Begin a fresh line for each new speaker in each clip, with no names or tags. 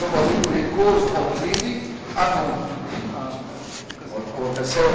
ثم يقول الكوز اوف بليدنج انون وتساوي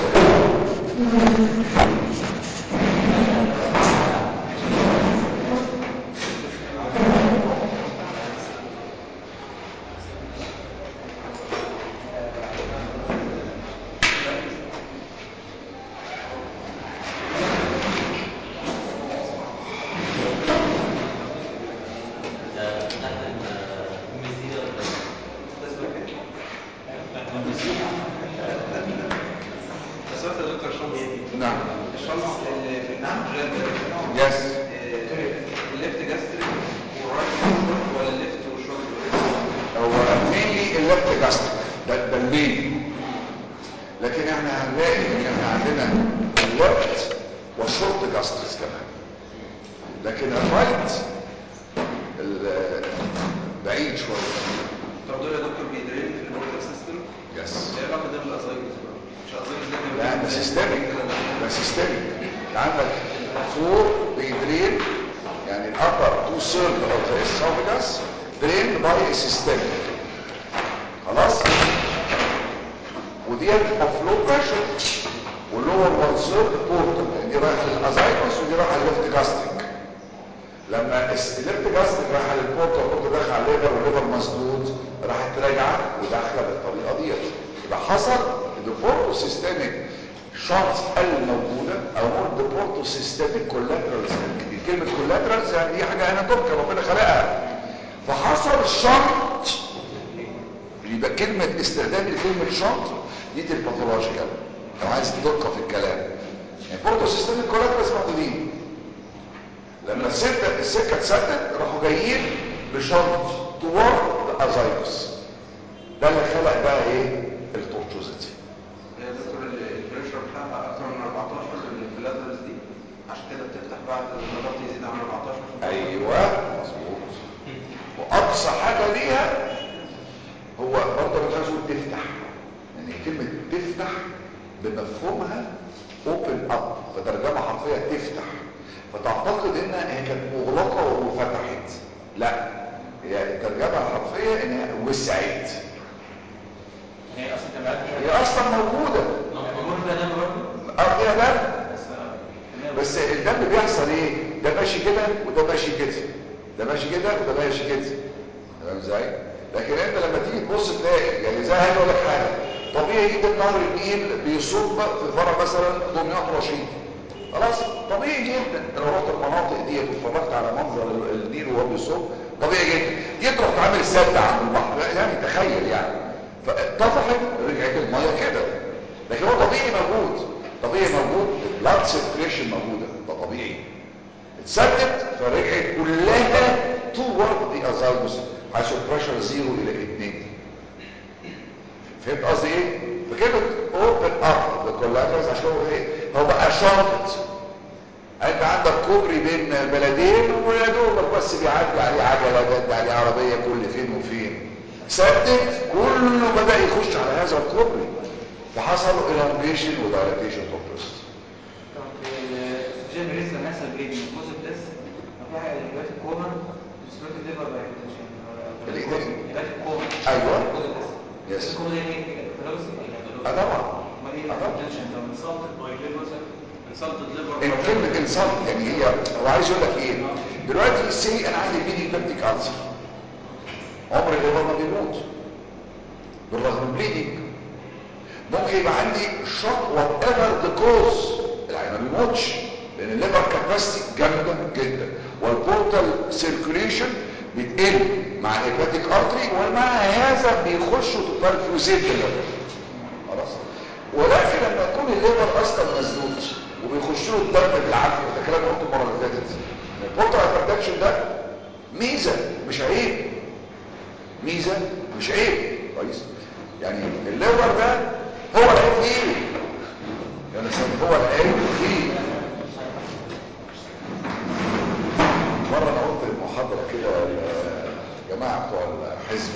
بس هو يا دكتور شمس
نعم
الشمس اللي في النهج
يس
الليفت جاستريك والرايت جاستريك ولا الليفت والشورت
هو مينلي اللفت جاستريك ده ده المين لكن احنا هنلاقي ان احنا عندنا اللفت والشورت جاستريك كمان لكن الرايت ال- بعيد شويه
طب دول يا دكتور بيدرين في البورتال سيستم
يس
ايه العلاقه ده بالازايروس بقى؟ مش ازايروس ده كان
لا ده
بيعمل
سيستميك
كده لا.
ده سيستميك عندك فور بيدرين يعني الابر تو سيرد اوف ذا اسوفيجاس درين باي سيستميك خلاص ودي اوف لو بريشر واللور وان سيرد بورتال دي رايحه للازايروس ودي رايحه للليفت جاستريك لما الليفت جاستريك رايحه للبورتال والبورتال داخل على الليفر والليفر مسدود راحت راجعه وداخله بالطريقه ديت يبقى حصل ان البورتو سيستميك شانس الموجوده او نقول البورتو سيستميك كولاترالز كلمه كولاترالز يعني دي حاجه اناتوميكا ربنا خلقها فحصل الشنط يبقى كلمة استخدام كلمة شنط دي الباثولوجيكال لو عايز دقة في الكلام يعني بورتو سيستم الكولاترس موجودين لما السكة السكة اتسدت راحوا جايين بشنط توارد ازايروس ده اللي خلق بقى ايه التورتوزيتي
يا دكتور ال- البريشر بتاعها اكتر من 14 في اللاترالز دي عشان كده بتفتح بعد ما الضغط يزيد عن 14
ايوه مظبوط واقصى حاجه ليها هو برضه مش عايز أقول تفتح يعني كلمه تفتح بمفهومها اوبن اب فترجمه حرفيه تفتح فتعتقد انها هي كانت مغلقه وفتحت لا هي الترجمه الحرفيه انها وسعت
هي اصلا تبعات
هي اصلا موجوده
بيمر فيها دم برضه
اه فيها دم
بس آه،
بس الدم بيحصل ايه ده ماشي كده وده ماشي كده ده ماشي كده وده ماشي كده تمام ازاي لكن انت لما تيجي تبص تلاقي يعني زي هاجي اقول لك حاجه طبيعي جدا نهر النيل بيصب في فرع مثلا دمياط رشيد خلاص طبيعي جدا انت لو رحت المناطق ديت واتفرجت على منظر ال- النيل وهو بيصب طبيعي جدا جيت رحت عامل سد عند البحر لا، يعني تخيل يعني فاتضحت رجعت الميه كده لكن هو طبيعي موجود طبيعي موجود البلاد سيركيليشن موجوده ده طبيعي اتسدت فرجعت كلها توورد دي ازايروس حيث البريشر زيرو الى 2 فهمت قصدي ايه؟ فكلمه اوبن اب الكولاترز عشان هو ايه؟ هو بقى شاطط انت عندك كوبري بين بلدين ويا دوبك بس بيعدي عليه عجله بيعدي عليه عربيه كل فين وفين سدت كله بدا يخش على هذا الكوبري فحصل elongation ودايلاتيشن توبرست
طب الاكسجين ريز لما يحصل بريد من كوز بلس في حاجه دلوقتي كوما سبيرت ليفر بايكوتيشن
الإيه تاني؟
دلوقتي كوما
أيوة.
كوز بلس
يس.
الكوما دي ايه فلوسي
اه طبعا
ما دي
آه طبعا.
التنشن لو انسلتد باي ليفر انسلتد ليفر
ان كلمه انسان يعني هي هو عايز يقول لك ايه دلوقتي سي انا عندي بيدي بيبتيك ألسر عمر الليفر ما بيموت بالرغم من بليدنج ممكن يبقى عندي شوك وات ايفر ذا كوز العين ما بيموتش لان الليفر كاباسيتي جامده جدا والبورتال سيركوليشن بتقل مع الهيباتيك ارتري ومع هذا بيخشوا تبرفيوزيت الليفر خلاص ولكن لما يكون الليفر اصلا مسدود وبيخش له الدم بالعافيه ده كلام قلته المره اللي فاتت البورتال هايبرتنشن ده ميزه مش عيب ميزه مش عيب كويس يعني الليفر ده هو العيب فيه يعني هو العيب فيه مره انا قلت المحاضره كده الجماعه بتوع الحزب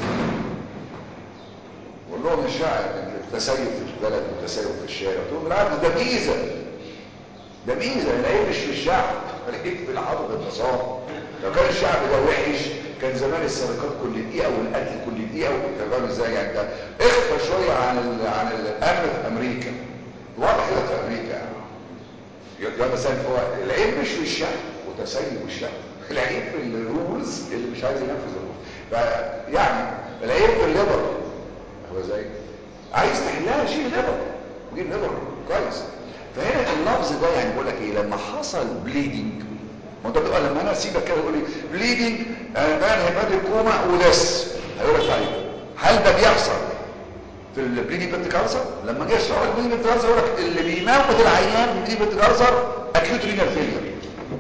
بقول لهم الشاعر ان التسيب في البلد والتسيب في الشارع قلت لهم بالعكس ده ميزه ده ميزه العيب مش في الشعب العيب في الحضر النظام لو كان الشعب ده وحش كان زمان السرقات كل دقيقه والقتل كل دقيقه وكان فاهم ازاي يعني ده اخفى شويه عن ال... عن الامن في امريكا واضح كده في امريكا يعني ده مثلا هو العيب مش في الشعب وتسيب الشعب العيب في الرولز اللي مش عايز ينفذ الرولز يعني العيب في الليبر هو زي عايز تحلها شيل ليبر وجيب ليبر كويس فهنا اللفظ ده يعني بقول لك ايه لما حصل بليدنج ما انت بتبقى لما انا اسيبك كده تقول لي بليدنج الان هيباتيك كوما ودس هيقول لك طيب هل ده بيحصل في البليدنج بنت كانسر لما جه يشرح لك بليدنج بنت كانسر يقول لك اللي بيموت العيان في بليدنج بنت كانسر اكيوت رينال فيلير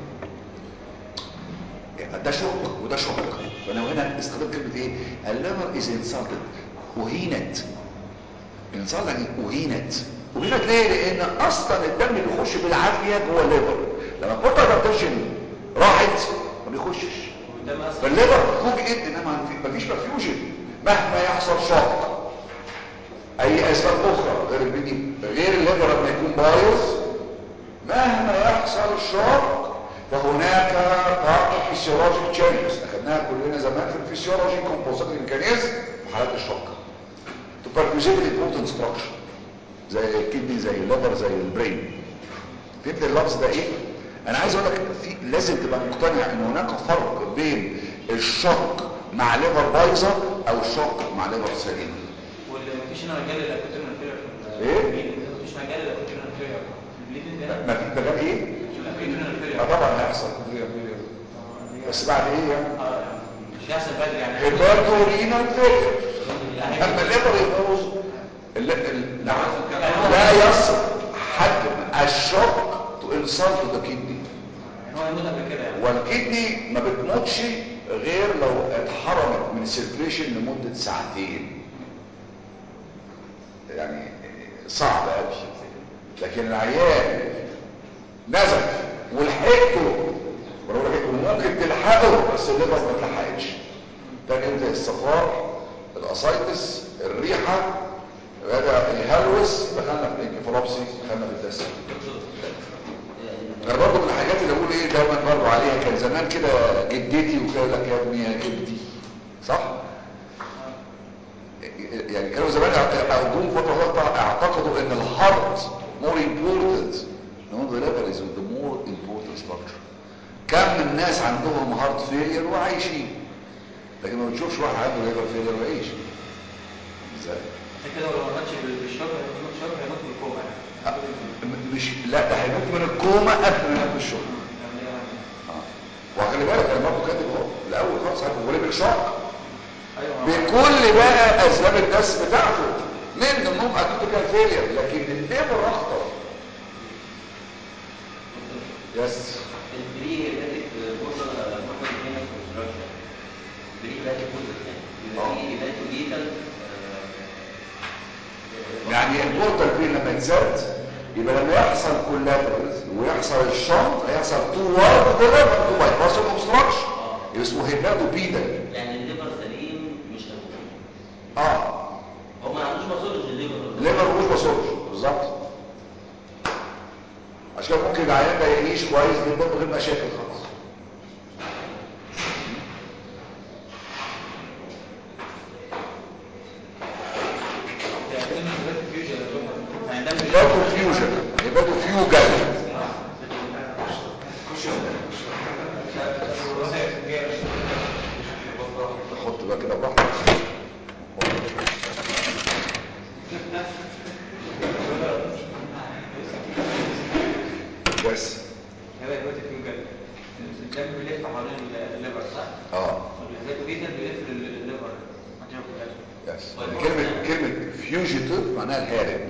ده شوك وده شوك فانا هنا استخدمت كلمه ايه الليفر از انسالتد اهينت انسالتد يعني اهينت اهينت ليه لان اصلا الدم بيخش بالعافيه جوه الليفر لما البورتال هايبرتنشن راحت ما بيخشش
قدام اصلا
فالليفر فوجئت انما مفيش برفيوجن مهما يحصل شوك اي اسباب اخرى غير البيدي غير الليفر لما يكون بايظ مهما يحصل شوك فهناك بعض الفسيولوجيك تشينجز اخذناها كلنا زمان في الفسيولوجي كومبوزيتنج ميكانيزم في حالات الشوك تبرفيوجيت الامبورتنت ستراكشر زي الكدني زي الليفر زي البرين فهمت اللفظ ده ايه انا عايز اقول لك في لازم تبقى مقتنع ان هناك فرق بين الشوك مع ليفر بايظه او الشوك مع ليفر سليم
واللي مفيش هنا مجال للاكوتيرنال فيلر في
إيه؟
البليدنج مفيش مجال للاكوتيرنال فيلر في البليدنج ده
ما في مجال ايه
الاكوتيرنال
اه
فيلر
طبعا هيحصل بس بعد ايه يعني
مش هيحصل بدري يعني
هيباتو رينال فيلر اما الليفر يبوظ ال- ال- لا يصل حجم الشوك تو انسلت ذا كدني
يعني هو يموت قبل كده يعني
والكدني ما بتموتش غير لو اتحرمت من السيركيشن لمدة ساعتين يعني صعب قوي لكن العيان نزف ولحقته بقول لك إيه، ممكن تلحقه بس الليفر ما تلحقش تاني يوم زي الصفار الاسايتس الريحه بدا يهلوس دخلنا في الانكفالوبسي دخلنا في الدسم انا برضه من الحاجات اللي اقول ايه دايما برضه عليها كان زمان كده جدتي وكده لك يا ابني يا جدي صح يعني كانوا زمان او جم فتره فتره اعتقدوا ان الهارت more important no the liver is the more important structure كم من الناس عندهم هارت فيلير وعايشين لكن ما بتشوفش واحد عنده ليفر فيلير وعايش ازاي
عشان كده لو ما ماتش بالشوك هيموت شوك هيموت بالكوما
آه،
يعني
م- مش لا ده هيموت من الكوما قبل ما يموت بالشغل آه. وخلي بالك انا برضه كاتب اهو الاول خالص هيبقى وليه بالشوك
ايوه
بكل بقى اسباب الدس بتاعته من ضمنهم اكيد كان فيلير لكن الليفر اخطر يس
البري هيباتيك بوزر بوزر فينس كونستراكشن بري هيباتيك بوزر يعني
آه.
يبقى في هيباتو ليتال
يعني البورتال فين لما يتسد يبقى لما يحصل كولاترز ويحصل الشنط هيحصل تو وارد ديليفر تو باي باس اوبستراكشن يبقى اسمه هيباتو بيدل
يعني الليفر سليم مش هيكون
اه
هو ما عندوش ماسولوجي الليفر
الليفر مش بصوش بالظبط عشان كده ممكن العيان ده يعيش كويس جدا من غير مشاكل خالص
يعني ده
هيباتو فيوجن هيباتو فيوجن حط بقى كده براحتك بس
هو دلوقتي في مجال الدم بيلف حوالين الليفر صح؟
اه
والهيباتو بيتا بيلف الليفر عشان كده
يس كلمة كلمة فيوجيتيف معناها الهارب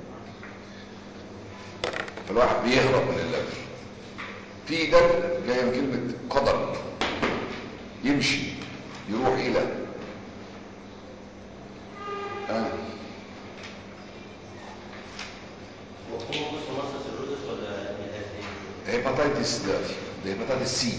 فالواحد بيهرب من اللف في ده جاية من كلمة قدر يمشي يروح إلى آه.
وهو مش مصر سيروزس ولا الهاتين
هيباتيتس دلوقتي ده هيباتيتس سي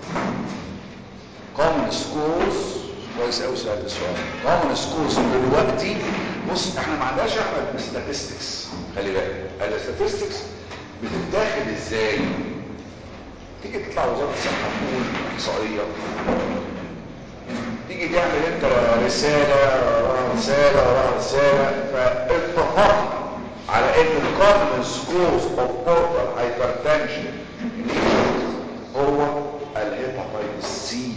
common سكوز كويس قوي سؤال السؤال common سكوز دلوقتي بص احنا ما عندناش احنا statistics خلي بالك الستاتستكس بتتاخد ازاي تيجي تطلع وزاره الصحه تقول احصائيه تيجي تعمل انت رساله وراها رساله وراها رساله فاتفقنا على ان الكومنس كوز اوف بورتال هايبرتنشن هو الهيباتيتس سي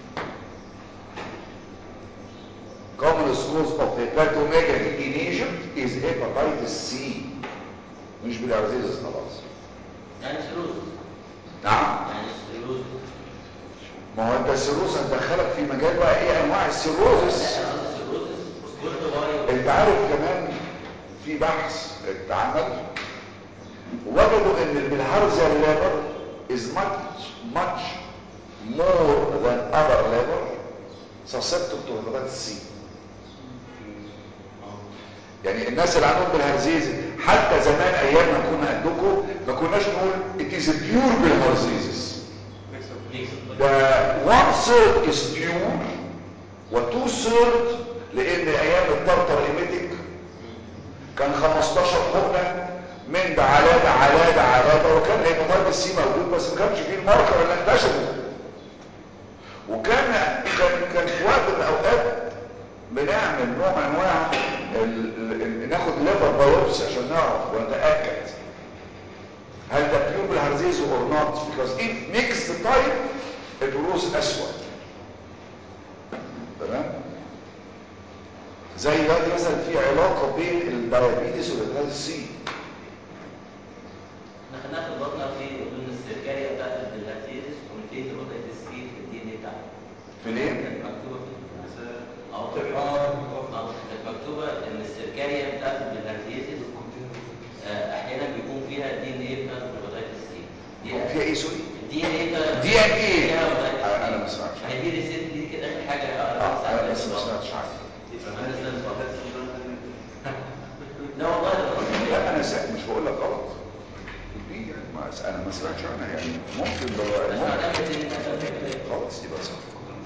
commonest cause of hepatomegaly in Egypt is hepatitis C مش بالعزيز خلاص
يعني سيروز
نعم
يعني سيروز
ما هو انت السيروز هتدخلك في مجال بقى ايه انواع السيروزس
لا انا قصدي سيروز كنت بايو
انت عارف كمان في بحث اتعمل وجدوا ان البلهارزيا ليفر is much much more than other liver susceptible to hepatitis C يعني الناس اللي عندهم بالهرزيز حتى زمان ايام ما كنا عندكم ما كناش نقول it is a pure bilharzisis ده one third is pure و two third لان ايام الطرطر ايميتك كان 15 حقنه من ده على ده على ده على ده وكان الهيباتيتس سي موجود بس ما كانش فيه الماركر اللي انتشروا وكان كان كان في وقت من الاوقات بنعمل نوع من انواع ال- ال- ناخد ليفر بايوبسي عشان نعرف ونتاكد هل ده بيور بالهرزيز اور نوت because if mixed type البروز اسود تمام زي دلوقتي مثلا في علاقه بين الدايابيتس والهيباتيتس سي
احنا خدناها في البطنه في ضمن السيركاريا بتاعت الهاتيرس ومدين هيباتيتس سي في الدي ان اي بتاعها
في الايه؟
كانت مكتوبه في المسألة اه اه كانت مكتوبه ان السيركاريا بتاعت الهاتيرس احيانا بيكون فيها الدي ان اي بتاعت الهيباتيتس سي دي
فيها ايه سوري؟
الدي ان اي بتاعت
دي ان ايه؟
فيها hepatitis C.
انا ما سمعتش
ما هي دي ريسيت دي كده اخر حاجه
اه انا بس ما سمعتش عنها
أنا نزلت خالص. لا والله ده
لا انا سأل مش بقول لك غلط دي يعني ما انا ما سمعتش عنها يعني ممكن لو
اسمع
ممكن
كلمه ان انت كده
خلاص يبقى صح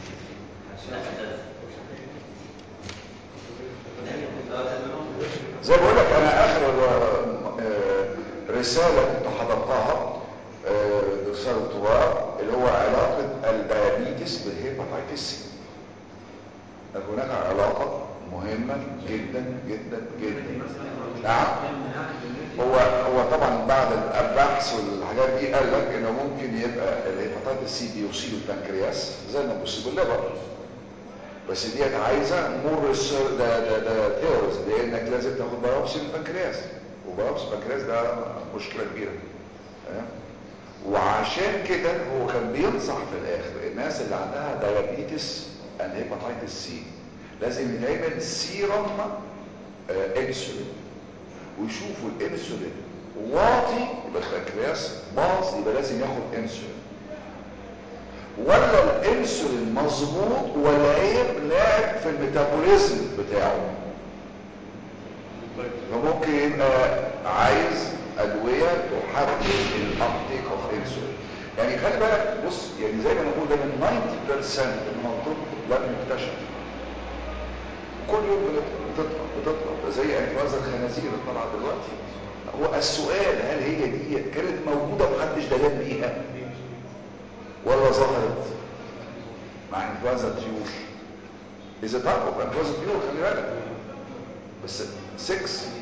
زي ما بقول لك انا اخر آه، رساله كنت حضرتها آه، رساله دكتوراه اللي هو علاقه الديابيتس بالهيباتيتس سي هناك علاقه مهمه جدا جدا جدا نعم هو هو طبعا بعد البحث والحاجات دي قال لك انه ممكن يبقى الهيباتيتس سي بيصيب البنكرياس زي ما بيصيب الليفر بس ديت عايزه مور ريسير- ده ده ده ثيوريز لانك لازم تاخد بايوبسي من البنكرياس وبايوبسي البنكرياس ده مشكله كبيره تمام وعشان كده هو كان بينصح في الاخر الناس اللي عندها دايابيتس اند هيباتيتس سي لازم يتعمل سيرم آه انسولين ويشوفوا الانسولين واطي يبقى البنكرياس باظ يبقى لازم ياخد انسولين ولا الانسولين مظبوط ولا عيب لاعب في الميتابوليزم بتاعه فممكن يبقى عايز ادويه تحدد الابتيك اوف انسولين يعني خلي بالك بص يعني زي ما نقول دايما 90% من الطب لم يكتشف كل يوم بتطلع بتطلع بتطلع زي انفلونزا الخنازير اللي طالعه دلوقتي هو السؤال هل هي دي كانت موجوده محدش دلال بيها ولا ظهرت مع انفلونزا الطيور اذا تعرفوا انفلونزا الطيور خلي بالك بس 6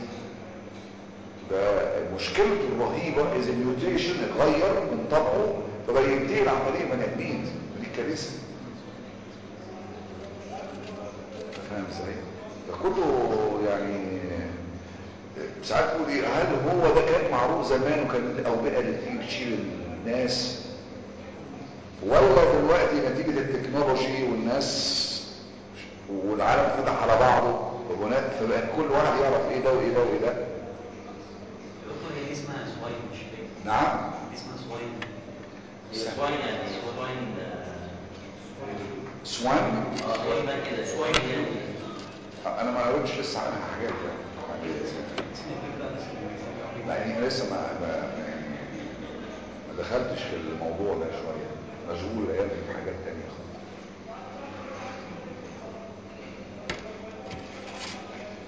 ده مشكلته الرهيبه اذا الميوتيشن اتغير من طبعه فبقى ينتقل عن طريق بني ادمين دي كارثه فاهم ازاي؟ ده كله يعني ساعات تقول ايه هل هو ده كان معروف زمان وكان الاوبئه اللي بتيجي بتشيل الناس ولا دلوقتي نتيجه التكنولوجي والناس والعالم فتح على بعضه وهناك فبقى كل واحد يعرف ايه ده وايه ده وايه ده
دكتور هي دي اسمها سواين مش فاهم
نعم
دي اسمها سواين
سواين يعني سواين
سوان
اه هو اسمها كده سواين يعني
انا ما قريتش لسه عنها حاجات يعني يعني لسه ما ما يعني ما دخلتش في الموضوع ده شويه مشغول الايام دي في حاجات تانية خالص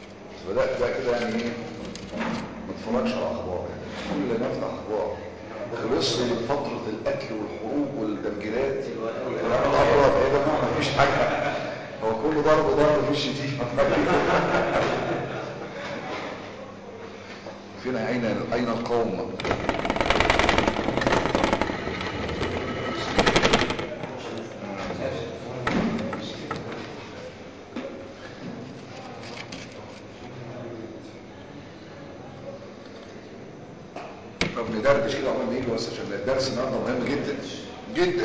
بس بدات بقى كده يعني ايه ما اتفرجش على اخبار يعني كل ما افتح اخبار خلصنا من فترة القتل والحروب والتفجيرات الأمراض ايه ده ما مفيش حاجة هو كله ضرب ضرب مفيش شتيمة فينا أين أين القوم طب ندردش كده عمال نيجي بس عشان الدرس النهارده مهم جدا جدا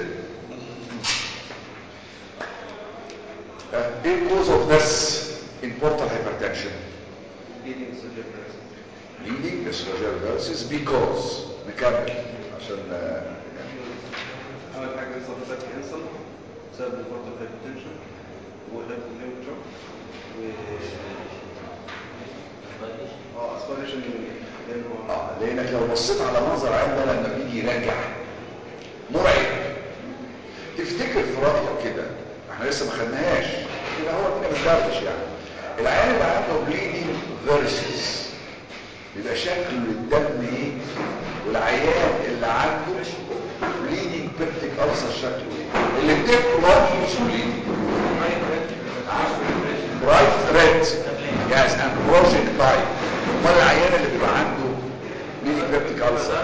آه، ايه الكوز اوف ذس in portal hypertension
leading surgery person.
leading estrogen versus because نكمل عشان آه،
اول حاجه لسه حضرتك انسل بسبب الفورتال هايبرتنشن وهايبوكليميك شوك و اه اسبيريشن لانه
اه لانك لو بصيت على منظر عين ده لما بيجي يرجع مرعب تفتكر في رايك كده احنا لسه ما خدناهاش كده هو كده بندردش يعني العيان اللي عنده بليدنج فيرسز بيبقى شكل الدم ايه والعيان اللي عنده بليدنج بيبتيك ألسر شكله ايه الاثنين كلهم مش بليدنج برايت ريد يس اند بروجكتايل امال العيان اللي بيبقى عنده بليدنج بيبتيك ألسر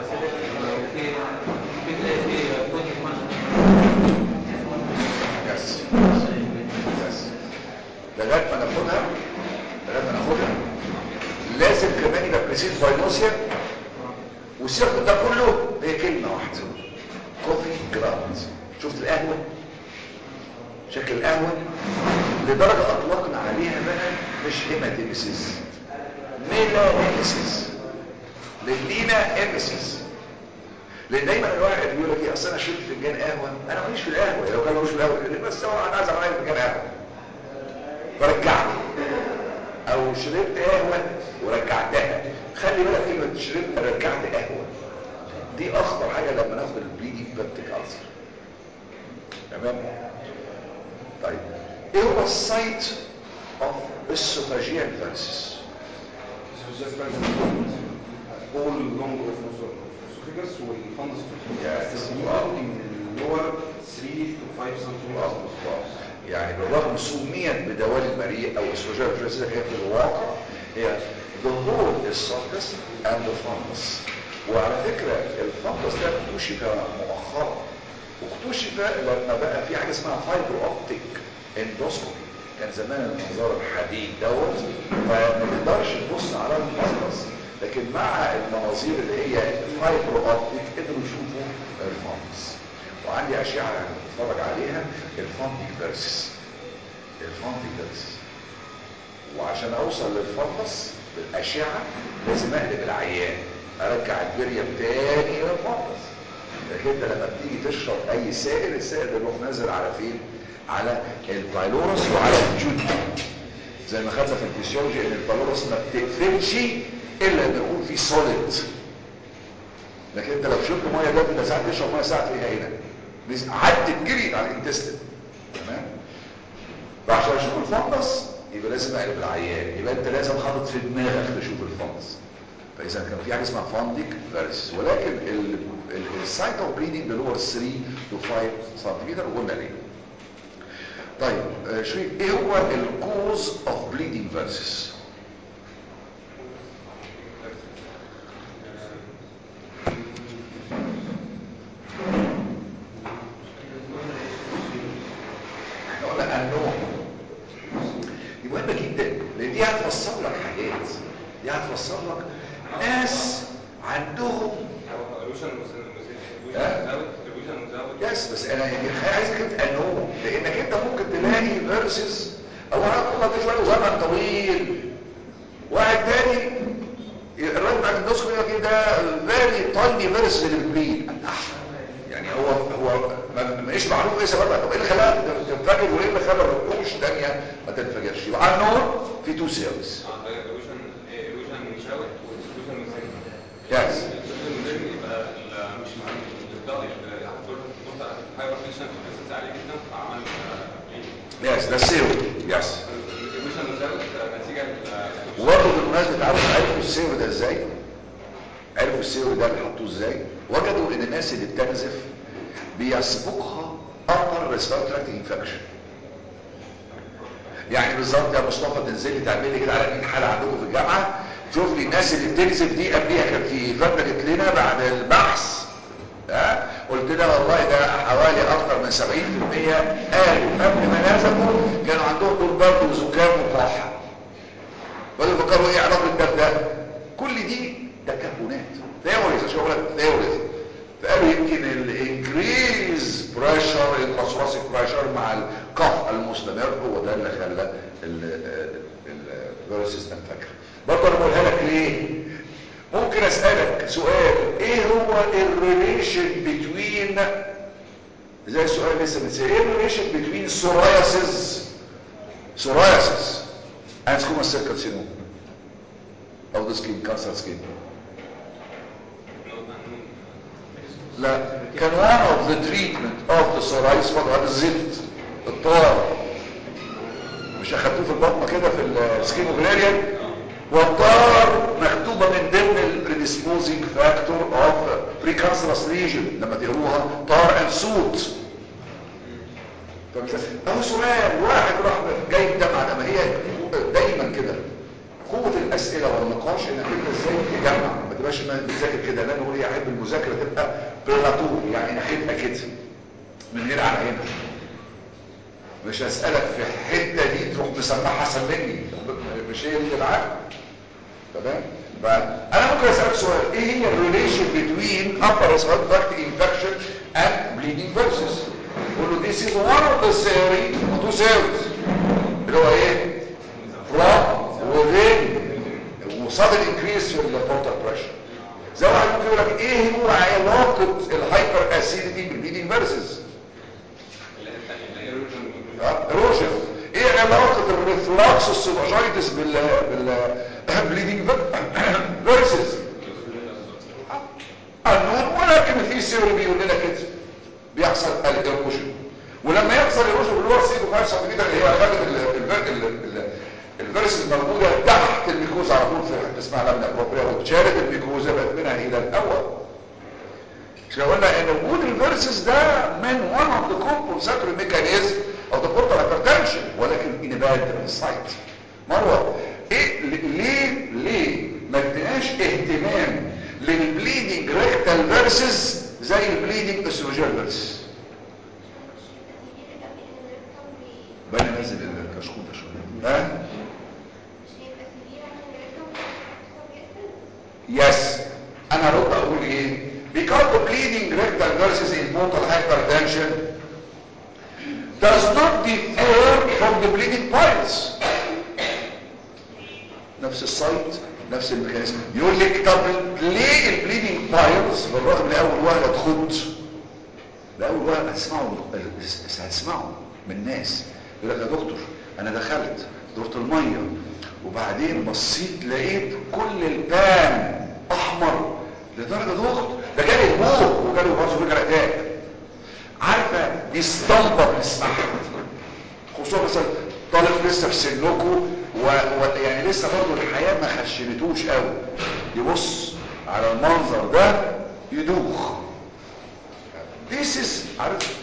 يس يس لغايه ما ناخدها لغايه ما ناخدها لازم كمان يبقى بريسيد باينوسيا والسيرك ده كله هي كلمه واحده كوفي جراند شفت القهوه شكل القهوه لدرجه اطلقنا عليها بقى مش هيماتيمسيس ميلانيمسيس للينا امسيس لان دايما الواحد بيقول لك ايه اصل انا شربت فنجان قهوه انا ماليش في القهوه لو كان ملوش في القهوه يقول لي بس هو انا عايز اعمل فنجان قهوه فرجعت او شربت قهوه ورجعتها خلي بالك كلمه شربت رجعت قهوه دي اخطر حاجه لما ناخد البليدنج بيبتيك ألسر تمام طيب ايه هو السايت اوف اسوفاجيال فيرسس
all long of esophagus والفندس
Yes.
من اللور 3 to 5 سنتيمتر
يعني بالرغم سميت بدوال المريء او اسوفاجيال فيرسس هي في الواقع هي the whole esophagus and the fundus وعلى فكرة الفندس ده اكتشف مؤخرا واكتشف لما بقى في حاجة اسمها فايبرو اوبتيك اندوسكوبي كان زمان المنظار الحديد دوت فما تقدرش تبص على الفندس لكن مع المناظير اللي هي فايبرو اوبتيك قدروا يشوفوا الفندس وعندي اشعه بتفرج عليها الفندق فيرسس الفندق فيرسس وعشان اوصل للفندس بالاشعه لازم اقلب العيان ارجع البريم تاني الى الفندس لكن انت لما بتيجي تشرب اي سائل السائل بيروح نازل على فين على البايلورس وعلى الجود زي ما خدنا في الفسيولوجي ان البايلورس ما بتقفلش الا لما يكون في سوليد لكن انت لو شربت ميه جد انت ساعات تشرب ميه ساعه تلاقيها هنا نز- عدت جريت على الانتستين تمام فعشان اشوف الفندس يبقى لازم اقلب العيان يبقى انت لازم حاطط في دماغك تشوف الفندس فاذا كان في حاجه اسمها فانديك فيرسس ولكن السايت اوف بليدنج اللي هو 3 تو 5 سنتيمتر قلنا ليه طيب آه، شريف ايه هو الكوز اوف بليدنج فيرسس احنا قلنا النوم دي مهمه جدا لان دي هتفسر لك حاجات دي هتفسر لك ناس عندهم يس بس انا يعني عايزك انت النوم لانك انت ممكن تلاقي فيرسز او انا والله ده شويه زمن طويل واحد تاني الراجل بتاع الدوسكو يقول لك ايه ده فيري تايني فيرس اللي بتبين يعني هو هو ما- مش معروف ايه سببها طب ايه اللي خلاها تنفجر وايه اللي خلى الرقوش تانية ما تنفجرش يبقى على النور في تو سيلز يس يس ده سيرو يس وبرضه بالمناسبة عارف عرفوا السيرو ده ازاي؟ عرفوا عرفوا السيوري ده اللي حطوه ازاي وجدوا ان الناس اللي بتنزف بيسبقها upper respiratory tract infection يعني بالظبط يا مصطفى تنزلي تعملي كده على 100 حاله عندكم في الجامعه شوف لي الناس اللي بتنزف دي قبليها كان في فتره جت لنا بعد البحث ها قلت لها والله ده حوالي اكتر من 70% قالوا قبل ما نزفوا كانوا عندهم دور برد وزكام وكحه بدأوا يفكروا ايه علاقه ده بده كل دي تكهنات ثيوريز شغلة ثيوريز فقالوا يمكن الانكريز بريشر الترانسفاسيك بريشر مع القف المستمر هو ده اللي خلى الفيروسيس انفكر برضه انا بقولها لك ليه ممكن اسالك سؤال ايه هو الريليشن بتوين زي السؤال لسه بنسال ايه الريليشن بتوين سورايسيس سورايسيس and squamous cell carcinoma of the skin cancer skin لا كان one of the treatment of the psoriasis فضل الزفت الطار مش اخدتوه في البطنه كده في السكيموجراريان والطار مكتوبه من ضمن البريديسبوزنج فاكتور اوف بريكانسرس ليجن لما تقروها طار اند سوت اهو سؤال واحد راح جاي ده على ما هي دايما كده قوة الأسئلة والنقاش إنك أنت إزاي تجمع ما تبقاش ما بتذاكر كده لا نقول إيه أحب المذاكرة تبقى بلاتو يعني ناخدها كده من غير على هنا مش هسألك في الحتة دي تروح مسمعها أحسن مني مش هي اللي معاك تمام فأنا ممكن أسألك سؤال إيه هي الريليشن بين upper respiratory tract infection and bleeding versus قول له this is one of the theory two theories اللي هو إيه from within وصادر increase في البورتال بريشر زي واحد ممكن يقول لك ايه هو علاقة الهايبر اسيديتي بالبليدنج فيرسز ايروجن ايه علاقة الريفلكس السوباجايتس بال بالبليدنج فيرسز النون ولكن في سيوري بيقول لنا كده بيحصل الايروجن ولما يحصل الايروجن باللور سيدو 5 اللي هي خلت الفيرس الموجودة تحت الميكوزا على طول في حته اسمها لمنة بروبريا واتشالت الميكوزا بقت منها الى الاول مش قلنا ان وجود الفيرسز ده من one of the compensatory mechanism of the portal hypertension ولكن in a bad site مروه ايه ليه ليه ما اديناش اهتمام للبليدنج ريكتال فيرسز زي البليدنج اسروجيال فيرسز بقى نازل الكشكول ده شويه ها يس انا رد اقول ايه because the bleeding rectal versus in portal hypertension does not differ from the bleeding piles نفس السايت نفس الميكانيزم يقول لك طب ليه البليدنج بايلز بالرغم ان اول وهله تخد لاول وهله هتسمعوا هتسمعوا من ناس يقول لك يا دكتور انا دخلت دورة المية وبعدين بصيت لقيت كل البان احمر لدرجة ضغط ده جالي هبوط وجالي برضه فكرة اتاك عارفة دي اسطمبة بنسمعها خصوصا مثلا طالب لسه في سنكم ويعني لسه برضه الحياة ما خشنتوش قوي يبص على المنظر ده يدوخ This is عارف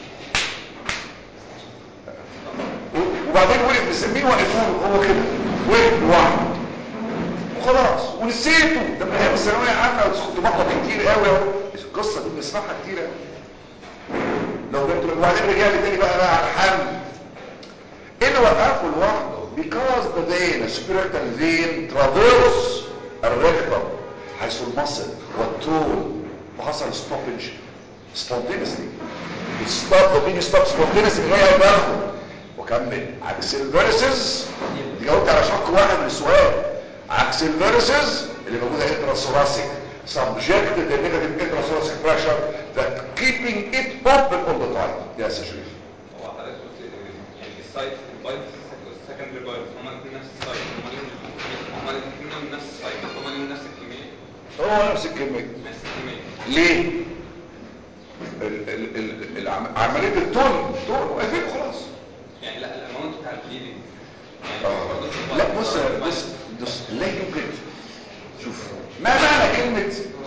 وبعدين وقف مسميه وقفوه هو كده وقف لوحده وخلاص ونسيته ده من ايام الثانويه عامه كنت بقرا كتير قوي اهو القصه دي بنسمعها كتير قوي لو كنت وبعدين رجع لي تاني بقى بقى على الحمل ايه اللي وقفه لوحده because the vein spiritual vein traverse الركبه حيث المصل والطول وحصل stoppage spontaneously stop the vein stop spontaneously جاي باخد وكمل عكس الفيرسز دي جاوبت على شق واحد من السؤال عكس الفيرسز اللي موجوده انتراسوراسيك subjected the negative intrasthoracic pressure that keeping it open all the time يس يا شريف
هو حضرتك قلت يعني السايت البايت والسكندري بايت هما الاثنين نفس السايت هما الاثنين هما الاثنين نفس السايت هما الاثنين نفس الكميه
هو نفس الكميه
نفس الكميه
ليه ال- ال- ال- العم- عمليه التون تون وقفين خلاص
يعني لا الاماونت بتاع البليدنج
آه. لا بص بص بص لا يوجد شوف ما معنى كلمة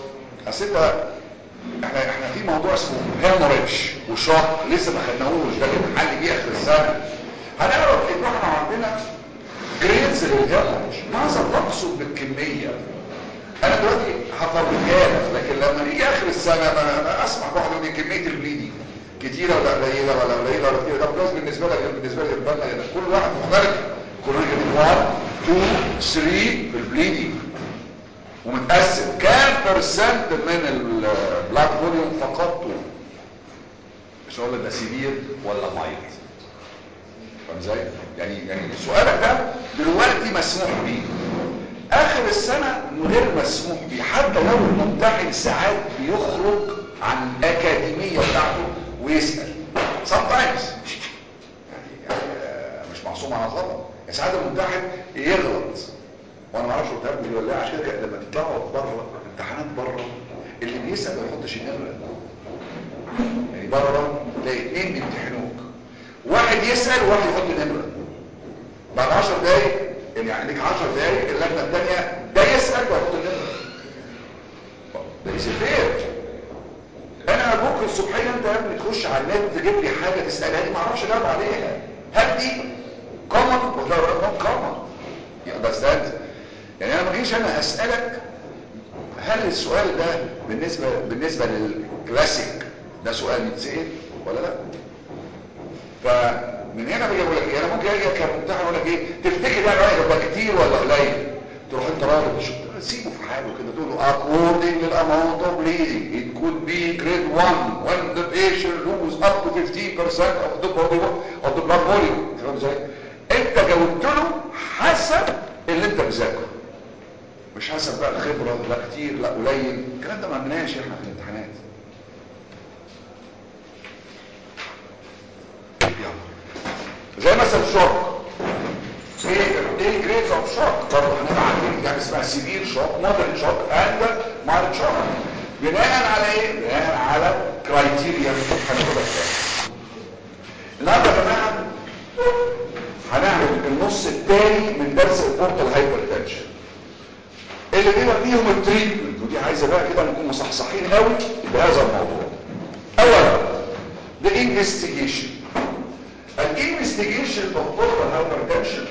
اصل انت احنا احنا في موضوع اسمه هيموريدج وشوك لسه ما خدناهوش ده كده حل بيه اخر السنه هنعرف ان احنا عندنا جريدز للهيموريدج ماذا تقصد بالكميه انا دلوقتي هفرجها لك لكن لما نيجي اخر السنه انا أنا اسمع واحد يقول لي كميه البليدنج كتيره ولا قليله ولا قليله ولا كتيره ده كويس بالنسبه لك غير بالنسبه لي بالنا لان كل واحد مختلف كل واحد يديك 1 2 3 في البليدنج ومتقسم كام برسنت من البلاك فوليوم فقدته مش هقول لك ده سيفير ولا مايلد فاهم ازاي يعني يعني سؤالك ده دلوقتي مسموح بيه اخر السنه غير مسموح بيه حتى لو الممتحن ساعات بيخرج عن الاكاديميه بتاعته ويسال sometimes يعني, يعني آه، مش معصوم على غلط يعني ساعات الممتحن يغلط وانا ما اعرفش قلتها لكم دي ولا لا عشان كده لما تطلعوا بره امتحانات بره اللي بيسال ما يحطش النمره يعني بره تلاقي اثنين بيمتحنوك واحد يسال وواحد يحط نمره بعد 10 دقايق يعني عندك 10 دقايق اللجنه الثانيه ده يسال ويحط النمره ده يسفير انا بكره الصبحيه انت يا ابني تخش على النت تجيب لي حاجه تسالها لي ما اعرفش اجاوب عليها هل دي كومن ولا نوت كومن يا بس ده انت يعني انا ما جيش انا اسالك هل السؤال ده بالنسبه بالنسبه للكلاسيك ده سؤال يتسال ولا لا فمن هنا بيجي اقول لك ايه انا ممكن اجي كممتحن اقول لك ايه تفتكر يعني رايك ده كتير ولا قليل تروح انت راجل تشوف سيبه في حاله كده تقول له according to the amount of bleeding it could be grade 1 when the patient lose up to 15% of the body of the blood volume فاهم ازاي انت جاوبت له حسب اللي انت مذاكره مش حسب بقى الخبره لا كتير لا قليل الكلام ده ما عملناش احنا في الامتحانات يلا زي مثلا شوك ايه ايه جريدز اوف شوك برضه هنبقى عارفين يعني اسمها سيفير شوك مودرن شوك اند مايلد شوك بناء على ايه بناء على كرايتيريا هنقولها تاني النهارده يا جماعه هنعمل النص الثاني من درس البورتال هايبرتنشن اللي بيبقى فيهم التريتمنت ودي عايزه بقى كده نكون مصحصحين قوي بهذا الموضوع اولا the investigation الانفستيجيشن of portal hypertension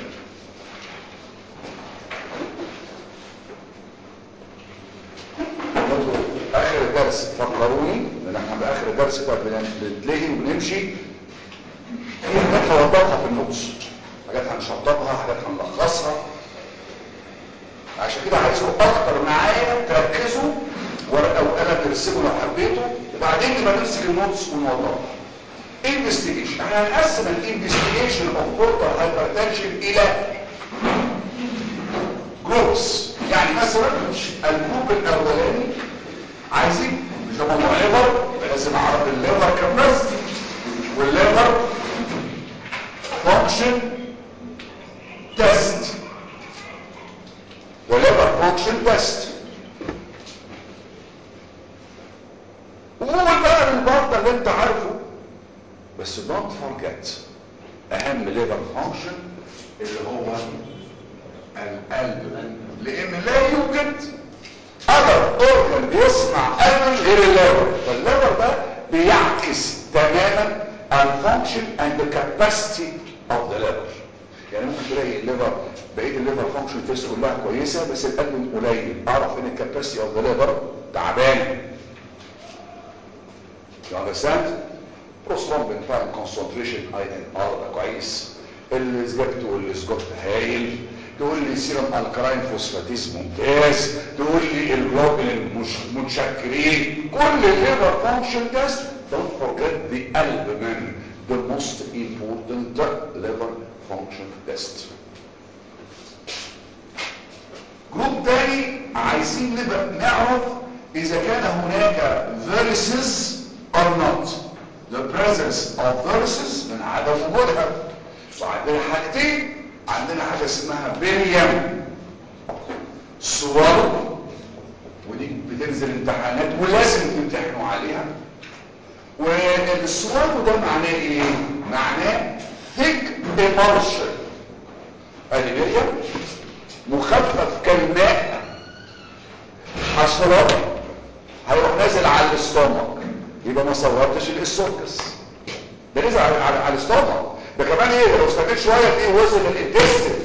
برضو اخر الدرس فكروني لان احنا باخر الدرس كده بن- بنتلهي وبنمشي في حاجات هوضحها في النص حاجات هنشطبها حاجات هنلخصها عشان كده عايزكم اكتر معايا تركزوا ورقه وقلم ترسموا لو حبيتوا وبعدين نبقى نمسك النوتس ونوضحها investigation احنا هنقسم الانفستيجيشن اوف بورتال هايبرتنشن الى جروبس يعني مثلا الجروب الاولاني عايزين مش ده موضوع ليفر يبقى لازم اعرف الليفر كاباسيتي والليفر فانكشن تيست والليفر فانكشن تيست وقول بقى البرده اللي انت عارفه بس don't forget اهم ليفر فانكشن اللي هو القلب لان لا يوجد other organ بيصنع قلب غير الليفر فالليفر ده بيعكس تماما الفانكشن and the capacity of the liver يعني ممكن تلاقي الليفر بقيه الليفر فانكشن تيست كلها كويسه بس القلب قليل اعرف ان الكاباسيتي اوف ذا ليفر تعبان You understand? بروسترومبين فعلا كونسنتريشن اي ان ار ده كويس السجبت والسجبت هايل تقول لي سيرم الكراين فوسفاتيز ممتاز تقول لي الجلوبولين مش متشكرين كل الليفر فانكشن تيست don't forget the قلب من the most important liver function test جروب تاني عايزين نبقى نعرف اذا كان هناك varices or not the presence of varices من عدم وجودها وعندنا حاجتين عندنا حاجة اسمها بيريم صور ودي بتنزل امتحانات ولازم تمتحنوا عليها والصور ده معناه ايه معناه thick emulsion البيريم مخفف كالماء حشرات هيروح نازل على الاستومك يبقى ما صورتش الاسوفجس ده نزل على على, على الاستومك ده كمان ايه لو استنيت شويه تلاقيه وصل للانتستين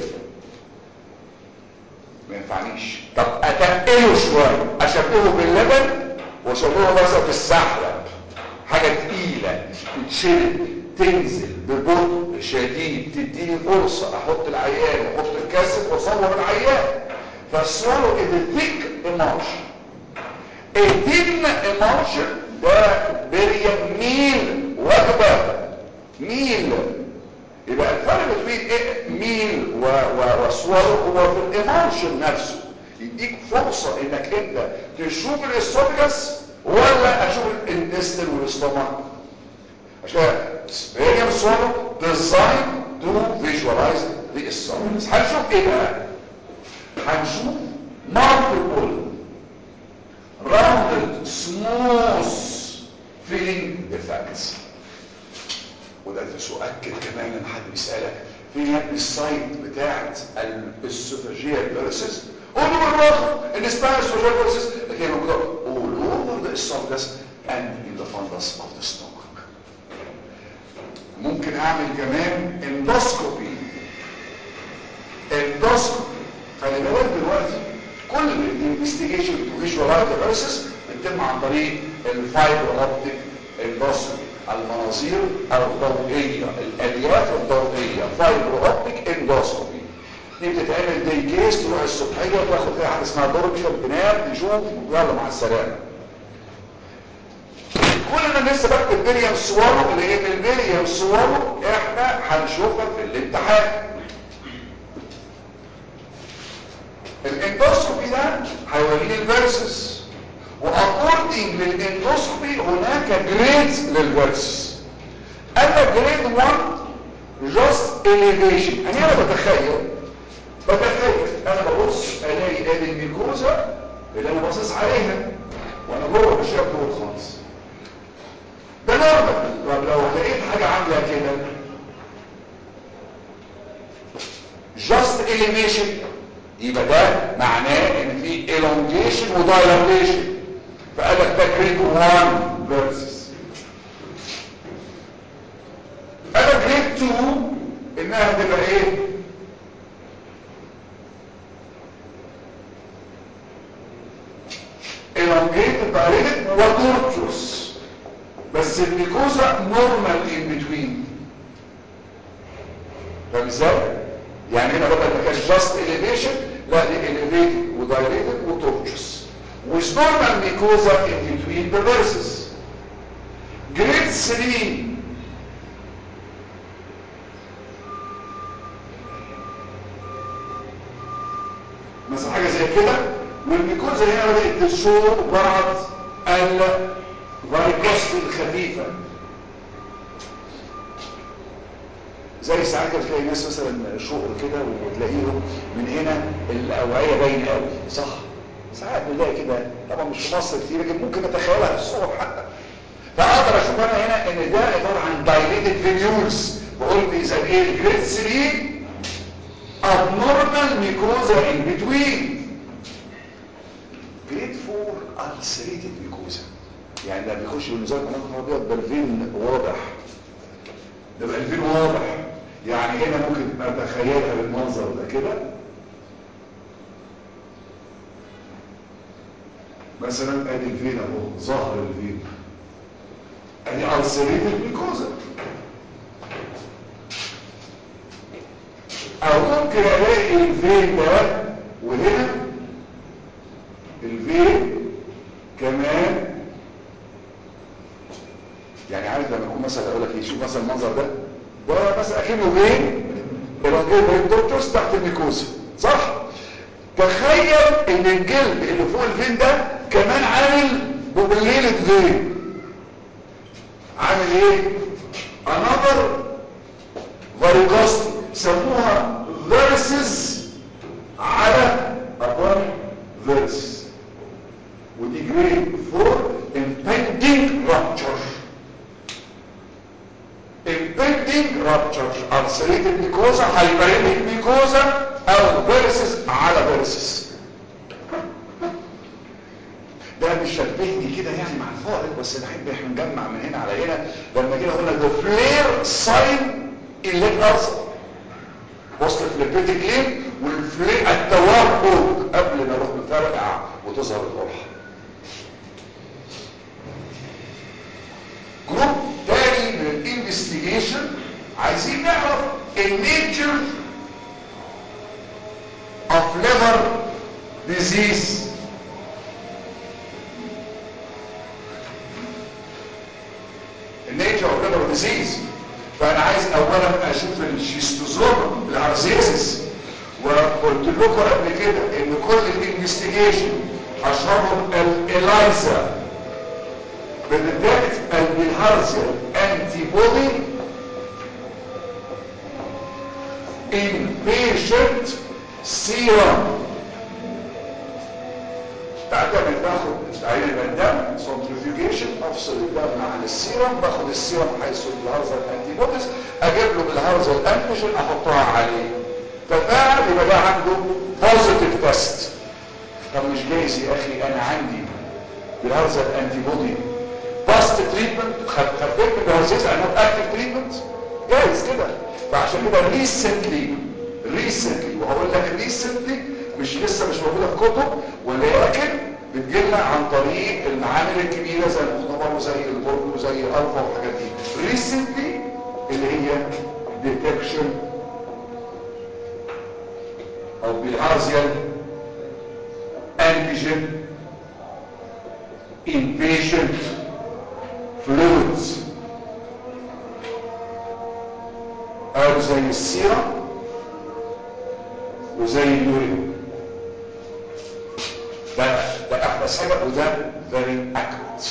ما ينفعنيش طب اتقله شويه اشبهه باللبن واشبهه مثلا في السحلب حاجه تقيله تتشرب تنزل ببطء شديد تديني فرصه احط العيان واحط الكاسب واصور العيان فالصوره is a thick emulsion a thin emulsion ده بريم ميل وجبه ميل يبقى الفرق بين إيه ميل و... و... وصور هو في الايموشن نفسه يديك فرصة انك انت تشوف الاسوفجس ولا اشوف الانتستين والاستومك عشان سبيريم صور ديزاين تو فيجوالايز ذا اسوفجس هنشوف ايه بقى هنشوف multiple rounded smooth feeling defects وده تؤكد كمان لما حد بيسالك فين يا ابني السايت بتاعت الاسوفاجيال فيرسز قول له بالراحه ان اسمها اسوفاجيال فيرسز لكن هي موجوده all over the esophagus and in the fundus of the stomach ممكن اعمل كمان اندوسكوبي اندوسكوبي خلي بالك دلوقتي كل الانفستيجيشن تو فيجوالايز ذا فيرسز بتتم عن طريق الفايبر اوبتيك اندوسكوبي المناظير الضوئية الاليات الضوئية فايبر اوبتيك اندوسكوبي دي بتتعمل دي كيس تروح الصبحية وتاخد فيها حاجة اسمها دوربشن تنام تشوف يلا مع السلامة كل انا لسه بكتب فيريام سوالو لان الفيريام سوالو احنا هنشوفها في الامتحان الاندوسكوبي ده هيوريني الفيرسز واكوردنج للاندوسكوبي هناك جريدز للفيرسز اما جريد 1 جاست elevation انا انا بتخيل بتخيل انا ببص الاقي ادي الميكوزا اللي انا باصص عليها وانا جوه مش شايف جوه خالص ده نورمال طب لو لقيت حاجه عامله كده جاست elevation يبقى ده معناه ان في elongation ودايلاتيشن فقال لك ده جريد 1 فيرسس انا جريد 2 انها تبقى ايه elongated dilated وتورتوس بس الميكوزا نورمال ان بتوين فاهم ازاي؟ يعني هنا بدل ما كان جاست elevation لا دي elevated ودايليتد وتورتوس with normal mucosa in between the verses. Grade 3 مثلا حاجة زي كده والميكوزا هنا بدأت تشور بعض الفاريكوست الخفيفة زي ساعات كده تلاقي ناس مثلا شقر كده وتلاقيهم من هنا الأوعية باينة قوي صح ساعات بنلاقي كده طبعا مش في مصر كتير لكن ممكن اتخيلها في الصور حتى فاقدر اشوف انا هنا ان ده عباره عن dilated venules بقول دي زي ايه جريد 3 abnormal mucosa in between جريد 4 ulcerated mucosa يعني ده بيخش بالميزان كمان ابيض ده الفين واضح ده بقى الفين واضح يعني هنا ممكن اتخيلها بالمنظر ده كده مثلا ادي الفين اهو ظهر الفين ادي السريت الميكوزا او ممكن الاقي الفين ده وهنا الفين كمان يعني عارف لما يكون مثلا اقول لك يشوف مثلا المنظر ده ده مثلا اكنه فين الراجل الدكتور تحت الميكوزا صح تخيل ان الجلد اللي فوق الفين ده كمان عامل بوبليلة فين عامل ايه another varicosity سموها versus على upon versus ودي جريد for impending rupture impending rupture ulcerated mucosa hyperemic mucosa او versus على versus ده مش نبهني كده يعني مع الفائض بس نحب احنا نجمع من هنا على هنا لما جينا قلنا the flare sign in leg ulcer وصل فليبيتك ليه والفلير التوافق قبل ما نروح نفرقع وتظهر القرحه جروب تاني من الانفستيجيشن عايزين نعرف النيتشر of liver disease النيتشر of liver disease فانا عايز اولا اشوف الشيستوزوما الارزيسس وقلت لكم قبل كده ان كل الانفستيجيشن اشهرهم الاليزا بتديتكت البيلهارزيال انتي بودي in patient serum تعتمد باخد عين الدم سنترفيوجيشن افصل الدم عن السيرم باخد السيرم حيث الهرزه الانتي بوديز اجيب له بالهرزه الانتيجين احطها عليه تفاعل يبقى ده عنده بوزيتيف تيست طب مش جايز يا اخي انا عندي بالهرزه الانتي بودي باست تريتمنت خفيت من الهرزيز انا اكتف تريتمنت جايز كده فعشان كده ريسنتلي ريسنتلي وهقول لك ريسنتلي مش لسه مش موجوده في كتب ولكن بتجيلنا عن طريق المعامل الكبيره زي المختبر وزي البرج وزي الفا والحاجات دي ريسنتلي اللي هي ديتكشن او بالهارزيال انتيجين in patient fluids او زي السيرة وزي اليورين ده ده احدث حاجه وده very accurate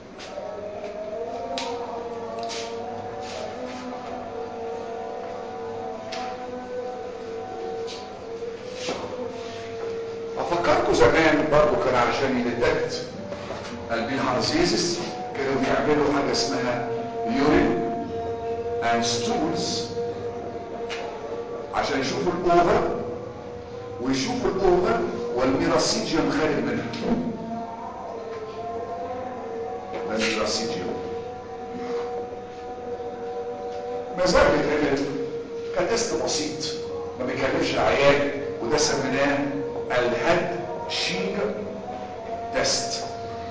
افكركم زمان برضو كان علشان يدتكت البيلهارزيزس كانوا بيعملوا حاجه اسمها يورين and stools عشان يشوفوا الاوفر ويشوفوا الاوفر والميراسيجيوم خارج منها ده الميراسيجيوم ما زال بيتعمل كتست بسيط ما بيكلفش العيان وده سميناه الهاد شينج تيست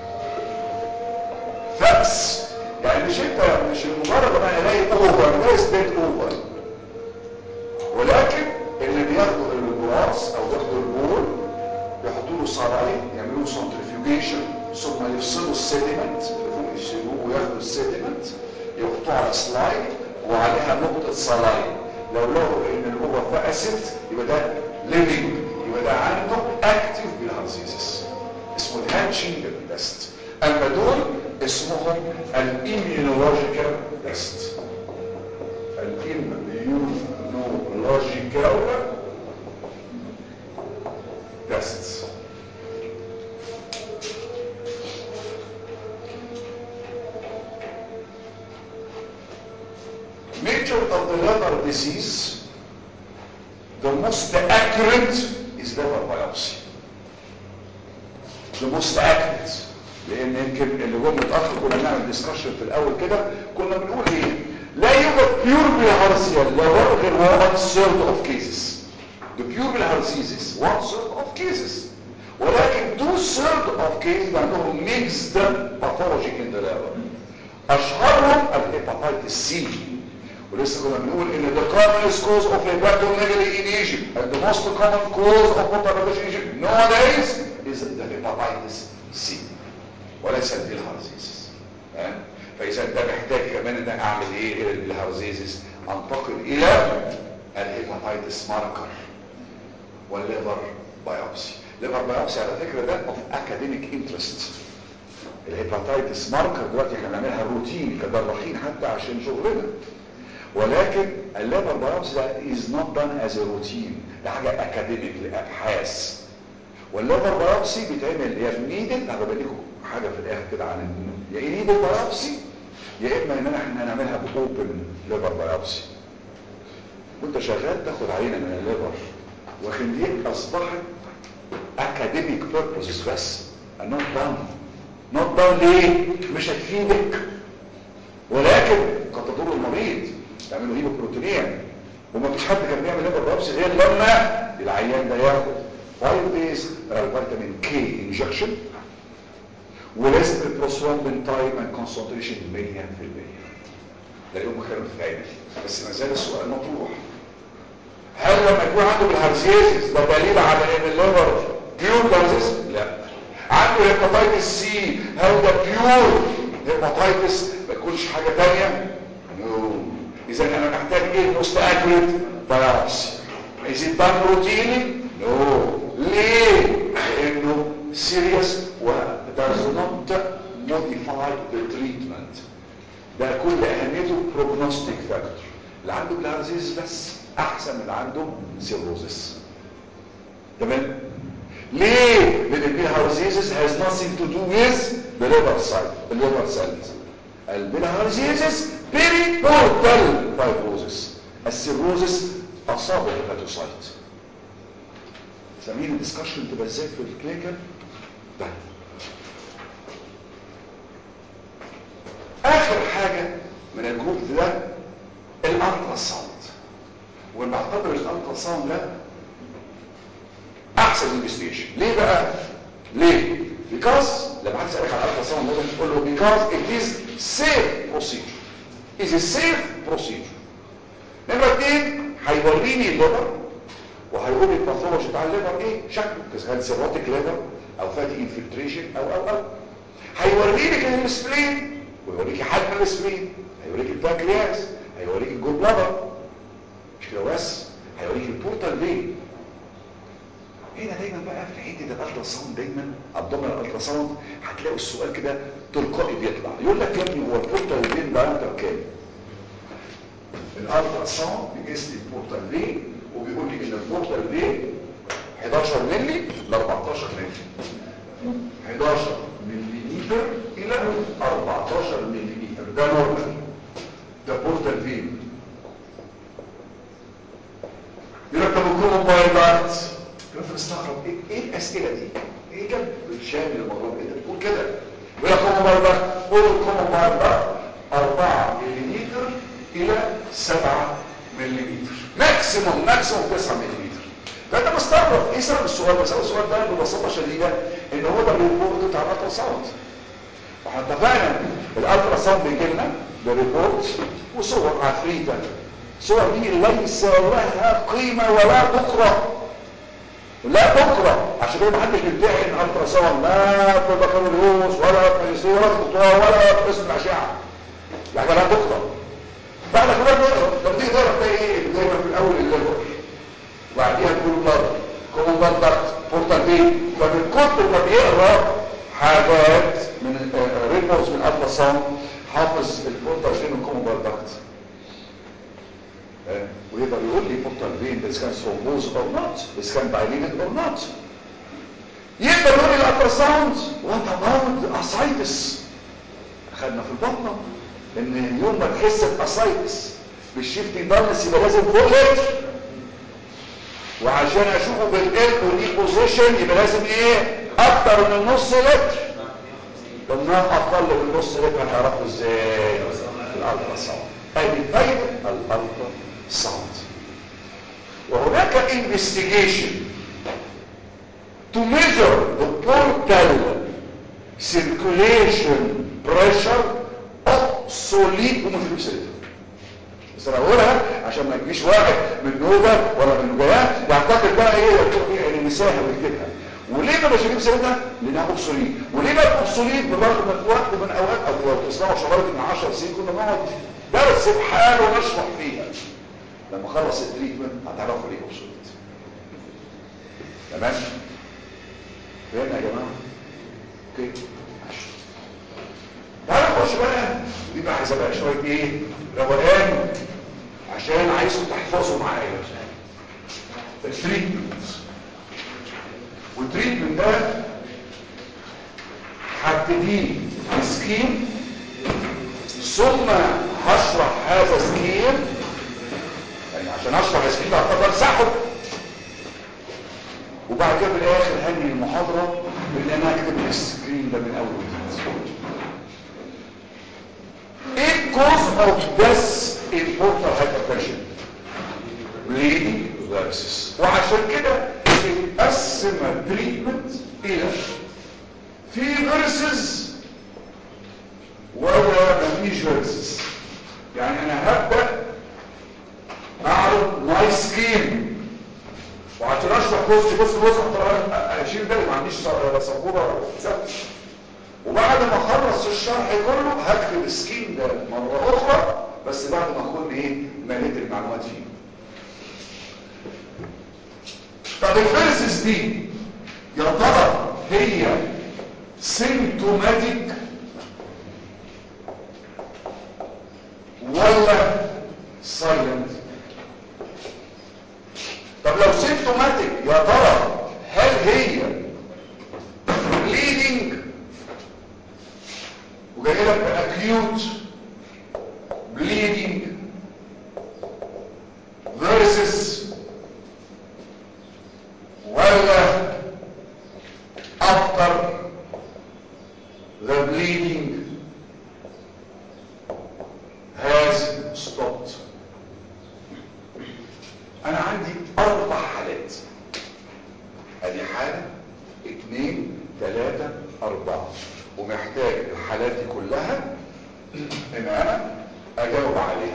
فاكس يعني مش انت مش مجرد ما الاقي اوفر ناس بيت اوفر ولكن اللي بياخدوا الجراس او بياخدوا البول يحطوا له صلاين يعملوا سنترفيوجيشن ثم يفصلوا السيديمنت يشيلوه وياخدوا السيديمنت يحطوه على سلايد وعليها نقطة صلاين لو لقوا ان الاوفر فقست يبقى ده ليفينج يبقى ده عنده اكتيف بالهارزيزس اسمه الهاتشنج تيست اما دول اسمهم الاميونولوجيكال تيست الاميونولوجيكال تيست nature of the liver disease the most accurate is liver biopsy the most accurate لان يمكن اللي جم متاخر كنا بنعمل ديسكشن في الاول كده كنا بنقول ايه لا يوجد بيور بالهارسيال ليفر غير 1 third of cases the pure bilharzisis 1 third of cases ولكن 2 third of cases عندهم mixed pathology in the liver اشهرهم الهيباتيتس سي ولسه كنا بنقول ان the commonest cause of hepatomegaly in Egypt and the most common cause of hepatitis in Egypt nowadays is the hepatitis C وليس البيلهارزيزس تمام فاذا انت محتاج كمان ان أنا اعمل ايه غير البيلهارزيزس انتقل الى الهيباتيتس ماركر والليفر بايوبسي ليفر بايوبسي على فكره ده اوف اكاديميك انترست الهيباتيتس ماركر دلوقتي احنا بنعملها روتين كجراحين حتى عشان شغلنا ولكن الليفر بايوبسي ده از نوت دان از روتين ده حاجه اكاديميك لابحاث والليفر بايوبسي بيتعمل يا بنيدل انا بقول لكم حاجه في الاخر كده عن النيدل يا نيدل بايوبسي يا اما ان احنا نعملها باوبن ليفر بايوبسي وانت شغال تاخد عينه من الليفر واخد دي اصبحت اكاديميك بيربوزز بس not done نوت دان ليه مش هتفيدك ولكن قد تضر المريض تعمله هيبوبروتينيا ومفيش حد كان بيعمل ليفر بايوبسي غير لما العيان ده ياخد 5 دايز فيتامين كي انجكشن وليست البروسومبين تايم اند كونسنتريشن 100% ده يوم كانوا بتتعمل بس ما زال السؤال مطروح هل لما يكون عنده بالهرزيزيس ده دليل على ان الليفر بيور بالهرزيزيس لا عنده هيباتيتس سي هل ده بيور هيباتيتس ما يكونش حاجه ثانيه نو اذا انا محتاج ايه موست اكيوريت بايوبسي از ات دان روتيني نو ليه لانه سيريس و does not modify the treatment ده كل اهميته prognostic factor اللي عنده بلارزيز بس احسن من اللي عنده سيروزس تمام ليه لان البلارزيز has nothing to do with the liver cell the liver cells البلارزيز periportal fibrosis السيروزس اصاب الهيباتوسايت سامعين الدسكشن تبقى ازاي في الكلينيكال طيب اخر حاجة من الجروب ده الالترا ساوند ونعتبر الالترا ساوند ده احسن انفستيشن ليه بقى ليه because لما حد يسالك على الالترا ساوند لازم تقول له because it is safe procedure is a safe procedure نمرة اتنين هيوريني الليفر وهيقول لي الباثولوجي بتاع الليفر ايه شكله اذا كان سيروتيك ليفر او فاتي انفلتريشن او او او هيوريني كده السبلين ويوريكي حجم السبلين هيوريكي البنكرياس هيوريكي الجول بلادر مش كده بس هيوريكي البورتال فين هنا دايما بقى في حته الالترا ساوند دايما ابدومينال الالترا ساوند هتلاقوا السؤال كده تلقائي بيطلع يقول لك يا ابني هو البورتال فين دايمتر كام الالترا ساوند بيقيس لي البورتال فين وبيقول لي ان البورتال فين 11 مللي ل 14 مللي 11 مليمتر الى 14 مليمتر ده نورمال ده بورتال فين يركب كلهم بايلات كنت مستغرب ايه, إيه الاسئله دي ايه جنب الشامل المغرب انت بتقول كده ويركب بايلات قول كومون بايلات 4 مليمتر الى 7 مليمتر ماكسيموم ماكسيموم 9 مليمتر فانت مستغرب ايه سبب السؤال ده سبب السؤال ده ببساطه شديده ان هو ده الريبورت بتاع الالترا ساوند واحنا اتفقنا الالترا ساوند بيجي لنا بريبورت وصور عفريته الصور دي ليس لها قيمه ولا تقرا لا تقرا عشان كده محدش بيدعي ان الالترا ساوند لا في بكالوريوس ولا في ماجستير ولا في دكتوراه ولا في قسم الاشعه يعني لا تقرا بعد كده نقرا لما تيجي تقرا تلاقي ايه دايما في الاول الليفر وبعديها كل بلد كومون بلد دكت بورتال فين فمن كتر ما بيقرا حاجات من ريبورتس من الالترا ساوند حافظ البورتال فين والكومون بلد دكت ويقدر يقول لي بورتال فين اذا كان ثرومبوز او نوت اذا كان بايلينت او نوت يقدر يقول لي الالترا ساوند وات اباوت اسايتس خدنا في البطنه ان يوم ما تحس باسايتس بالشيفتنج دارنس يبقى لازم فوق لتر وعشان اشوفه بالال ودي بوزيشن يبقى لازم ايه اكتر من نص لتر قلنا اقل من نص لتر هنعرفه ازاي الالترا ساوند ادي فايده الالترا ساوند وهناك investigation to measure the portal circulation pressure obsolete ومش بسيطة بس انا اقولها عشان ما يجيش واحد من نوبة ولا من نوبات يعتقد بقى ايه يعني مساحة ويكتبها وليه ما مش هجيب سيرتها لانها اوبسوليت وليه بقى اوبسوليت بالرغم من وقت من اوقات او لو تسمعوا شغلات من 10 سنين كنا نقعد درس بحاله ونشرح فيها لما خلص التريتمنت هتعرفوا ليه اوبسوليت تمام فهمنا يا جماعه اوكي ماشي تعالوا نخش بقى دي بقى عايزه بقى شويه ايه روقان عشان عايزكم تحفظوا معايا التريتمنت والتريتمنت ده هبتديه بسكيم ثم هشرح هذا السكيم يعني عشان اشرح السكيم هضطر امسحه وبعد كده في الاخر هنهي المحاضره اللي انا اكتب السكرين ده من اول وجديد ايه cause of death in portal hypertension bleeding versus وعشان كده بنقسم التريتمنت الى في فيرسز ولا مفيش فيرسز يعني انا هبدا اعرض ماي سكين وعشان اشرح بص بص بص اشيل بالي ما عنديش سبوره ثابته وبعد ما اخلص الشرح كله هكتب السكين ده مره اخرى بس بعد ما اكون ايه مليت المعلومات فيه طب الفيرسز دي يا ترى هي سيمتوماتيك ولا سايلنت طب لو سيمتوماتيك يا ترى هل هي بليدنج وجاي لك باكيوت بليدنج versus ولا after the bleeding has stopped انا عندي اربع حالات ادي حالة اتنين تلاتة اربعة ومحتاج الحالات دي كلها ان انا اجاوب عليها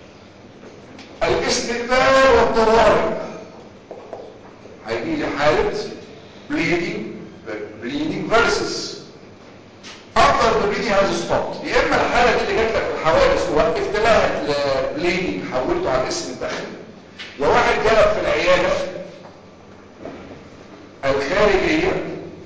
الاستقبال والطوارئ هيجي لي حالة bleeding bleeding versus after the bleeding has stopped يا اما الحالة دي اللي جات لك في الحوادث ووقفت لها البليدنج حولته على الاسم الداخلي يا واحد جالك في العيادة الخارجية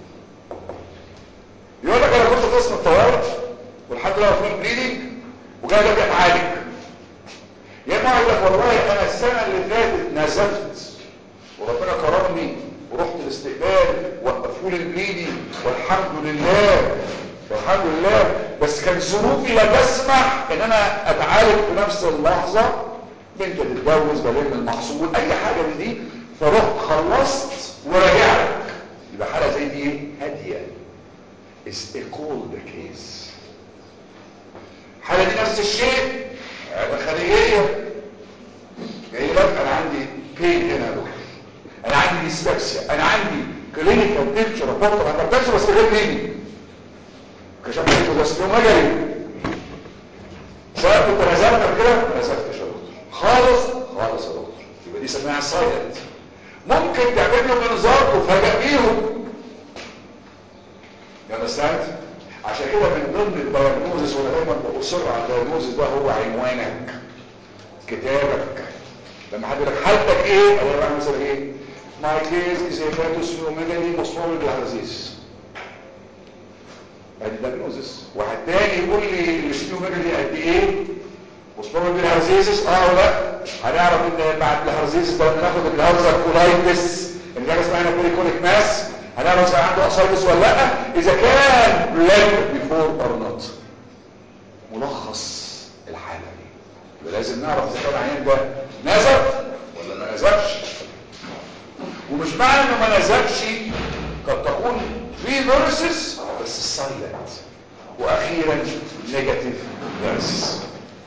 يقول لك انا كنت في قسم الطوارئ والحمد لله مفيش بليدنج وجاي ده بيتعالج يا اما يقول لك والله انا السنة اللي فاتت نزفت وربنا كرمني ورحت الاستقبال وقفوا لي البليدنج والحمد لله والحمد لله بس كان ظروفي لا تسمح ان انا اتعالج في نفس اللحظة بنت تتجوز بلم المحصول اي حاجة من دي فرحت خلصت ورجعت يبقى حالة زي دي ايه هادية is a cold case حالة دي نفس الشيء عيادة خارجية جاي لك انا عندي بين هنا يا دكتور انا عندي ديسبكسيا انا عندي كلينيكال بيكتشر ريبورت انا بكتشف بس غير مني كشفت بس يوم اجري سواء كنت نزلت قبل كده ما نزلتش يا دكتور خالص خالص يا دكتور يبقى دي سماها سايلنت ممكن تعمل له منظار وفجأة بيهم يا مساعد عشان كده من ضمن الدايجنوزس وانا دايما بصر على الدايجنوزس ده هو عنوانك كتابك لما حد يقول لك حالتك ايه انا بقى مثلا ايه my case is a fetus pneumonia مصاب بالهرزيز ادي دايجنوزس واحد تاني يقول لي السبيوميجالي قد ايه مصاب بالهرزيز اه ولا هنعرف ان بعد الهرزيز ده ناخد الهرزر كولايتس اللي هي اسمها بيريكونيك ماس هنعرف اذا عنده اسايتس ولا لا اذا كان بلاد بيفور اور نوت ملخص الحاله دي يبقى لازم نعرف اذا كان العيان ده نزف ولا ما نزفش ومش معنى انه ما نزفش قد تكون في فيرسز بس السايلنت واخيرا نيجاتيف فيرسز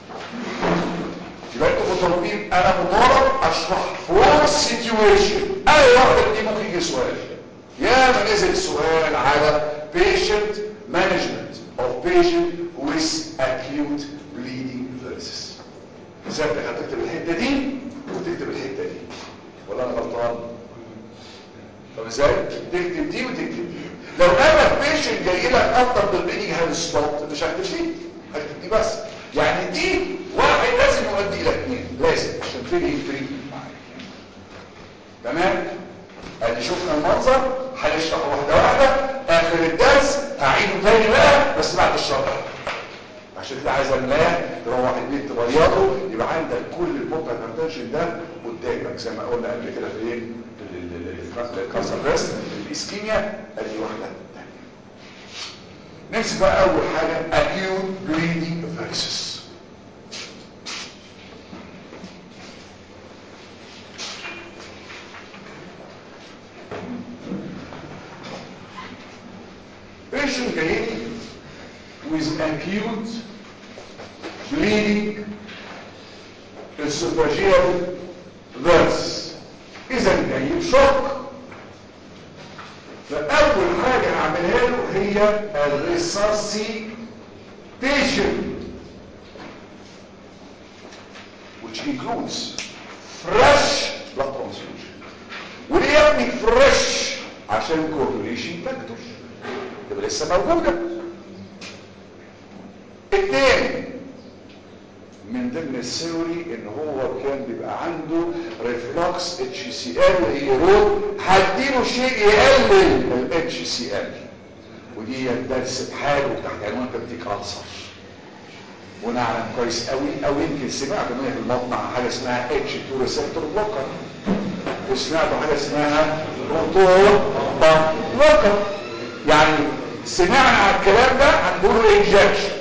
يبقى انتوا مطالبين انا مطالب اشرح فور سيتويشن اي واحده دي ممكن يجي سؤال يا ما نزل سؤال على patient management of patient with acute bleeding versus سابقك هتكتب الحته دي وتكتب الحته دي ولا انا غلطان طب ازاي تكتب دي وتكتب دي لو انا بيشنت جاي لك افتر بالبينينج هاند ستوب مش هكتب دي هكتب دي بس يعني دي واحد لازم يؤدي الى اثنين لازم عشان تنهي التريتمنت معاك تمام ادي شفنا المنظر هنشرح واحده واحده اخر الدرس هعيده تاني بقى بس بعد الشرح عشان كده عايز الماه تروح البيت تغيره يبقى عندك كل البوكا هايبرتنشن ده قدامك زي ما قلنا قبل كده في ايه الكانسر بريست الاسكيميا ادي واحده نمسك بقى اول حاجه acute bleeding versus patient جاي لي with acute bleeding esophageal verse اذا جاي بشوك فاول حاجه هعملها له هي الريساسيتيشن which includes fresh blood transfusion وليه يا ابني فريش عشان coagulation فاكتور تبقى لسه موجوده التاني من ضمن الثيوري ان هو كان بيبقى عنده ريفلكس اتش سي ال ايرود هديله شيء يقلل الاتش سي ال ودي درس بحاله تحت عنوان تبتيك السر ونعلم كويس قوي او يمكن سمعت منها في المطمع حاجه اسمها اتش 2 ريسبتور بلوكر وسمعتوا حاجه اسمها روتور بلوكر يعني سمعنا على الكلام ده هنقوله انجكشن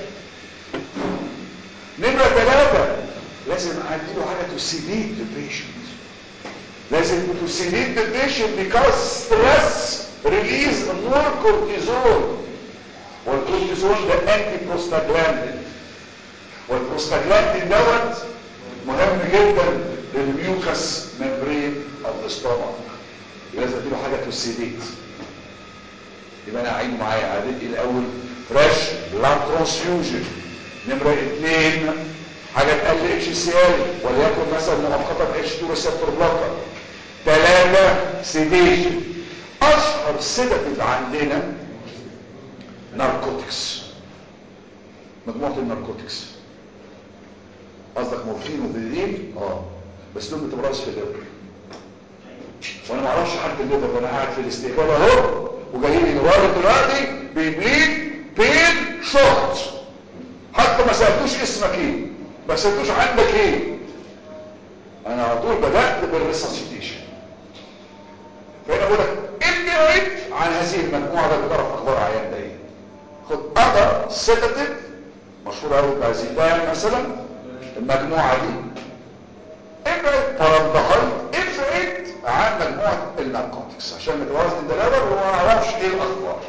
نمرة ثلاثة لازم اديله حاجة تسيديت البيشنت لازم تسيديت البيشنت because stress release more cortisol والكورتيزول ده انتي بروستاجلاندين والبروستاجلاندين دوت مهم جدا للميوكس ممبرين اوف ذا ستومك لازم اديله حاجة تسيديت يبقى انا اعيد معايا عادتي الاول فريش بلاد ترانسفيوجن نمرة اثنين حاجة تقل اتش سي ال وليكن مثلا مؤقتا اتش 2 ريسبتور بلوكر ثلاثة سيديشن اشهر سيداتيف عندنا ناركوتكس مجموعة الناركوتكس قصدك مورفين وفيدين اه بس دول بتبرز في الليفر وانا ما اعرفش حد الليفر وانا قاعد في الاستقبال اهو وجاي لي راجل دلوقتي بيبليد بين شورت حتى ما سألتوش اسمك ايه ما سألتوش عندك ايه انا على طول بدأت بالريساسيتيشن فهنا بقول لك ابني عيب عن هذه المجموعة ده بتعرف اخبار عيان ده ايه خد اذر سيداتيف مشهور قوي بازيتان مثلا المجموعة دي ابعد بارالدهايد ابعد عن مجموعة الناركوتكس عشان نتوازن الدلالة وما نعرفش ايه الاخبار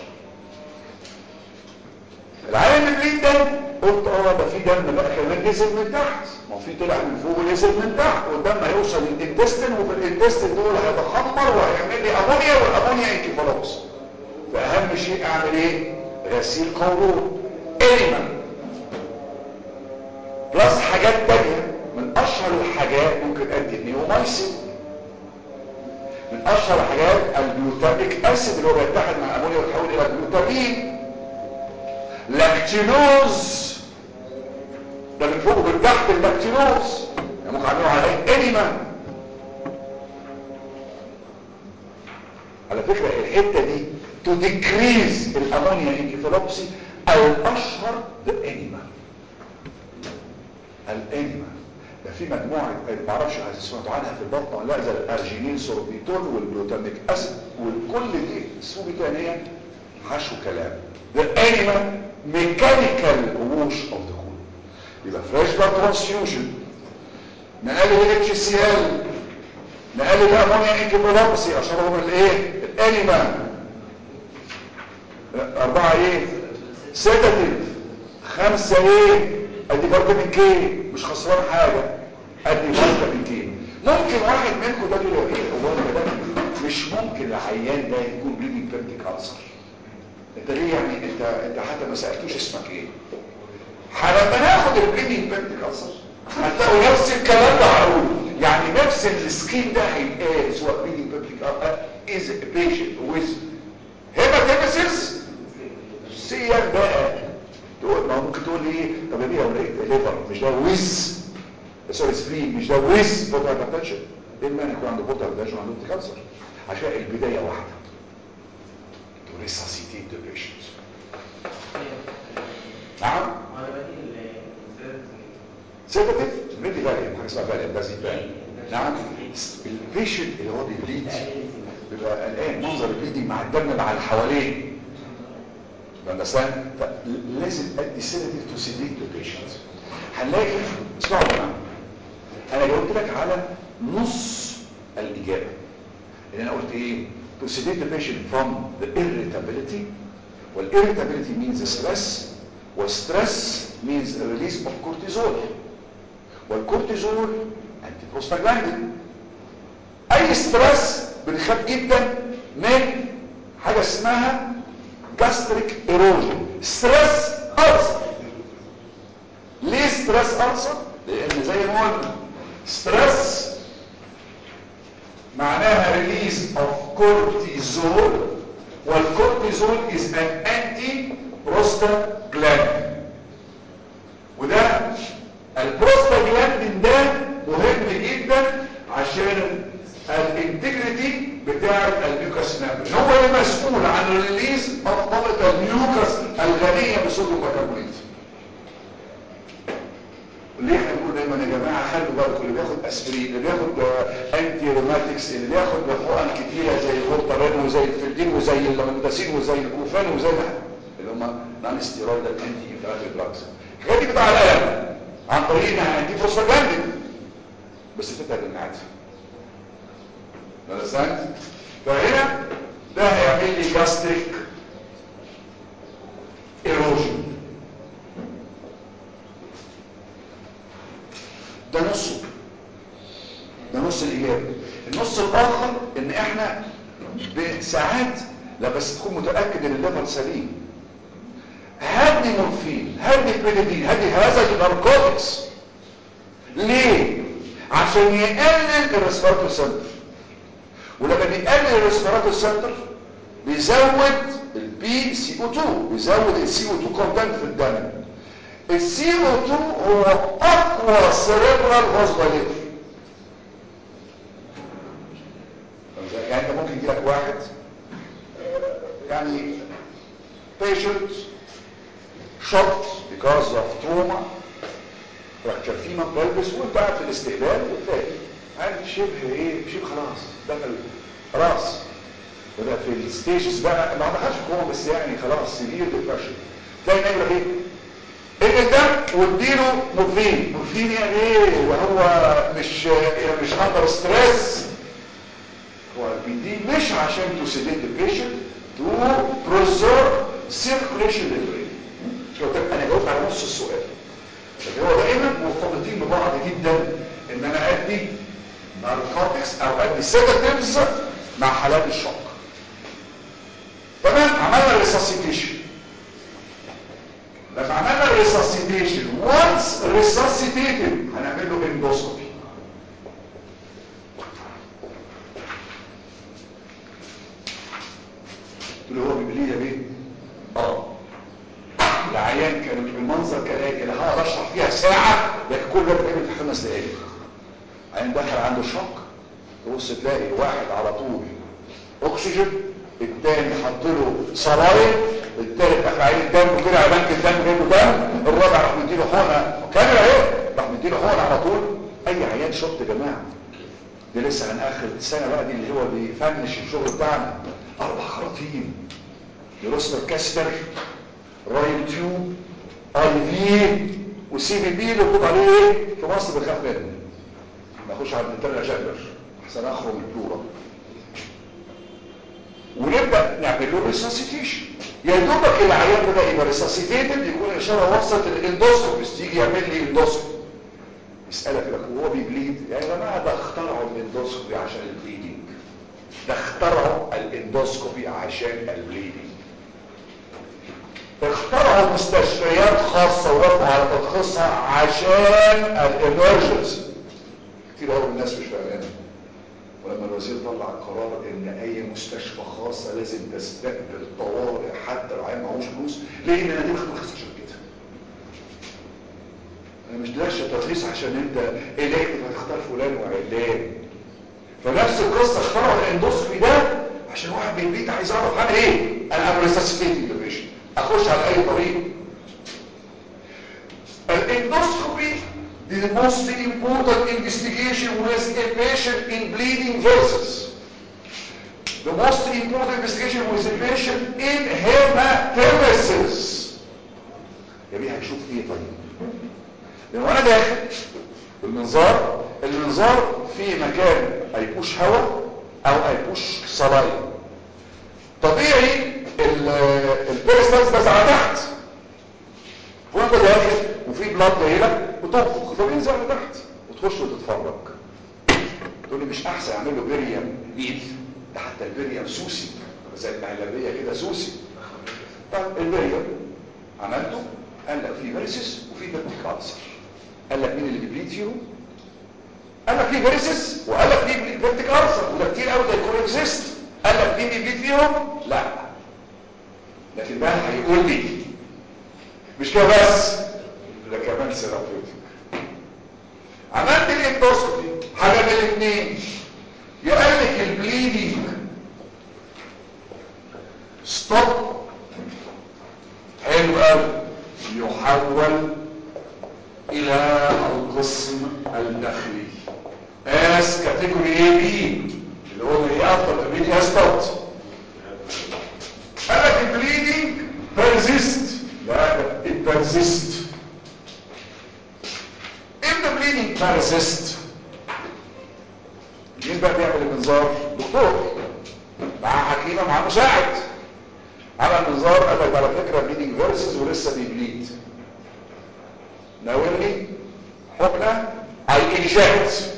العالم البليد ده قلت اه ده في دم بقى كمان نزل من تحت ما هو في طلع من فوق ونزل من تحت والدم هيوصل للانتستين وفي الانتستين دول هيتخمر وهيعمل لي امونيا والامونيا انكفالوس فاهم شيء اعمل ايه غسيل قولون اليما بلس حاجات تانية من اشهر الحاجات ممكن ادي نيومايسين من اشهر الحاجات الجلوتاميك اسيد اللي هو بيتحد مع الامونيا ويتحول الى جلوتامين لاكتينوز ده من فوق ومن تحت اللاكتينوز يعني ممكن اعمله عليه انيما على فكرة الحتة دي تو ديكريز الامونيا انكفالوبسي الاشهر ده انيما الانيما ده في مجموعة ما اعرفش سمعتوا عنها في البطن ولا لا زي الارجينين سوربيتول والجلوتاميك اسيد والكل دي السوبيتانية حشو كلام the animal mechanical wash of the colon يبقى fresh blood transfusion نقلل ال HCl نقلل الامونيا انكفالوبسي اشهرهم الايه الانيما اربعة ايه سيداتيف خمسة ايه ادي فيتامين كي مش خسران حاجة ادي فيتامين كي ممكن واحد منكم ده يقول ايه هو انا ده مش ممكن العيان ده يكون بليدنج بيبتيك كانسر انت ليه يعني انت انت حتى ما سالتوش اسمك ايه لما ناخد البليدنج بيبتيك كانسر هتلاقوا نفس الكلام ده هقول يعني نفس السكين ده هيتقال سواء بليدنج بيبتيك از بيشنت ويز هيماتيمسيس سيان بقى تقول ما ممكن تقول لي ايه طب يا بيه لو لقيت ليفر مش ده ويز سوري سبرين مش ده ويز بوتر هايبرتنشن ايه المانع يكون عنده بوتر هايبرتنشن وعنده كانسر عشان البدايه واحده to resuscitate the patient نعم سيداتيف ميدي فاليوم حاجه اسمها فاليوم ده زيت نعم البيشنت اللي هو بيبليد بيبقى قلقان منظر البليدنج مع الدم مع اللي حواليه مثلا لازم ادي سيداتيف تو سيديت ذا بيشنت هنلاقي اسمعوا يا جماعه انا جاوبت لك على نص الاجابه اللي انا قلت ايه to sedate the patient from the irritability والirritability means stress والstress means release of cortisol والكورتيزول انتي بروستاجلاندين اي ستريس بنخاف جدا من حاجه اسمها gastric erosion ستريس ألسر ليه ستريس ألسر لان زي ما قلنا ستريس معناها ريليز اوف كورتيزول والكورتيزول از ان انتي بروستاجلاندين وده البروستاجلاندين ده مهم جدا عشان الانتجريتي بتاع الميوكاس ميمبرين هو اللي مسؤول عن الريليز اوف طبقه الميوكاس الغنيه بصوديوم بيكربونات ليه احنا بنقول دايما يا جماعه خلوا بالكم اللي بياخد اسبرين اللي بياخد انتي روماتكس اللي بياخد حقن كتيره زي الفورتارين وزي الفلدين وزي اللاموداسين وزي الكوفان وزي ما اللي هم نون ستيرويد انتي انفلاماتوري دراجز الحاجات دي بتاع الالم عن طريق انها انتي بروستاجلاندين بس تتعب المعده understand فهنا ده هيعمل لي جاستريك ايروجن ده نصه ده نص الاجابه النص الاخر ان احنا بساعات لا بس تكون متاكد ان الليفر سليم هدي مورفين هدي بيريدين هدي هذا الناركوتكس ليه عشان يقلل الريسبيراتوري سنتر ولما بيقلل الريسبيراتوري سنتر بيزود البي سي او 2 بيزود السي او 2 كونتنت في الدم السي او 2 هو اقوى سيريبرال فاسفوليتر يعني انت ممكن يجيلك واحد يعني patient shocked because of trauma fracture femur pelvis وانت قاعد في الاستقبال وتلاقي عارف شبه ايه شبه خلاص دخل راس وده في الستيجز بقى ما دخلش كوما بس يعني خلاص سيفير ديبرشن تلاقي نايم ايه ايه الدم واديله مورفين مورفين يعني ايه وهو مش يعني مش اندر ستريس هو بيديه مش عشان تو سيديت البيشنت تو بريزيرف سيركوليشن للبرين مش قلت انا جاوبت على نص السؤال لكن هو دائما مرتبطين ببعض جدا ان انا ادي ناركوتكس او ادي سيداتيفز مع حالات الشوك تمام عملنا ريساسيتيشن لما عملنا ريساسيتيشن وانس ريساسيتيتد هنعمل له اندوسكوبي قلت له هو بيبليه يا بيه اه العيان كان بالمنظر كان اللي هقدر اشرح فيها ساعه لكن كل ده بيتعمل في خمس دقائق عيان دخل عنده شوك تبص تلاقي واحد على طول اكسجين التاني حط له صراير التالت دخل عليه الدم وكده على بنك الدم جايبه دم الرابع راح مديله حقنه كاميرا اهي راح مديله حقنه على طول اي عيان شفت يا جماعه دي لسه عن اخر السنه بقى دي اللي هو بيفنش الشغل بتاعنا اربع خراطيم يروستر كاستر رايل تيوب اي في وسي بي بي اللي مكتوب عليه ايه في مصر بنخاف منه ما اخش على الانترنت جابر احسن اخرم البلورا ونبدا نعمل له ريساسيتيشن يا دوبك العيان بدا يبقى ريساسيتيتد يكون الاشاره وصلت للاندوسكوبيست يجي يعمل لي اندوسكوبي يسالك لك وهو بيبليد يا جماعه ده اخترعوا الاندوسكوبي عشان البليدنج ده اخترعوا الاندوسكوبي عشان البليدنج اخترعوا مستشفيات خاصة ووافقوا على ترخيصها عشان الامرجنسي كتير قوي الناس مش فاهمانه ولما الوزير طلع قرار ان اي مستشفى خاصة لازم تستقبل طوارئ حتى لو عين معهوش فلوس ليه ان انا دي بترخص عشان كده انا مش داش ترخيص عشان انت الكتف هتختار فلان وعلان فنفس القصة اخترعوا الاندوسكوبي ده عشان واحد من البيت عايز يعرف عن ايه انا ريساسيتيتنج البيشنت اخش على اي طريق الاندوسكوبي is the most important investigation with a patient in bleeding vessels the most important investigation with a patient in hematemesis يا بيه هنشوف ايه طيب لو انا داخل بالمنظار المنظار في مكان هيبوش هواء او هيبوش صلايا طبيعي البيرستانس بس على تحت وانت داخل وفي بلاد جاي لك وتنفخ فبينزل على تحت وتخش وتتفرج تقول لي مش احسن اعمل له بيريم بيت ده حتى البيريم سوسي زي المهلبيه كده سوسي طب البيريم عملته قال لك في فيرسس وفي بيبتيك ألسر قال لك مين اللي بيبليد فيهم قال لك في فيرسس وقال لك في بيبتيك ألسر وده كتير قوي ده يكون اكزيست قال لك مين بيبليد فيهم لا لكن بقى هيقول لي مش كده بس ده كمان سيرابيوتيك عملت الاندوسكوبي حاجه من الاثنين يقال لك البليدنج ستوب حلو قوي يحول الى القسم الداخلي اس كاتيجوري اي بي اللي هو ايه افضل البليدنج ستوب قال لك البليدنج بيرزيست لا it persist if the bleeding persist مين بقى بيعمل المنظار دكتور مع حكيمه مع مساعد عمل منظار قال لك على فكره بليدنج فيرسز ولسه بيبليد ناولني حقنه اي انجكت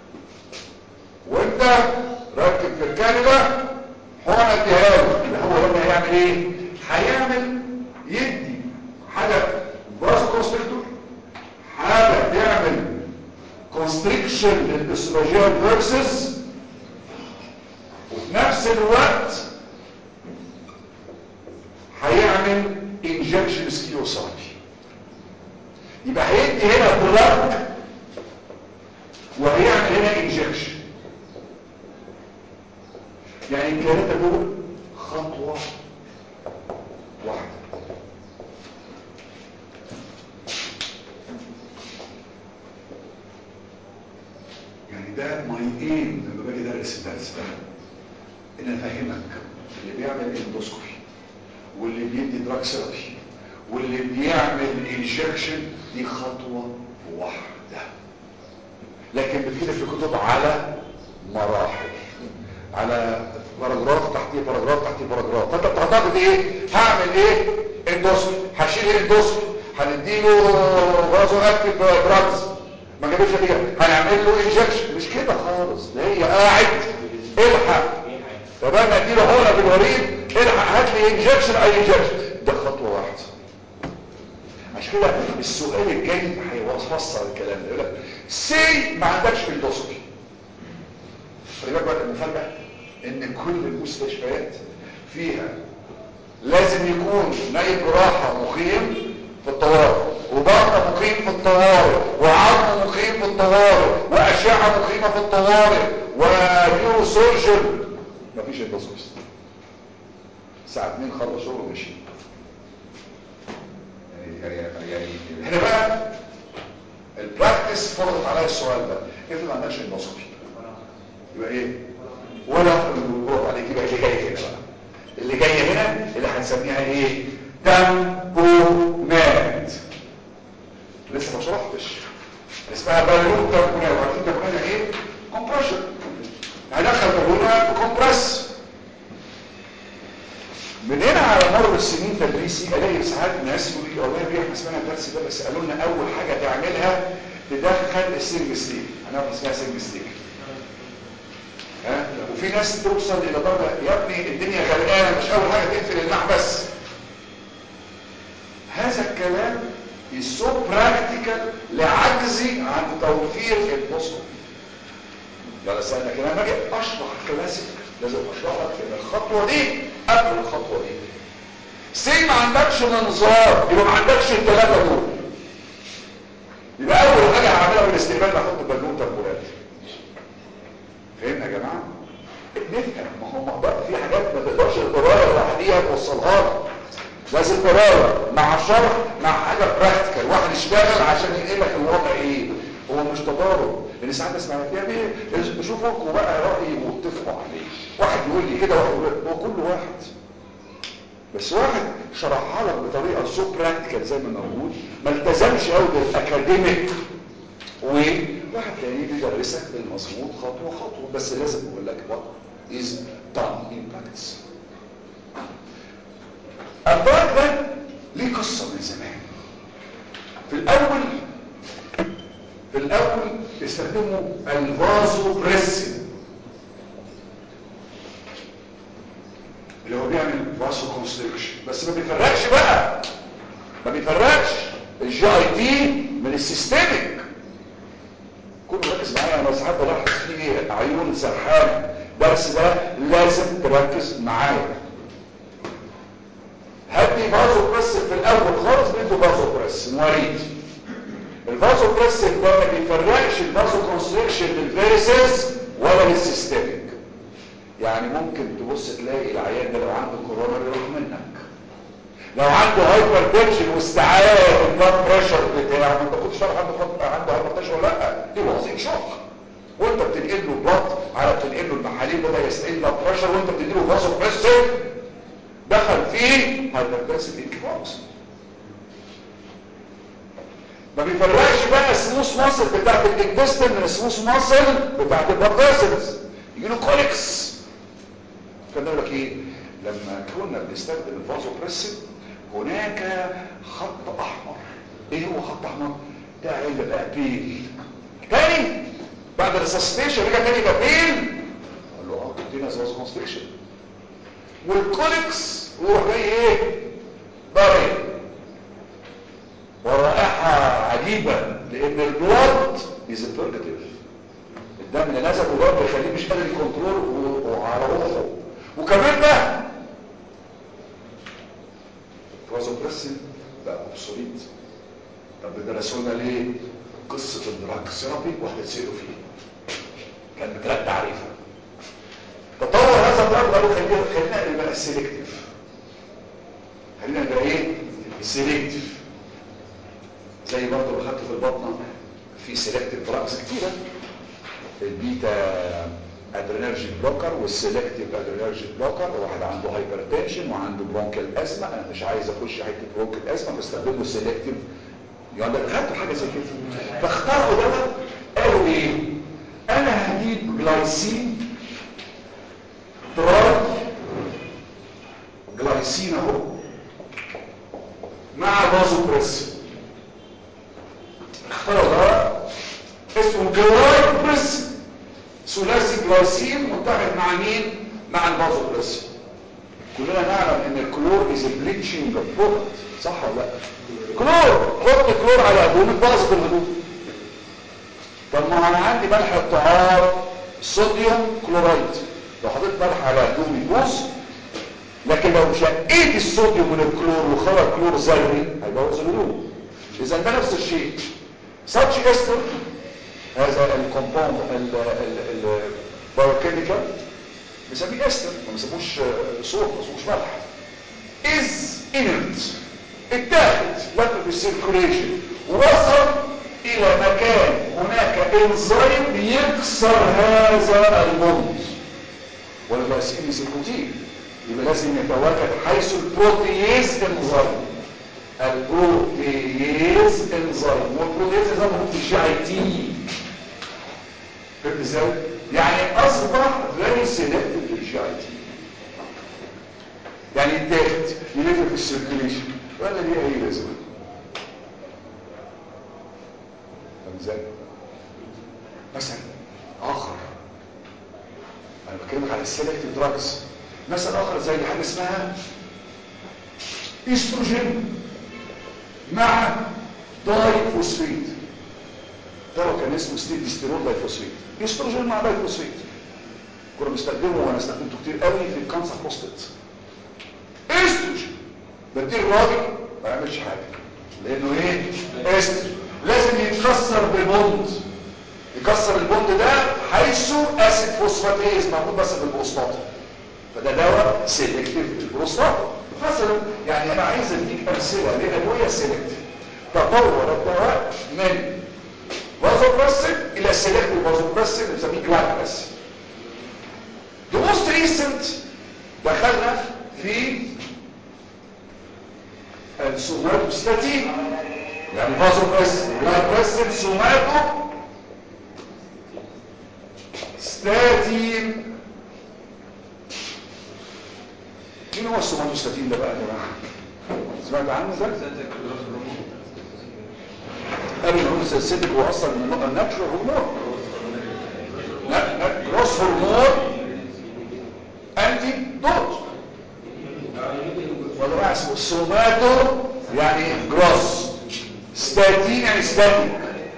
وانت ركب في الكنبه حقنه اديها له اللي هو هنا هيعمل ايه هيعمل يدي حاجه باس كونستريكتور حاجه تعمل كونستريكشن للاسروجين فيرسز وفي نفس الوقت هيعمل انجكشن سكيوسايد يبقى هيدي هنا بلاك وهيعمل هنا انجكشن يعني الثلاثه دول خطوه واحده يعني ده ماي ايم لما باجي ادرس الدرس ده ان افهمك اللي بيعمل اندوسكوبي واللي بيدي دراج ثيرابي واللي بيعمل انجكشن دي خطوه واحده لكن بتجيلك في كتب على مراحل على باراجراف تحتيه باراجراف تحتيه باراجراف فانت بتعتقد ايه هعمل ايه اندوسكوبي هشيل الاندوسكوبي هنديله غازو اكتف دراجز ما جابش نتيجه هنعمل له انجكشن مش كده خالص ده هي قاعد الحق طب انا اديله حقنه بالوريد الحق هات لي انجكشن اي انجكشن ده خطوه واحده عشان كده السؤال الجاي هيوصل الكلام ده يقول لك سي ما عندكش اندوسكوبي خلي بالك بقى المفاجاه ان كل المستشفيات فيها لازم يكون نايب راحه مقيم في الطوارئ وبطن مقيم في الطوارئ وعظم مقيم في الطوارئ واشعه مقيمه في الطوارئ ونيورو سيرجن مفيش اندوسكوبي الساعه 2 خلص شغل ومشي يعني يعني يعني هنا بقى البراكتس فرضت عليا السؤال ده افرض ما عندكش اندوسكوبي يبقى ايه ولا الوقوف عليك يبقى اللي جاي هنا بقى اللي جاي هنا اللي هنسميها ايه تامبونات لسه ما شرحتش اسمها بالون تامبونات وعارفين تامبونات ايه كومبريشن هدخل بالونه بكمبرس من هنا على مر السنين تدريسي الاقي ساعات ناس يقول لي والله يا احنا سمعنا الدرس ده بس قالوا لنا اول حاجه تعملها تدخل السنج ستيك هنعرف اسمها سنج ستيك ها وفي ناس توصل الى درجه يا ابني الدنيا غرقانه مش اول حاجه تقفل المحبس هذا الكلام سو براكتيكال لعجزي عن توفير البوسكوبي لا بس انا كده لما اجي اشرح كلاسيك لازم اشرح لك ان الخطوه دي قبل الخطوه دي سي ما عندكش منظار يبقى ما عندكش الثلاثه دول يبقى اول حاجه هعملها في الاستقبال احط بالون تربولات فهمنا يا جماعه نفهم ما هو مقدار في حاجات ما تقدرش القرايه لوحديها توصلها لك لازم قرايه مع شرح مع حاجه براكتيكال واحد يشتغل عشان ينقل لك الوضع ايه هو مش تضارب لان ساعات اسمع بيعمل ايه شوفوا لكم بقى رايي واتفقوا عليه واحد يقول لي كده واحد يقول هو كل واحد بس واحد شرحها لك بطريقه سو براكتيكال زي ما موجود ما التزمش قوي بالاكاديميك وواحد تاني بيدرسك بالمظبوط خطوه خطوه بس لازم يقول لك وات از done in practice ده ليه قصة من زمان في الاول في الاول استخدموا الفازو بريسين اللي هو بيعمل فازو كونستريكشن بس ما بيفرقش بقى ما بيفرقش الجي اي تي من السيستميك كله ركز معايا انا ساعات بلاحظ في عيون سرحان درس ده لازم تركز معايا هدي فازو بريس في الاول خالص بيدوا فازو بريس مواريد الفازو بريس ده ما بيفرقش الفازو كونستريكشن للفيرسز ولا للسيستميك يعني ممكن تبص تلاقي العيان ده لو عنده كورونا يروح منك لو عنده هايبر تنشن واستعاده البلاد بريشر بتاعه ما تاخدش تعرف عنده عنده هايبر تنشن ولا لا دي وظيفه شوك وانت بتنقل له بلاد على بتنقل له المحاليل بدا يستقل بلاد بريشر وانت بتديله فازو بريسين دخل فيه هايبرتنسيف انكفاكس ما بيفرقش بقى السموث ماسل بتاعت الانتستين من السموث ماسل بتاعت البلاد فيسلز يجي له كوليكس كان يقول لك ايه لما كنا بنستخدم الفازو بريسين هناك خط احمر ايه هو خط احمر ده علم الابيل تاني بعد الريسستيشن رجع تاني الابيل قال له اه كنتينا فازو كونستريكشن والكوليكس يروح جاي ايه ضري ورائحة عجيبة لان البلاد از بيرجاتيف الدم اللي نزل والبلاد بيخليه مش قادر يكنترول وعلى روحه وكمان ده فازوبريسين بقى اوبسوليت طب درسوا لنا ليه قصة الدراج ثيرابي وهتتسألوا فيه كان بثلاث تعريفة تطور هذا الدراج قالوا خلينا خلينا نبقى سيلكتيف خلينا نبقى ايه سيلكتيف زي برضه اللي خدته في البطنه في سيلكتيف دراجز كتيره البيتا ادرينرجيك بلوكر والسيلكتيف ادرينرجيك بلوكر واحد عنده هايبرتنشن وعنده برونكال ازمه انا مش عايز اخش حته برونكال ازمه بستخدم له سيلكتيف يعني خدتوا حاجه زي كده فاختاروا ده قالوا ايه انا هجيب جلايسين تراب جلايسين اهو مع بازوبريسين اختاروا ده اسمه جلايبريسين ثلاثي جلايسين متحد مع مين مع البازوبريسين كلنا نعلم ان الكلور از بليتشنج برودكت صح ولا لا كلور حط كلور على هدومك باظت الهدوم طب ما انا عندي ملح الطعام صوديوم كلورايد لو حطيت ملح على هدومي يبوظ لكن لو شقيت الصوديوم من الكلور وخرج كلور ذري هيبوظ الهدوم اذا ده نفس الشيء such ester هذا الكومباوند البايوكيميكال بنسميه استر ما بنسموش صوت ما بنسموش ملح از inert اتاخد لف في السيركوليشن وصل الى مكان هناك انزيم يكسر هذا البوند والجلاسين سيكوتين يبقى لازم يتواجد حيث البروتييز انزيم البروتييز انزيم والبروتييز انزيم هو في الجي اي تي فهمت ازاي؟ يعني اصبح فيري سيلكتيف للجي اي تي يعني يتاخد يلف في السيركوليشن ولا ليه اي لازمه فاهم ازاي؟ مثلا اخر انا بتكلم على السيلكتيف دراجز مثل اخر زي حاجه اسمها استروجين مع دايفوسفيت دواء كان اسمه ستيديستيرول دايفوسفيت استروجين مع دايفوسفيت كنا بنستخدمه وانا استخدمته كتير قوي في الكانسر بروستات استروجين بديه الراجل ما يعملش حاجه لانه ايه استروجين لازم يتكسر بالبوند يكسر البوند ده حيث اسيد فوسفاتيز موجود بس في البروستات فده دواء سيلكتيف للبروستات مثلا يعني انا عايز اديك امثله لادويه سيلكتيف تطور الدواء من فازوبريسين الى سيلكتيف فازوبريسين بنسميه جلايكوبريسين The most recent دخلنا في السوماتوستاتين يعني فازوبريسين جلايكوبريسين سوماتو ستاتين مين هو السوماتوستاتين ده بقى يا جماعه سمعت عنه ده؟
سنساتيك جروس هرمون
قبل ما نقول سيستيك هو اصلا الناتشورال هرمون جروس هرمون انتي دوت ولا بقى اسمه سوماتو يعني جروس ستاتين يعني ستاتيك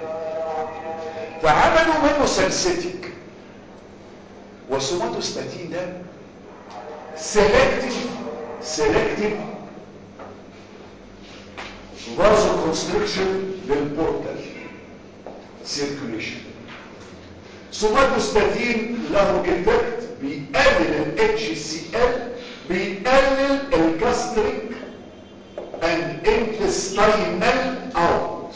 فعملوا منه سنسيتيك وسوماتو ستاتين ده سيلكتيف سيلكتيف فازو كونستريكشن للبورتال سيركوليشن سوماتوستاتين له افكت بيقلل الاتش سي ال بيقلل الجاستريك اند انتستينال اوت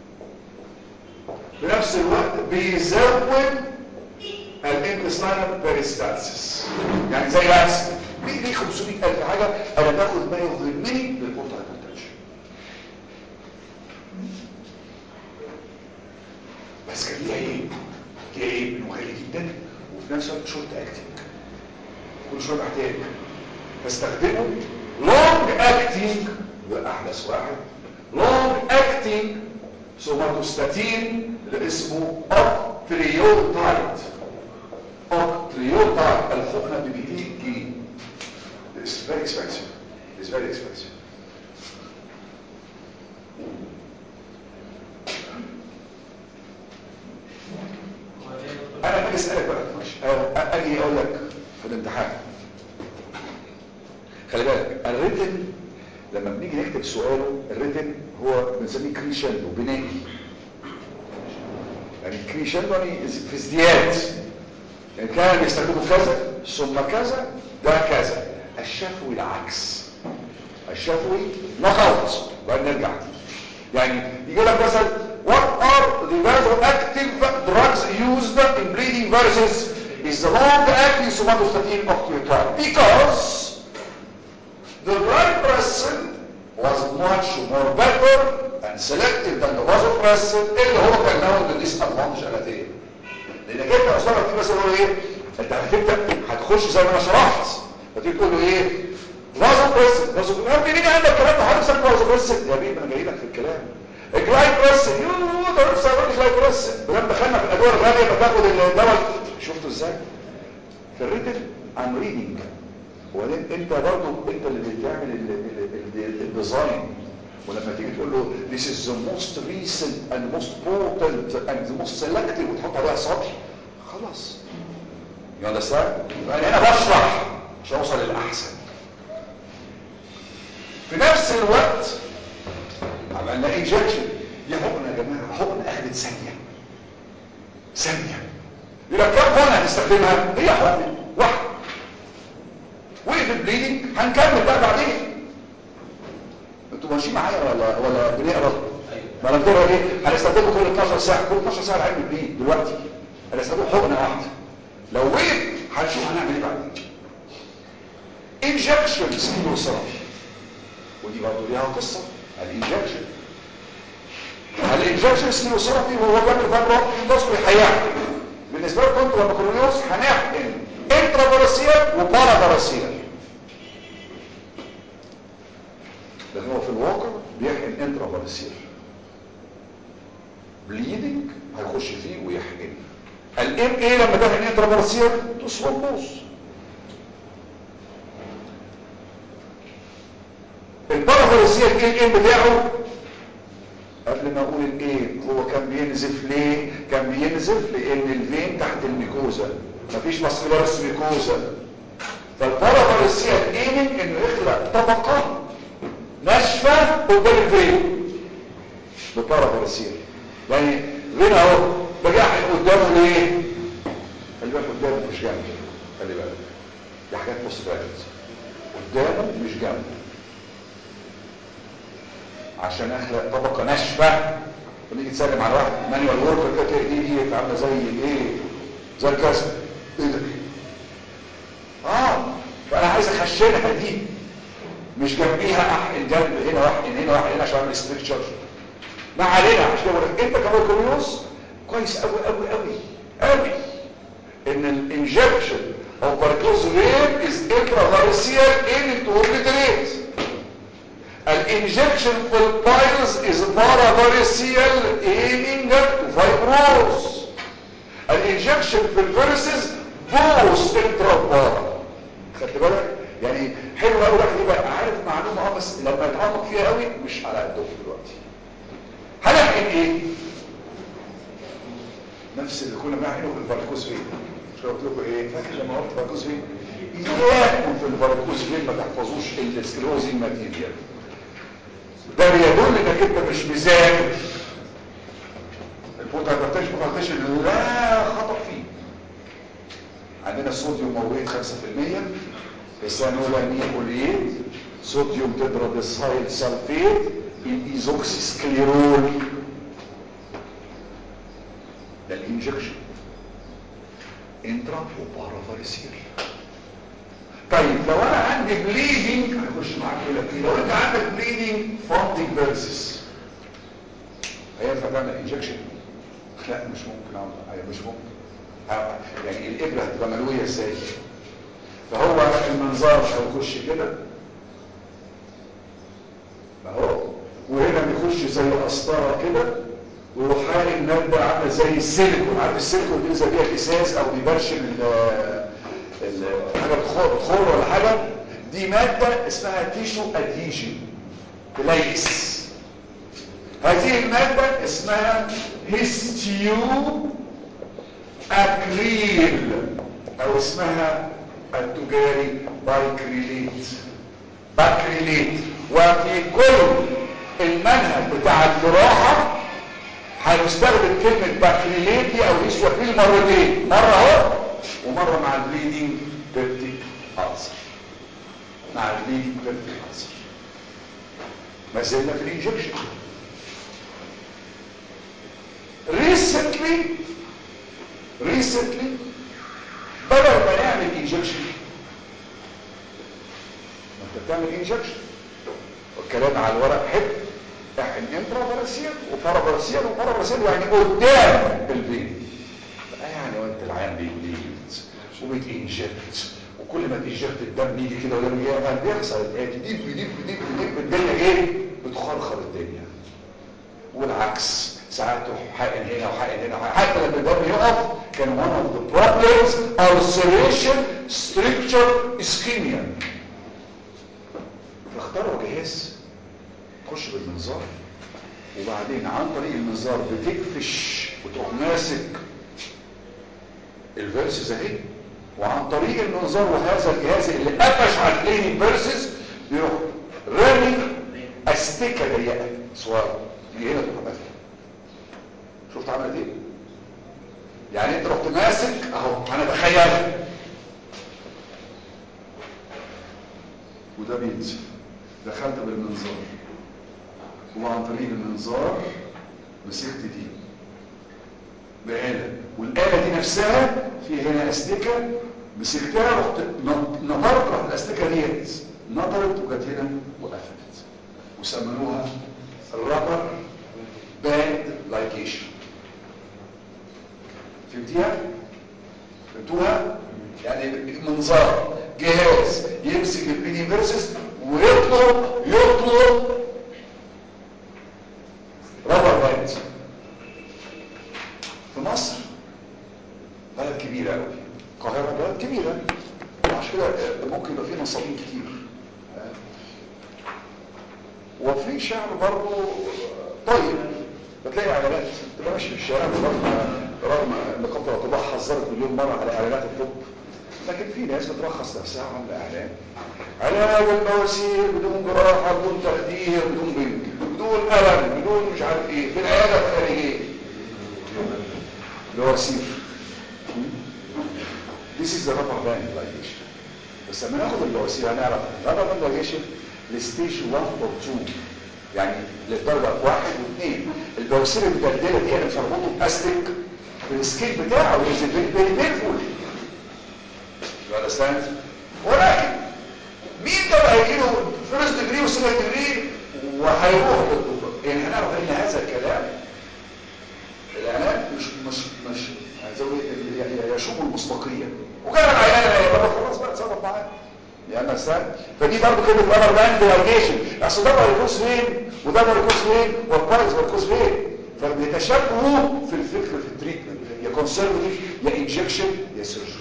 في نفس الوقت بيزود الانتستينال بيريستالسيس يعني زي العسل ليه ليه 500000 حاجه انا باخد ما يهمني للبورتال هايبرتنشن بس كان ليه عيب ليه عيب انه غالي جدا وفي نفس الوقت شورت اكتنج كل شويه بحتاج بستخدمه لونج اكتنج ده احدث واحد لونج اكتنج سوماتوستاتين اللي اسمه اوكتريوتايد اوكتريوتايد الحقنه ب 200 جنيه It's very expensive. It's very expensive. انا باجي اسالك بقى ماشي أو- اجي اقول لك في الامتحان خلي بالك الريتن لما بنيجي نكتب سؤاله الريتن هو بنسميه كريشندو بنائي يعني كريشندو يعني في ازدياد يعني كان بيستخدموا كذا ثم كذا ده كذا الشفوي العكس الشفوي نوك اوت بعدين نرجع يعني يجي لك مثلا what are the vasoactive drugs used in bleeding versus is the long-acting somatostatin octreotide because the vasopressin was much more better and selective than the vasopressin اللي هو كان له disadvantage الاتيه لانك انت اصلا في مثلا يقول ايه انت هتبدا هتخش زي ما انا شرحت فتيجي تقول له ايه فازوبريسن فازوبريسن يا ابني مين عندك الكلام ده حضرتك فازوبريسن يا بيه انا جاي لك في الكلام الجلايكوسين يوه ده لسه هقول جلايكوسين بلما دخلنا في الادويه الغاليه بتاخد الدواء شفتوا ازاي في الريتم ام ريدنج وبعدين انت برضه انت اللي بتعمل ال- ال- ال- الديزاين ولما تيجي تقول له this is the most recent and most potent and the most selective وتحط عليها سطر خلاص you understand؟ يعني انا بشرح عشان اوصل للاحسن في نفس الوقت عملنا انجكشن دي حقنه يا جماعه حقنه اخذت ثانيه ثانيه يبقى كم حقنه هنستخدمها هي حقنه واحده وقف البليدنج هنكمل بقى بعدين انتوا ماشيين معايا ولا ولا بنقرا ما انا بقرا ايه هنستخدمه كل 12 ساعه كل 12 ساعه العلم بليد دلوقتي هنستخدمه حقنه واحده لو وقف هنشوف هنعمل ايه بعدين انجكشن سكلوسيرابي ودي برضه ليها قصه الانجكشن الانجكشن سكلوسيرابي وهو بيعمل فايبرات اندوسكوبي هيعمل بالنسبه لكم انتوا لما كورنيوس هنحقن انترافيروسيال وبارافيروسيال لكن هو في الواقع بيحقن انترافيروسيال بليدنج هيخش فيه ويحقن الام ايه لما تحقن انترافيروسيال تثرومبوز البارافيروسيال ايه الام بتاعه قبل ما اقول الايه هو كان بينزف ليه كان بينزف لان الفين تحت الميكوزا مفيش ماسكولارس ميكوزا فالبارافيروسيال ايمن انه يخلق طبقه ناشفه قدام الفين بالبارافيروسيال يعني فين اهو بجحن قدامه ليه خلي بالك قدامه مش جنبه خلي بالك دي حاجات مستفادة قدامه مش جنبه عشان اخلق طبقه ناشفه ونيجي تسلم على واحد مانيوال وركر كده تلاقي دي دي عامله زي الايه زي الكاسب ايه ده اه فانا عايز اخشنها دي مش جنبيها احقن جنب هنا واحقن هنا واحقن هنا عشان اعمل ستريكشر ما علينا عشان بقول لك انت كماركوريوس كويس قوي قوي قوي قوي ان الانجكشن او باركوز ريم از انترافيرسيال ان تو اوبليتريت الانجكشن في البايلز از بارافاريسيال ايمينج تو فايبروز الانجكشن في الفيرسز بوس انترابارا خدت بالك يعني حلو قوي الواحد يبقى عارف معلومه اه بس لما يتعمق فيها قوي مش على قدهم دلوقتي هنحقن ايه نفس اللي كنا بنعمله في الفاركوز فين مش قلت لكم ايه فاكر لما قلت فاركوز فين اياكم في الفاركوز فين ما تحفظوش السكلوزين ماتيريال ده بيدل انك انت مش مذاكر البوت هتفتش بفتش لا خطأ فيه عندنا الصوديوم موجود 5% السانولانيكوليت صوديوم تتراديسايل سلفيت الايزوكسي سكليرول ده الانجكشن انترا وبارافاريسيال طيب لو انا عندي بليدنج هنخش معاك يقول لك ايه لو انت عندك بليدنج فاندنج فيرسس هينفع تعمل انجكشن لا مش ممكن اعمل هي مش ممكن ه- يعني الابره هتبقى ملويه ازاي فهو المنظار هيخش كده اهو وهنا بيخش زي قسطره كده ويروح حاقن ماده عامله زي السيليكون عارف السيليكون بيلزق بيها الازاز او بيبرشم ال- ال- حاجه بتخور بتخور ولا حاجه دي ماده اسمها تيشو ادهيجن بلايس هذه الماده اسمها هيستيو اكريل او اسمها التجاري بايكريليت باكريليت وفي كل المنهج بتاع الجراحه هنستخدم كلمه باكريليت دي او هيستوكريل مرتين مره اهو ومره مع البليدنج بيبتيك ألسر مع البليدنج بيبتيك ألسر ما زلنا في الانجكشن recently recently بدل ما نعمل انجكشن ما انت بتعمل انجكشن والكلام على الورق حلو احنا انترافرسيال وبارافرسيال وبارافرسيال يعني قدام البيت بقى يعني وانت العيان بيبليد وبيتنجكت وكل ما تنجكت الدم يجي كده ولا يجي يعني بيحصل الاتي ديب ديب ديب ديب الدنيا ايه بتخرخر الدنيا والعكس ساعات تروح حقن هنا وحقن هنا وحقن. حتى لما الدم يقف كان one of the problems ulceration stricture ischemia فاختاروا جهاز تخش بالمنظار وبعدين عن طريق المنظار بتقفش وتروح ماسك الفيرسز اهي وعن طريق المنظار وهذا الجهاز اللي قفش على الكلينيك فيرسز بيروح رامي استيكه ضيقه صغيره دي هنا تروح قافله شفت عملت ايه يعني انت رحت ماسك اهو هنتخيلها وده بينزل دخلت بالمنظار وعن طريق المنظار مسكت دي بآلة والآلة دي نفسها في هنا أستيكة مسكتها رحت ن- نطرت راح الأستيكة ديت نطرت وجت هنا وقفلت وسموها الرابر باند لايكيشن فهمتيها؟ فهمتوها؟ يعني منظار جهاز يمسك البيدي فيرسس ويطلب يطلب رابر باند في مصر بلد كبيرة قوي القاهرة بلد كبيرة عشان كده ممكن يبقى فيه نصابين كتير وفي شعب برضه طيب بتلاقي اعلانات تبقى ماشي في الشارع رغم رغم ان قبل الاطباء حذرت مليون مره على اعلانات الطب لكن في ناس بترخص نفسها عامله اعلان علاج البواسير بدون جراحه بدون تخدير بدون بنك بدون الم بدون مش عارف ايه في العياده الخارجيه بواسير This is the rubber band ligation بس لما ناخد البواسير هنعرف الرابر باند ligation لستيج 1 اور 2 يعني للدرجه واحد واثنين البواسير المدلدله دي انا مش هربطه باستيك بالسكيل بتاعه ينزل فيري بينفول يو اندرستاند ولكن مين ده اللي هيجي له فيرست ديجري وسكند ديجري وهيروح للدكتور يعني هنعرف ان هذا الكلام الاعلان مش مش مش زي ما يشوب المصداقيه وكان العيان يبقى خلاص بقى اتصرف معاه لان سهل فدي برضه كده الرابر باند ديلايجيشن اصل ده مركوز فين وده مركوز فين والبايز مركوز فين فبيتشابهوا في الفكر في التريتمنت يا كونسرفتيف يا انجكشن يا سيرجري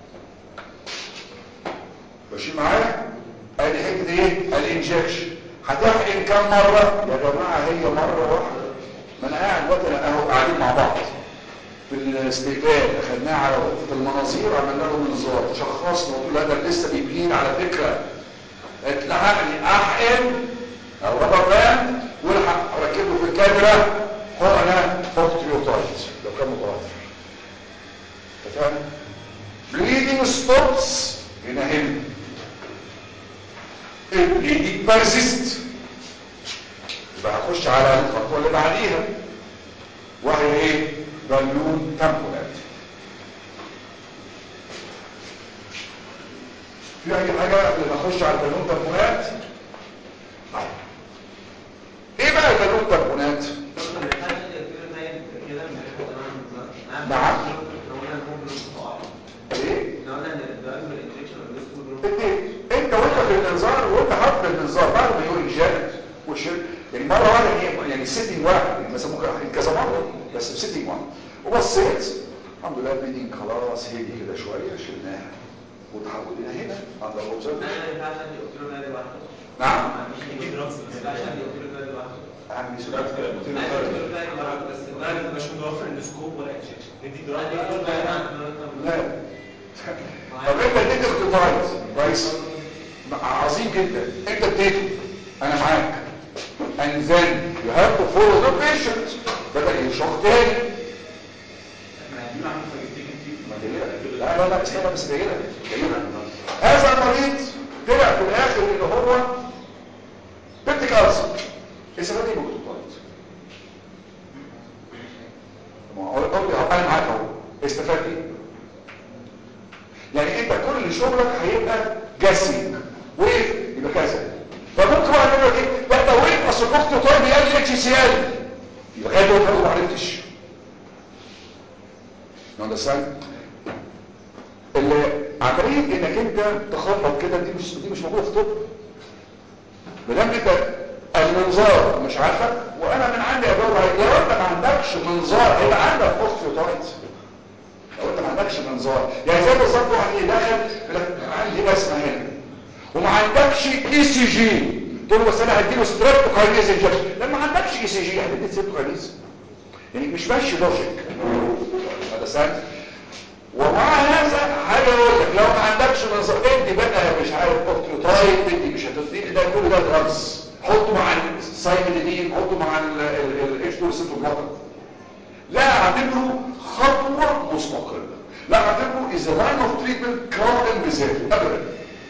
ماشي معايا ادي حته ايه الانجكشن هتحقن كام مره يا جماعه هي مره واحده ما انا قاعد دلوقتي أنا اهو قاعدين مع بعض في الاستقبال اخدناه على غرفه المناظير عملنا له منظار شخصنا وقلت له هذا لسه بيبلين على فكره اتلحقني احقن او رابر باند والحق اركب له في الكاميرا حقنه فوكتريوتايد لو كان متوفر اتفقنا bleeding stops هنا هنا البليدنج persist يبقى هخش على الخطوه اللي بعديها وهي ايه بالون تامبونات في اي حاجه قبل ما اخش على البالون تامبونات طيب. ايه بقى البالون تامبونات نعم. ايه اتنين انت وانت في الانذار وانت حاطط الانذار بعد ما يقول جامد وشرب يعني مره واحده يعني يعني سيتنج واحد يعني مثلا ممكن كذا مره بس في سيتنج واحد وبصيت الحمد لله البيدنج خلاص هدي كده شويه شلناها وتحولنا هنا عند الاوبزرفر نعم اعمل سؤال
مش متوفر السكوب ولا انجكشن ندي دراج
لا طب انت اديت اختبارات كويس عظيم جدا انت اديته انا معاك and then you have to follow the patient بدأ يشوف تاني ما جايلك. لا لا لا استنى بس جايلك جايلك هذا المريض طلع في الاخر ان هو بنتك ارسل استفاد ايه من الدكتورات ما هو قول لي اهو انا معاك اهو استفاد ايه يعني انت كل شغلك هيبقى جسمك وقف يبقى كذا فممكن واحد يقول لك ايه لا ده وقف اصل اخته طيب يقل اتش سي ال يبقى غير دلوقتي ما عرفتش اندرستاند عمليه انك انت تخبط كده دي مش دي مش موجوده في الطب ما دام انت المنظار مش عارفك وانا من عندي ادور عليك لو انت ما عندكش منظار هيبقى عندك اوستيوتايت لو انت ما عندكش منظار يعني زي بالظبط واحد يدخل يقول لك عندي اسمه هنا وما عندكش اي سي جي تقول له بس انا هديله ستريبتوكاينيز انجكشن لما ما عندكش اي سي جي هتدي ستريبتوكاينيز يعني مش ماشي لوجيك هذا سهل ومع هذا حاجه اقول لك لو ما عندكش منظار ادي بقى مش عارف اوستيوتايت ادي مش هتدي ده كل ده دراجز حطه مع السايكليدين حطه مع الاتش 2 ريسبتور بلوكر لا اعتبره خطوه مستقله لا اعتبره از لاين اوف تريتمنت كراودن بذاته ابدا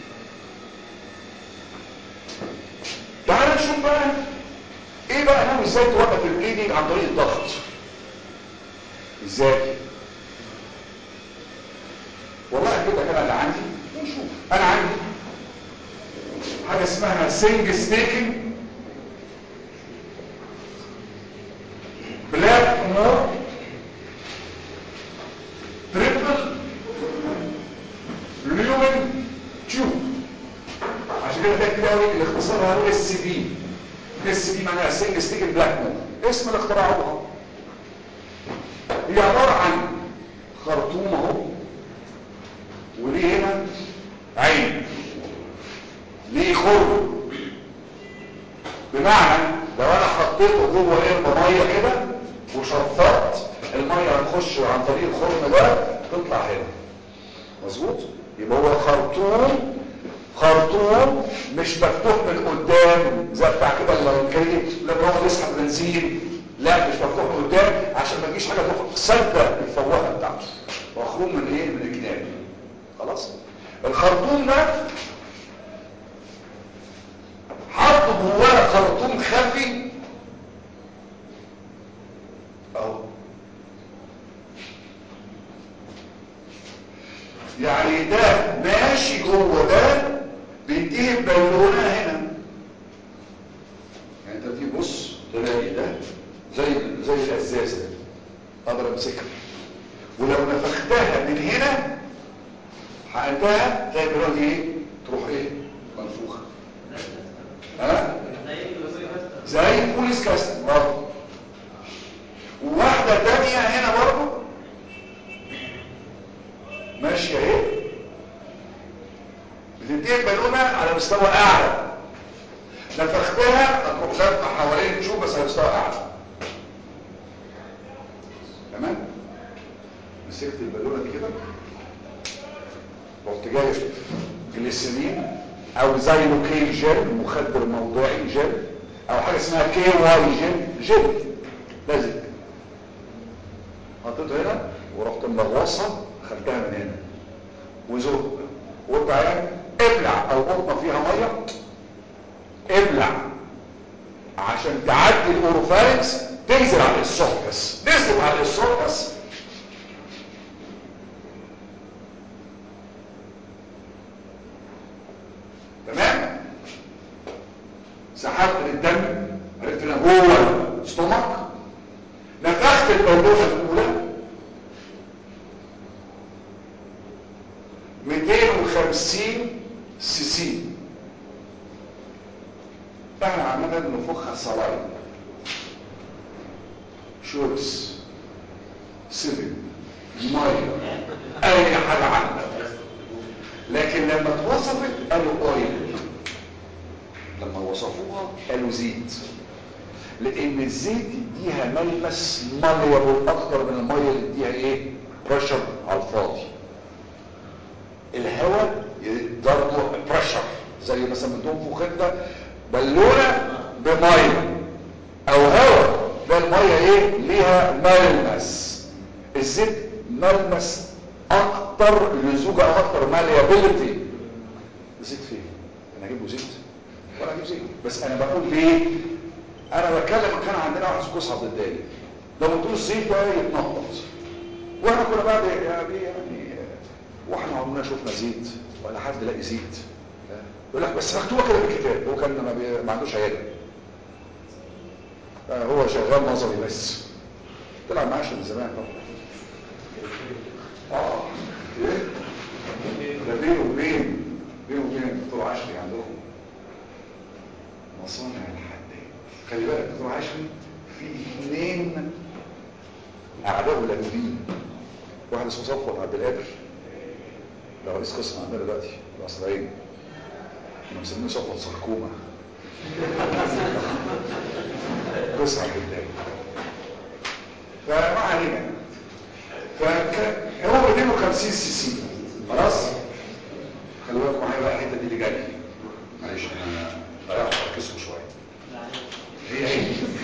تعال نشوف بقى ايه بقى نعمل ازاي توقف البليدنج عن طريق الضغط ازاي والله اجيب لك انا اللي عندي ونشوف انا عندي حاجه اسمها سنج ستيكن بلاك مور تريبل ليومن تيوب عشان كده ده كده قوي الاختصار هو اس بي اس بي معناها سنج ستيكن بلاك مور اسم الاختراع هو هي عباره عن خرطوم اهو وليه هنا عين ليه خرم بمعنى لو انا حطيته جوه قربة ميه كده وشفطت الميه هتخش عن طريق الخرم ده تطلع هنا مظبوط يبقى هو خرطوم خرطوم مش مفتوح من قدام زي بتاع كده الكريم لما هو يسحب بنزين لا مش مفتوح من قدام عشان ما تجيش حاجه تخرج سده الفوهه بتاعته مخروم من ايه من الجناب خلاص الخرطوم ده حط جواه خرطوم خفي اهو يعني ده ماشي جوه ده بينتهي ببالونه هنا يعني انت تيجي بص تلاقي ده زي زي الازازه اقدر امسكها ولو نفختها من هنا حقنتها زي البالونه دي ايه تروح ايه منفوخه ها زي البوليس كاست برضه وواحده تانية هنا برضه ماشيه اهي بتنتهي بالونه على مستوى اعلى نفختها هتروح لفه حوالين تشوف بس على مستوى اعلى تمام مسكت البالونه دي كده رحت جايب جليسرين او زيلوكين جل مخدر موضعي جل او حاجه اسمها كي واي جل جل لازم حطيته هنا ورحت ملغوصها خدتها من هنا وزق وقلت عيان ابلع او قطمه فيها ميه ابلع عشان تعدي الاوروفارينكس تنزل على الاسوفكس نزل على الاسوفكس تمام سحبت الدم عرفت ان هو ستومك نفخت البلوفه الاولى 250 سي سي احنا عمالنا بنفخها صلايم شورس سيفن ميه اي حاجه عندك لكن لما اتوصفت قالوا اويل لما وصفوها قالوا زيت لان الزيت يديها ملمس ماليبل اكتر من الميه اللي يديها ايه بريشر على الفاضي الهواء برضه بريشر زي مثلا بتنفخ انت بالونه بميه او هواء ده الميه ايه ليها ملمس الزيت ملمس اكتر لزوجة اكتر ماليابيلتي زيت فين انا اجيب له زيت ولا اجيب زيت بس انا بقول ليه انا بتكلم كان عندنا واحد اسمه كوس عبد الدالي لما تقول الزيت ده يتنطط واحنا كنا بقى يعني يعني واحنا عمرنا شفنا زيت ولا حد لاقي زيت يقول لك بس مكتوبه كده في الكتاب هو كان ما, بي... ما عندوش عياده هو شغال نظري بس طلع معاش من زمان طبعا اه ايه ده بينه وبين بينه وبين الدكتور عشري عندكم مصانع الحداد خلي بالك الدكتور عشري في اثنين اعداء لاجئين واحد اسمه صفوت عبد القادر ده رئيس قسم عندنا دلوقتي القصرين احنا مسمينه صفوت سركومه قسم عبد القادر فما علينا فهو 250 سي سي خلاص خلي بالكم معايا بقى الحته دي اللي جايه معلش انا ضيعت تركيزكم شويه هي هي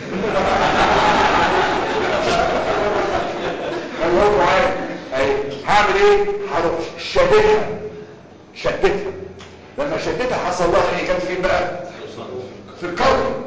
خلي بالكم معايا اهي هعمل ايه هروح شددها شددها لما شددها حصل لها ايه كانت فين بقى في القلب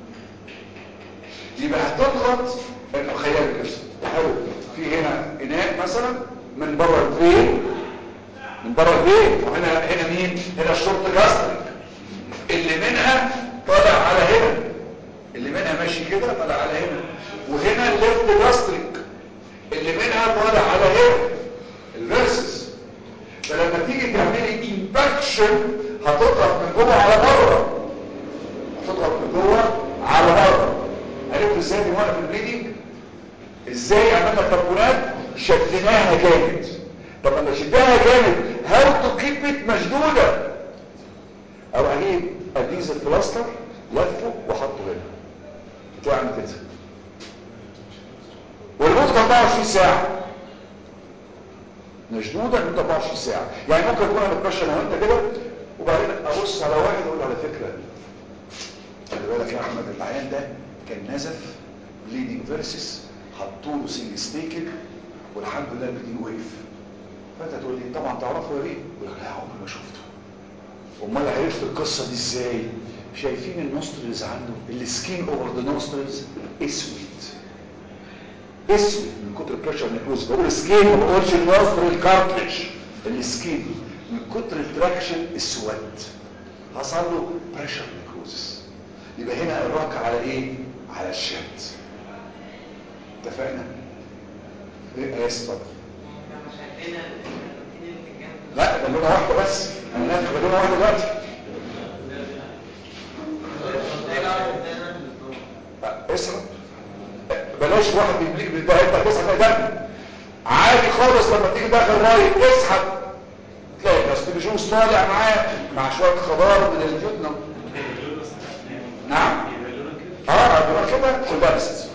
يبقى هتضغط تخيل كده تحاول في هنا اناء مثلا من بره الفين من بره الفين وهنا هنا مين هنا الشرط جاستريك اللي منها طالع على هنا اللي منها ماشي كده طالع على هنا وهنا الليفت جاستريك اللي منها طالع على هنا الفيرسس فلما تيجي تعملي امباكشن هتضغط من جوه على بره هتضغط من جوه على بره عرفت ازاي دي واقف البليدنج ازاي عملنا تربونات شدناها جامد طب لما شدناها جامد هاو تو كيب ات مشدوده او اجيب اديز البلاستر لفه واحطه هنا بتلاقي عامل كده والمده 24 ساعه مشدوده لمده 24 ساعه يعني ممكن اكون انا بتمشى انا وانت كده وبعدين ابص على واحد اقول على فكره خلي بالك يا احمد العيان ده كان نزف بليدنج فيرسس حطوا له سنج ستيكن والحمد لله البليدنج وقف فانت تقول لي طبعا تعرفه يا بيه يقول لك لا عمري ما شفته امال عرفت القصه دي ازاي شايفين النوسترلز عنده السكين اوفر ذا نوسترلز اسود اسود من كتر البريشر نيكروز بقول سكين ما بقولش النوسترل كارتلج السكين من كتر التراكشن اسود حصل له بريشر نيكروزس يبقى هنا الراك على ايه على الشد اتفقنا ايه اسف اتفضل
لما شدينا الروتين اللي في الجنب
لا بالونه واحده بس انا نافخ بالونه واحده دلوقتي اسحب بلاش واحد بيديك ده انت هتسحب دم عادي خالص لما تيجي داخل رايح اسحب تلاقي الاستروجين طالع معاه مع شويه خضار من الجبنه نعم اه بيبقى كده كومبارست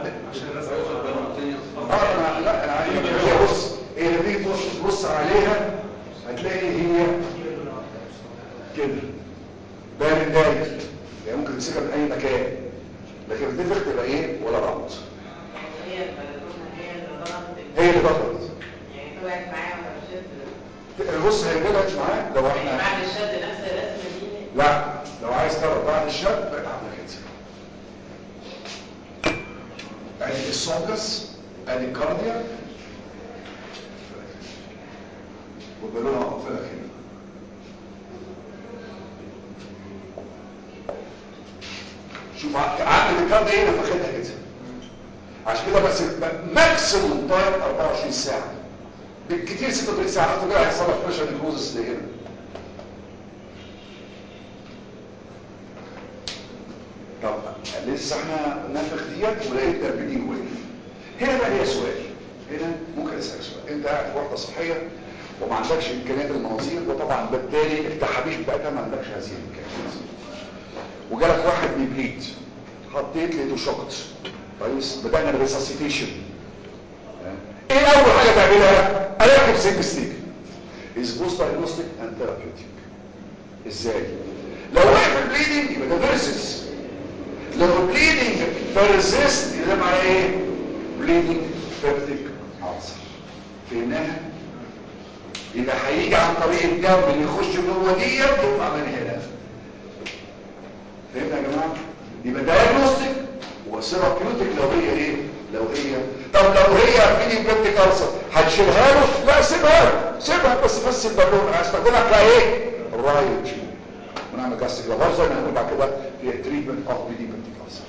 اه انا لا انا عايز هي بص هي لما تيجي تبص تبص عليها هتلاقي هي كده بارد داير يعني ممكن تمسكها من اي مكان لكن الدفق تبقى ايه ولا بعض
هي البلدونه هي اللي ضربت
هي اللي ضغطت
يعني طلعت معايا ولا شد
بص هي طلعت معاك لو
يعني
احنا
بعد الشد نفس الرسمه دي
لا لو عايز تعرف بعد الشد بقى عامله كده ادي السونكس ادي الكارديا والبالونه واقفه لك هنا شوف عامل الكارديا ايه نفختها كده عشان كده بس ماكسيموم تايم 24 ساعه بالكتير 36 ساعه حتى كده هيحصل لك بريشر نيكروزس اللي هنا طب لسه احنا نفخ ديت ولقيت تربيدين وقف هنا بقى هي سؤال هنا ممكن اسالك سؤال انت قاعد في وحده صحيه وما عندكش امكانيات المناظير وطبعا بالتالي التحابيش بتاعتها ما عندكش هذه الامكانيات وجالك واحد بيبليد حطيت لقيته شوكت كويس بدانا الريساسيتيشن ايه اول حاجه تعملها اركب سيك ستيك از بوست دايجنوستيك اند ثيرابيوتيك ازاي لو وقف البليدنج يبقى ده فيرسس لو بليدنج فيرسست يبقى ده معناه ايه بليدنج فيرتيك ألسر فهمناها يبقى هيجي عن طريق الدم اللي يخش جوه ديت يطلع من هنا فهمنا يا جماعه يبقى دايجنوستيك وثيرابيوتيك لو هي ايه لو هي طب لو هي بيدي بنتك ألسر هتشيلها له لا سيبها له سيبها بس بس البالون هستخدمها كايه رايت تيوب ونعمل جاستيك لافار زي ما هنقول بعد كده في تريتمنت اوف بيدي بنتك ألسر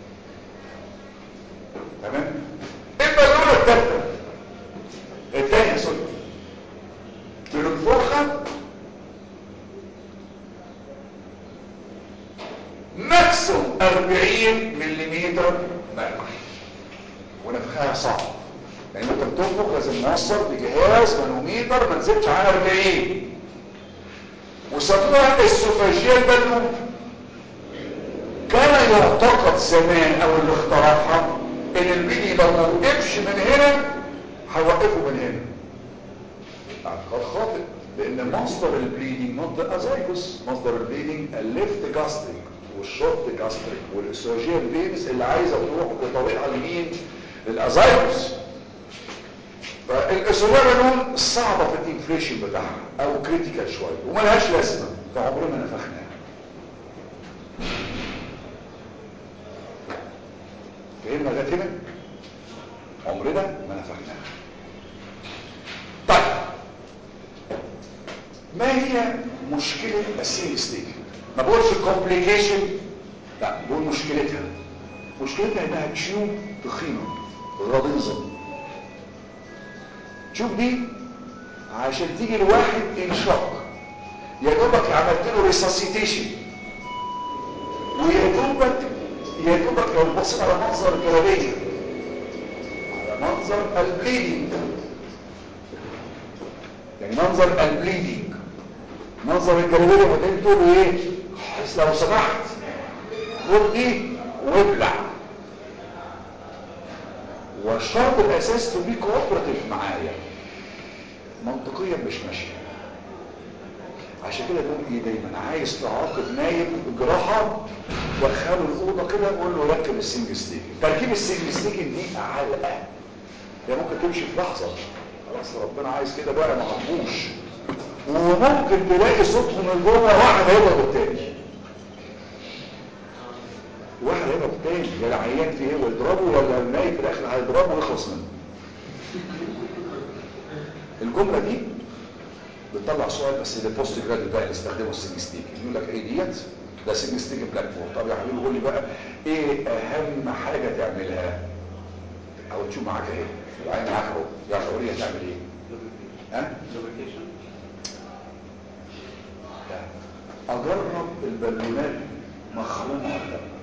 تمام البالونه الثالثه الثانيه سوري بننفخها ماكسيموم 40 ملم مرمح ونفخها صعب لان انت بتنفخ لازم نوصل بجهاز مانوميتر ما نزيدش عن 40 وسموها السوفاجيال بالون كان يعتقد زمان او اللي اخترعها ان البيدي لو ما وقفش من هنا هيوقفه من هنا اعتقاد خاطئ لان مصدر البليدنج نوت ذا ازايجوس مصدر البليدنج الليفت جاستريك والشورت جاستريك والاسوجيال فينز اللي عايزه تروح بطريقه لمين للازايجوس فالاسوجيال بالون صعبه في الانفليشن بتاعها او كريتيكال شويه وملهاش لازمه فعمرنا ما نفخناها فهمنا لغايه هنا عمرنا ما نفخناها طيب ما هي مشكلة السيل ستيك ما بقولش كومبليكيشن لا بقول مشكلتها مشكلتها انها تشوب تخينة غليظة تشوب دي عشان تيجي لواحد انشق يا دوبك عملت له ريساسيتيشن ويا دوبك يا دوبك لو بصيت على منظر الجلابيه على منظر البليدنج يعني منظر البليدنج منظر الجلابيه وبعدين تقول له ايه بس لو سمحت خد دي وابلع والشرط الاساس تو بي كوبراتيف معايا منطقيا مش ماشيه عشان كده بقول ايه دايما عايز تعاقب نايم جراحه دخله الاوضه كده وقول له ركب السنج ستيك تركيب السنج ستيك دي علقه هي ممكن تمشي في لحظه خلاص ربنا عايز كده بقى ما عرفوش وممكن تلاقي صوتهم من جوه واحد هيضرب التاني واحد هيضرب التاني يا العيان في ايه ويضربه ولا النايم في الاخر هيضربه ويخلص منه الجمله دي بتطلع سؤال بس للبوست جراد بقى اللي استخدموا السيج ستيك يقول لك ايه ديت ده سيج ستيك بلاتفورم طب يا حبيبي قول لي بقى ايه اهم حاجه تعملها او تشوف معاك اهي العين معاك اهو يا شعوريه تعمل ايه ها اجرب البالونات مخرومه ولا لا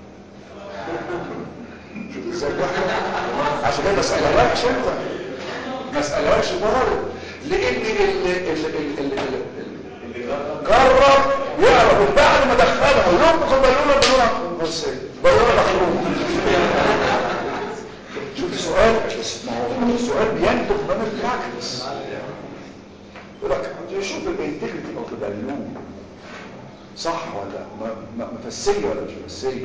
شوف ازاي بقى؟ عشان كده ما اسالهاش انت ما اسالهاش طارق لان ال ال ال ال ال جرب يعرف بعد ما دخلها ينفخ البالونه البالونه بص ايه بالونه مخرومه شوف السؤال بس ما هو السؤال بينتج من البراكتس يقول لك شوف الانتجريتي اوف البالون صح ولا ما- ما- مفسيه ولا مش مفسيه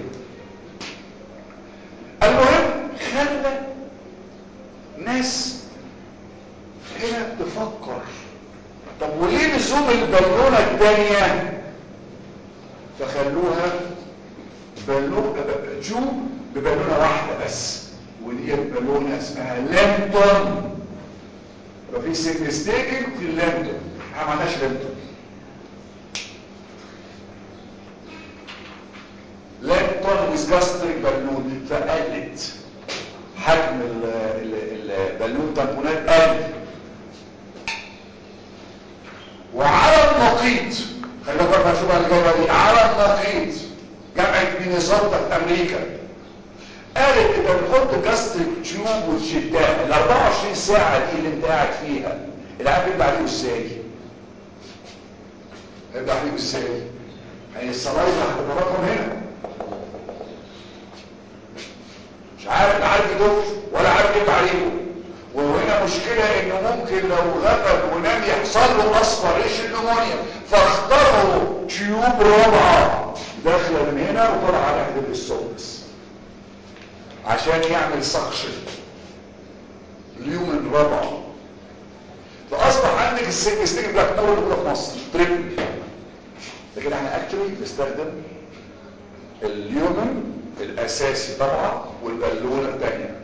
المهم خلى ناس هنا تفكر طب وليه لزوم البالونه الثانيه فخلوها بالونه جو ببالونه واحده بس ودي البالونه اسمها لامتون يبقى في سيجنستيكن في اللامتون احنا ما عندناش لامتون لامتون ويزجاستريك بالون فقلت حجم ال- ال- البالون تامبونات قل وعلى النقيض خلي بالك بقى شوف الجايه دي على النقيض جامعه مينيسوتا في امريكا قالت انت بتحط جاستريك تيوب وتشدها ال 24 ساعه دي اللي انت قاعد فيها العيال بيبقى عليه ازاي؟ هيبقى عليه ازاي؟ هي الصلايز هتتراكم هنا مش عارف لا عارف يدف ولا عارف يبقى عليه وهنا مشكلة انه ممكن لو غفل ونام يحصل له اصفر ريش النمونيا فاختاروا تيوب رابعة داخلة من هنا وطلع على حدود السوكس عشان يعمل سكشن اليوم الرابعة فاصبح عندك السنج ستيك بلاك مول اللي في مصر تريبل لكن احنا اكتري بنستخدم اليومن الاساسي طبعا والبالونه الثانيه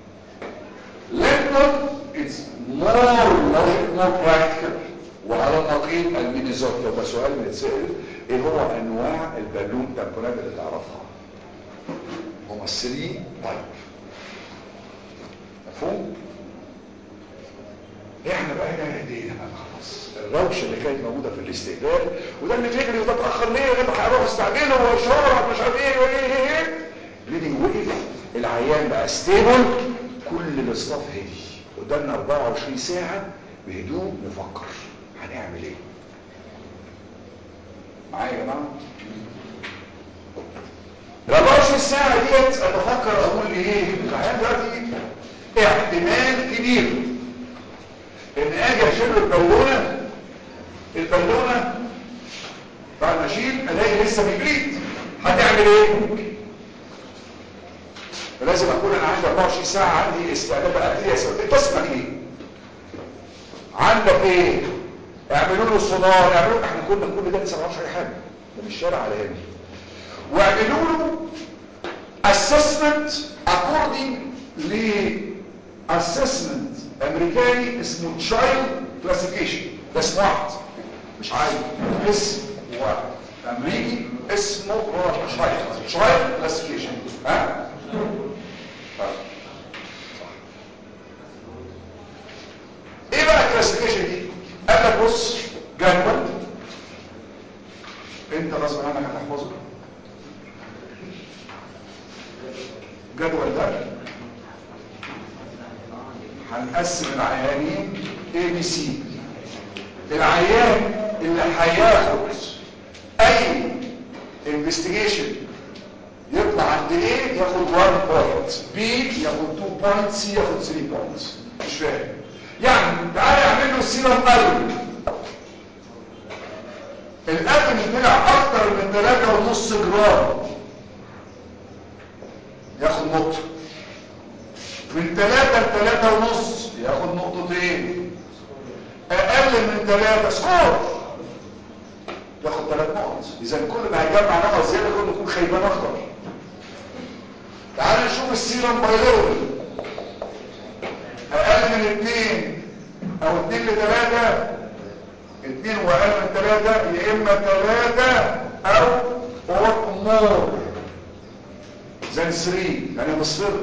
لكن it's more logic more practical وعلى النقيض المينيزوت لو ده سؤال بيتسال ايه هو انواع البالون تامبونات اللي تعرفها هما 3 تايب مفهوم احنا بقى هنا هدينا بقى خلاص الروشه اللي كانت موجوده في الاستقبال وده اللي فكري وده اتاخر ليه وده هيروح استعجله واشاره مش عارف ايه وايه ايه ايه ليدنج وقف العيان بقى ستيبل كل الاصطاف هدي قدامنا 24 ساعه بهدوء نفكر هنعمل ايه معايا يا جماعه ال 24 ساعه ديت انا بفكر اقول ايه العيان دلوقتي احتمال كبير ان اجي اشيل البالونه البالونه بعد ما اشيل الاقي لسه بيبليد هتعمل ايه فلازم اكون انا عندي 24 ساعه عندي استعداد ابتدي اسال تسمع ايه عندك ايه اعملوا له سونار اعملوا احنا كنا كل ده لسه ما نعرفش اي حاجه ده مش شارع على هنا واعملوا له assessment according ل assessment امريكاني اسمه child classification ده اسم واحد مش عادي اسم واحد امريكي اسمه child child classification ها طيب. ايه بقى الكلاسيفيكيشن دي قال لك بص جدول انت غصب عنك هتحفظه الجدول ده هنقسم العيانين A B C العيان اللي هياخد اي انفستيجيشن يطلع عند A ياخد 1 بوينت B ياخد 2 بوينت C ياخد 3 بوينت مش فاهم يعني تعالى اعمل له سيرم قلب القلب طلع اكتر من 3.5 جرام ياخد نقطه من 3 ل 3 ونص ياخد نقطتين اقل من 3 سكور ياخد 3 نقط اذا كل ما هيجمع نقط زياده كل ما يكون خيبان اكتر تعال نشوف السيرم بايلوري اقل من 2 او 2 ل 3 2 واقل من 3 يا اما 3 او اور مور زي 3 يعني مصفر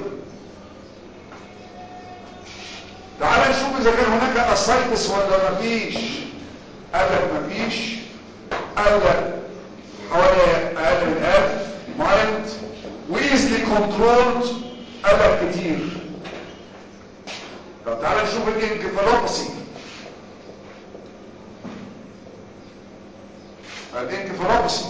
تعال نشوف اذا كان هناك اسايتس ولا مفيش قال لك مفيش قال لك حوالي اقل من 1000 مايند ويزلي كنترولد قلق كتير طب تعالى نشوف الانكفالوباسي الانكفالوباسي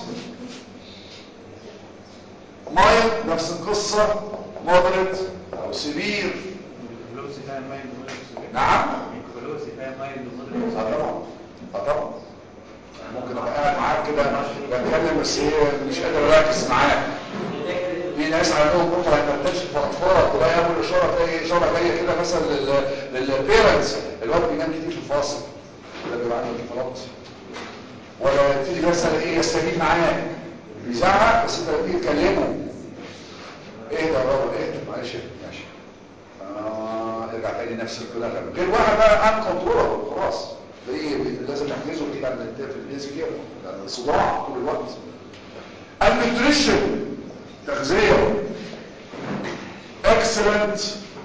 مايند نفس القصة مودريت او سيفير
الكلوسي فيها مايند ومودريت
نعم
الكلوسي فيها مايند
اه
ومودريت
طبعا اه طبعا ممكن ابقى قاعد معاك كده بتكلم بس هي مش قادر اركز معاك في ناس عندهم بكره هيترتش في اطفال تلاقي اول اشاره تلاقي اشاره جايه كده مثلا للبيرنتس الواد بينام كتير في الفاصل ده بيبقى عنده انفلات ولا تيجي مثلا ايه يستجيب معاك بيزعق بس انت تيجي تكلمه ايه ده يا بابا ايه ده معلش ماشي اه ارجع تاني نفس الكلام غير واحد بقى ان كنترول خلاص ده ايه لازم نحجزه كده على في الديسك كده ده صداع طول الوقت النيوتريشن تغذيه excellent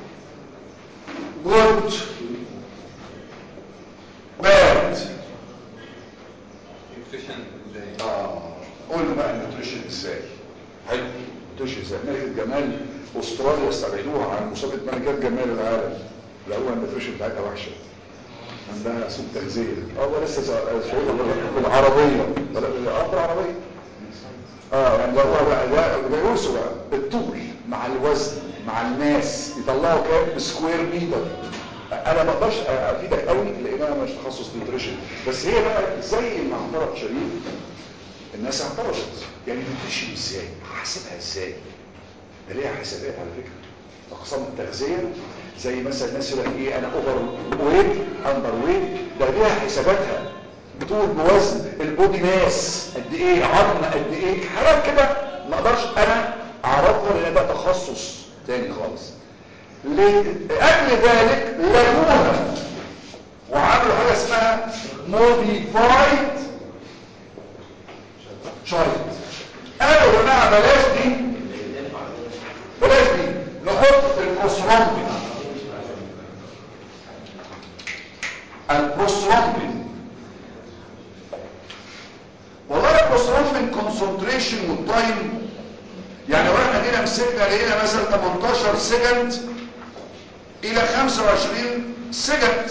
good bad
nutrition ازاي
اه قول بقى النيوتريشن ازاي حلو النيوتريشن ازاي ملكة جمال استراليا استبعدوها عن مسابقة ملكات جمال العالم لقوها النيوتريشن بتاعتها وحشة عندها سوء تغذية اه هو لسه سعودة بالعربية اه بالعربية اه يعني ده بقى ده بيقيسوا بقى بالطول مع الوزن مع الناس يطلعوا كام سكوير متر انا ما اقدرش افيدك قوي لان انا مش تخصص نيوتريشن بس هي بقى زي ما اعترض شريف الناس اعترضت يعني نيوتريشن ازاي احسبها ازاي ده ليها حسابات على فكره اقسام التغذيه زي مثلا الناس يقول لك ايه انا اوفر ويت اندر ويت ده ليها حساباتها طول بوزن البودي ماس قد ايه عظم قد ايه حاجات كده ما اقدرش انا اعرفها لان ده تخصص تاني خالص لاجل ذلك لغوها وعملوا حاجه اسمها موديفايد شارت قالوا يا جماعه بلاش دي بلاش دي نحط البروسترومبين البروسترومبين والله البروسترومبين كونسنتريشن والتايم يعني لو احنا جينا مسكنا لقينا مثلا 18 سكند الى 25 سكند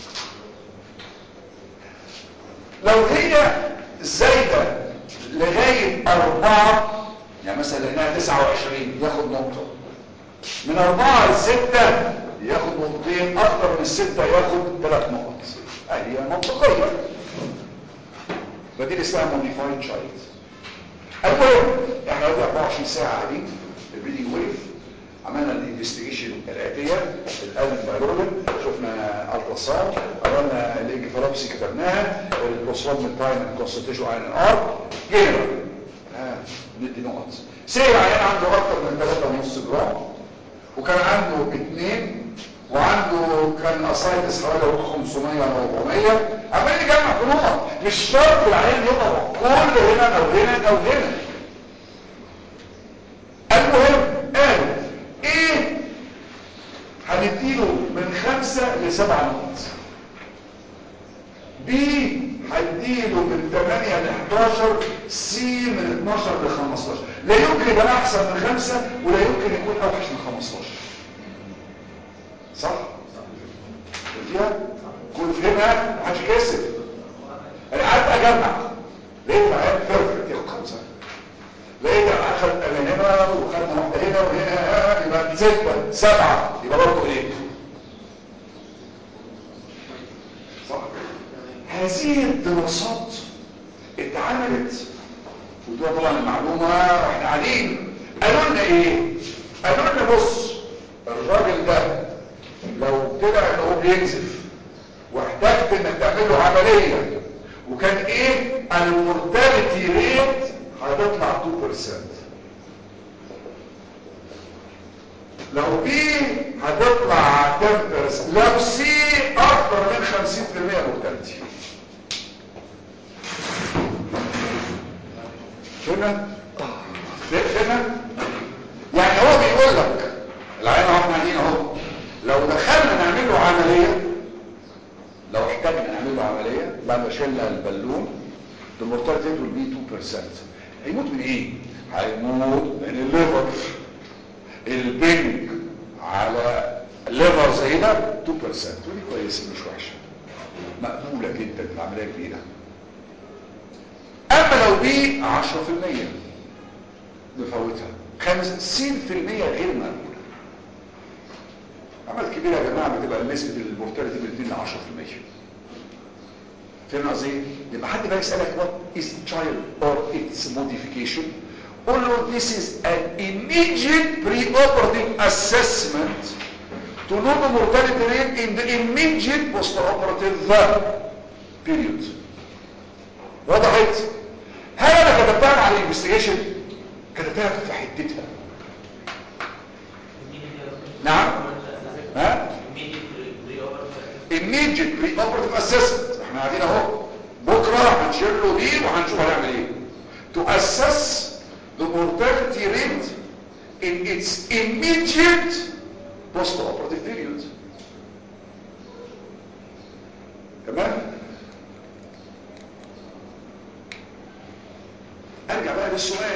لو هي زايده لغايه 4 يعني مثلا لقيناها 29 ياخد نقطه من 4 ل 6 ياخد نقطتين اكتر من 6 ياخد 3 نقط هي منطقيه فدي اللي اسمها موديفايد تشايلد المهم احنا دلوقتي 24 ساعه قاعدين في البريدنج ويف عملنا الانفستيجيشن الاتيه الالف بايرولين شفنا الترا ساوند عملنا الانكفالوبسي كتبناها البروسروم تايم كونسنتريشن اي ان ار جينا بقى ها ندي نقط سير عيان عنده اكتر من 3.5 جرام وكان عنده اثنين وعنده كان اسايتس حوالي 500 او 400 عمال يجمع في نقط مش شرط العيان يضرب كل هنا او هنا او هنا المهم قالوا ايه هنديله من خمسة لسبعة نقط بي هديله من 8 ل 11 سي من 12 ل 15 لا يمكن يبقى احسن من خمسة ولا يمكن يكون اوحش من 15 صح؟ فيها؟ كل فهمها محدش كسب انا قعدت اجمع لقيت العيال بيرفكت ياخد خمسة لقيت اخد من هنا وخدنا واحدة هنا وهنا يبقى ستة سبعة يبقى برضه ايه؟ صح؟ هذه الدراسات اتعملت وده طبعا المعلومة واحنا قاعدين قالوا لنا ايه؟ قالوا لنا بص الراجل ده لو طلع ان هو بينزف واحتجت انك تعمل له عمليه وكان ايه المورتاليتي ريت هتطلع 2% لو بي هتطلع 10% لو سي اكتر من 50% مورتاليتي فهمنا؟ فهمنا؟ يعني هو بيقول لك العين اهو احنا قاعدين اهو لو دخلنا نعمل له عمليه لو احتاجنا نعمل له عمليه بعد ما شلنا البالون the mortality rate will be 2% هيموت من ايه هيموت من الليفر البنج على الليفر زي ده 2% ودي كويسه مش وحشه مقبوله جدا العمليه كبيره اما لو دي 10% نفوتها 50% غير مقبوله عمل كبيره يا جماعه بتبقى نسبه المورتاليتي من 2 ل 10% فاهم قصدي ايه؟ لما حد بقى يسالك what is child or its modification قول له this is an immediate preoperative assessment to know the mortality rate in the immediate postoperative period وضحت هل انا كتبتها على الانفستيجيشن كتبتها في حتتها نعم ها immediate preoperative assessment احنا قاعدين اهو بكره هنشيل له دي وهنشوف هنعمل ايه to assess the mortality rate in its immediate post-operative period تمام ارجع بقى للسؤال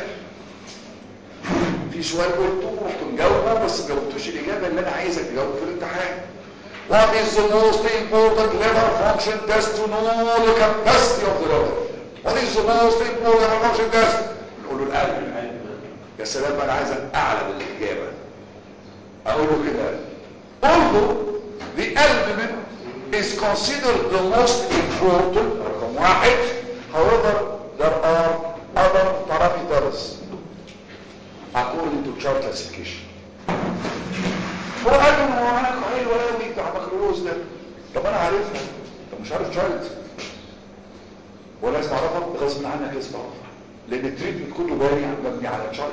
في سؤال قلته ورحت مجاوبه بس ما جاوبتوش الاجابه اللي انا عايزك تجاوب في الامتحان What is the most important liver function test to know the capacity of the liver? What is the most important liver function test? نقول له القلب يا سلام انا عايز اعلى بالاجابه اقول له كده although the abdomen is considered the most important رقم واحد however there are other parameters according to chart classification هو قال لي هو انا حلو قوي بتاع بكالوريوس ده طب انا عارفها طب مش عارف تشايلد هو لازم اعرفها غصب عنك لازم تعرفها لان التريتمنت كله باني مبني على تشايلد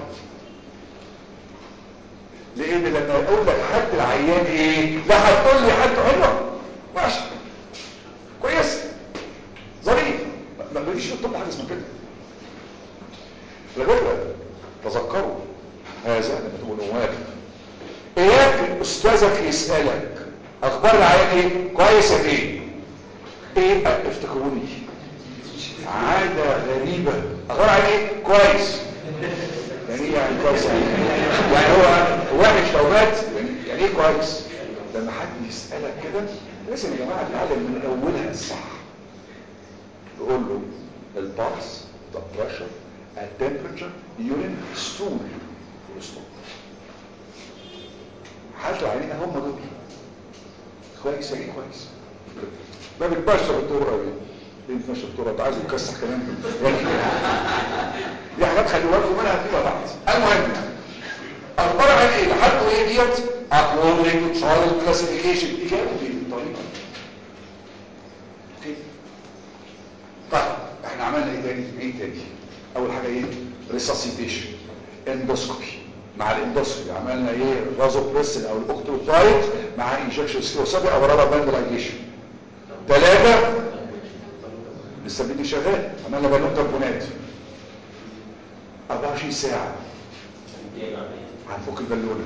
لان لما اقول لك حد العيان ايه لا هتقول لي حد حلوه ماشي كويس ظريف ما مفيش في الطب حاجه اسمها كده على فكره تذكروا هذا لما تبقوا نواب اياك استاذك يسالك اخبار العيان ايه كويس يا ايه ايه افتكروني عاده غريبه اخبار العيان ايه كويس يعني ايه يعني كويس يعني يعني هو وحش لو مات يعني, يعني ايه كويس لما حد يسالك كده لازم يا جماعه نتعلم من اولها الصح يقول له البلس البريشر التمبريتشر يورين ستول والستول حالته علينا هم دول كويس يعني كويس ما بتبشر الدورة دي ليه بتبشر الدورة انت عايز يكسر كمان دي حاجات خلي بالكم منها فيما بعد المهم اخبار عن ايه لحد ايه ديت according to child classification دي كانت دي بالطريقه اوكي طيب احنا عملنا ايه تاني ايه تاني اول حاجه ايه ريساسيتيشن اندوسكوبي مع الاندوسكوبي عملنا ايه رازوبريسن او الاوكتروفايت مع انجكشن سكيوسابي او رابر باندلايجيشن ثلاثه لسه بدي شغال عملنا بالون تربونات 24 ساعه هنفك البالونه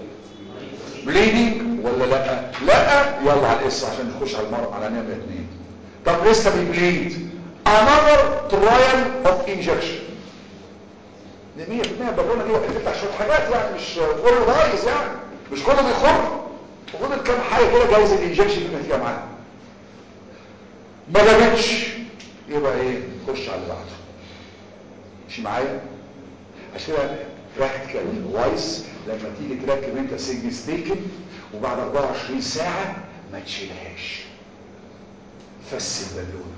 بليدنج ولا لا لا يلا على الاس عشان نخش على المرض على نمره اثنين طب لسه بيبليد another trial of injection دي 100% البالونه دي بتفتح شويه حاجات يعني مش كله بايظ يعني مش كله بيخر وفضل كام حاجه كده جايز الانجكشن دي نتيجه معاها ما جابتش يبقى ايه خش على اللي بعده مش معايا عشان براكتيكال وايز لما تيجي تركب انت سجن ستيكن وبعد 24 ساعه ما تشيلهاش فس البالونه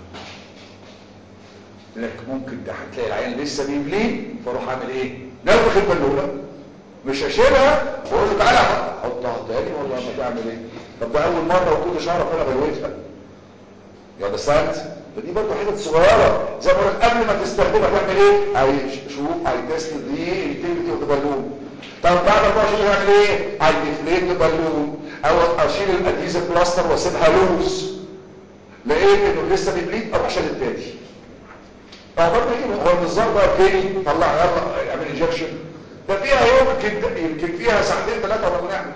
لك ممكن ده هتلاقي العيان لسه بيبلين فاروح اعمل ايه نفخ البالونه مش هشيلها واقول له تعالى حطها تاني والله ما تعمل ايه طب ده اول مره وكل شهر انا بلوتها يا ده سانت فدي برضه حتت صغيره زي ما بقول قبل ما تستخدمها تعمل ايه هيشوف هيتست دي الانتجريتي اوف بالون طب بعد 24 هعمل ايه هيديفليت البالون او اشيل الاديزيف بلاستر واسيبها لوز لقيت انه لسه بيبليد اروح شال التاني اه برضه يجي هو النظام بقى تاني طلع يلا اعمل انجكشن ده فيها يمكن يمكن فيها ساعتين ثلاثه ولا بنعمل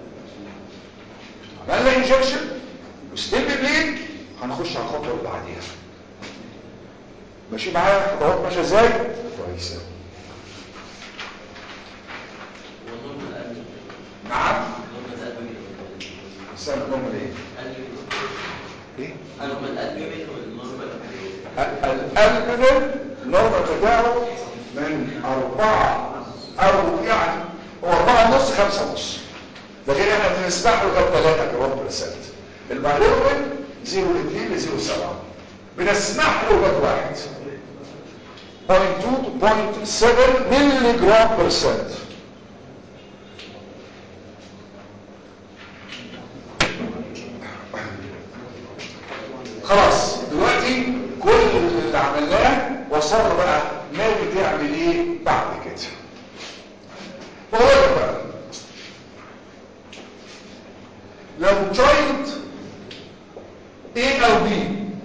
عملنا انجكشن وستيل بيبليد هنخش على الخطوه اللي بعديها ماشي معايا خطوات ماشيه ازاي كويس أوي.
والنورمال قلب
نعم
النورمال قلب مين
استنى نعمل ايه
قلب
ايه
النورمال قلب مين والنورمال
الالبومين النورمال بتاعه من أربعة أو يعني هو أربعة ونص خمسة ونص لكن احنا بنسمح له كام ثلاثة كمان برسنت البايلومين 0.2 ل 0.7 بنسمح له كام واحد 0.2 to 0.7 ملي جرام برسنت خلاص دلوقتي كل اللي عملناه وصلنا بقى ناوي تعمل ايه بعد كده بقول لك بقى لو تشايلد A او B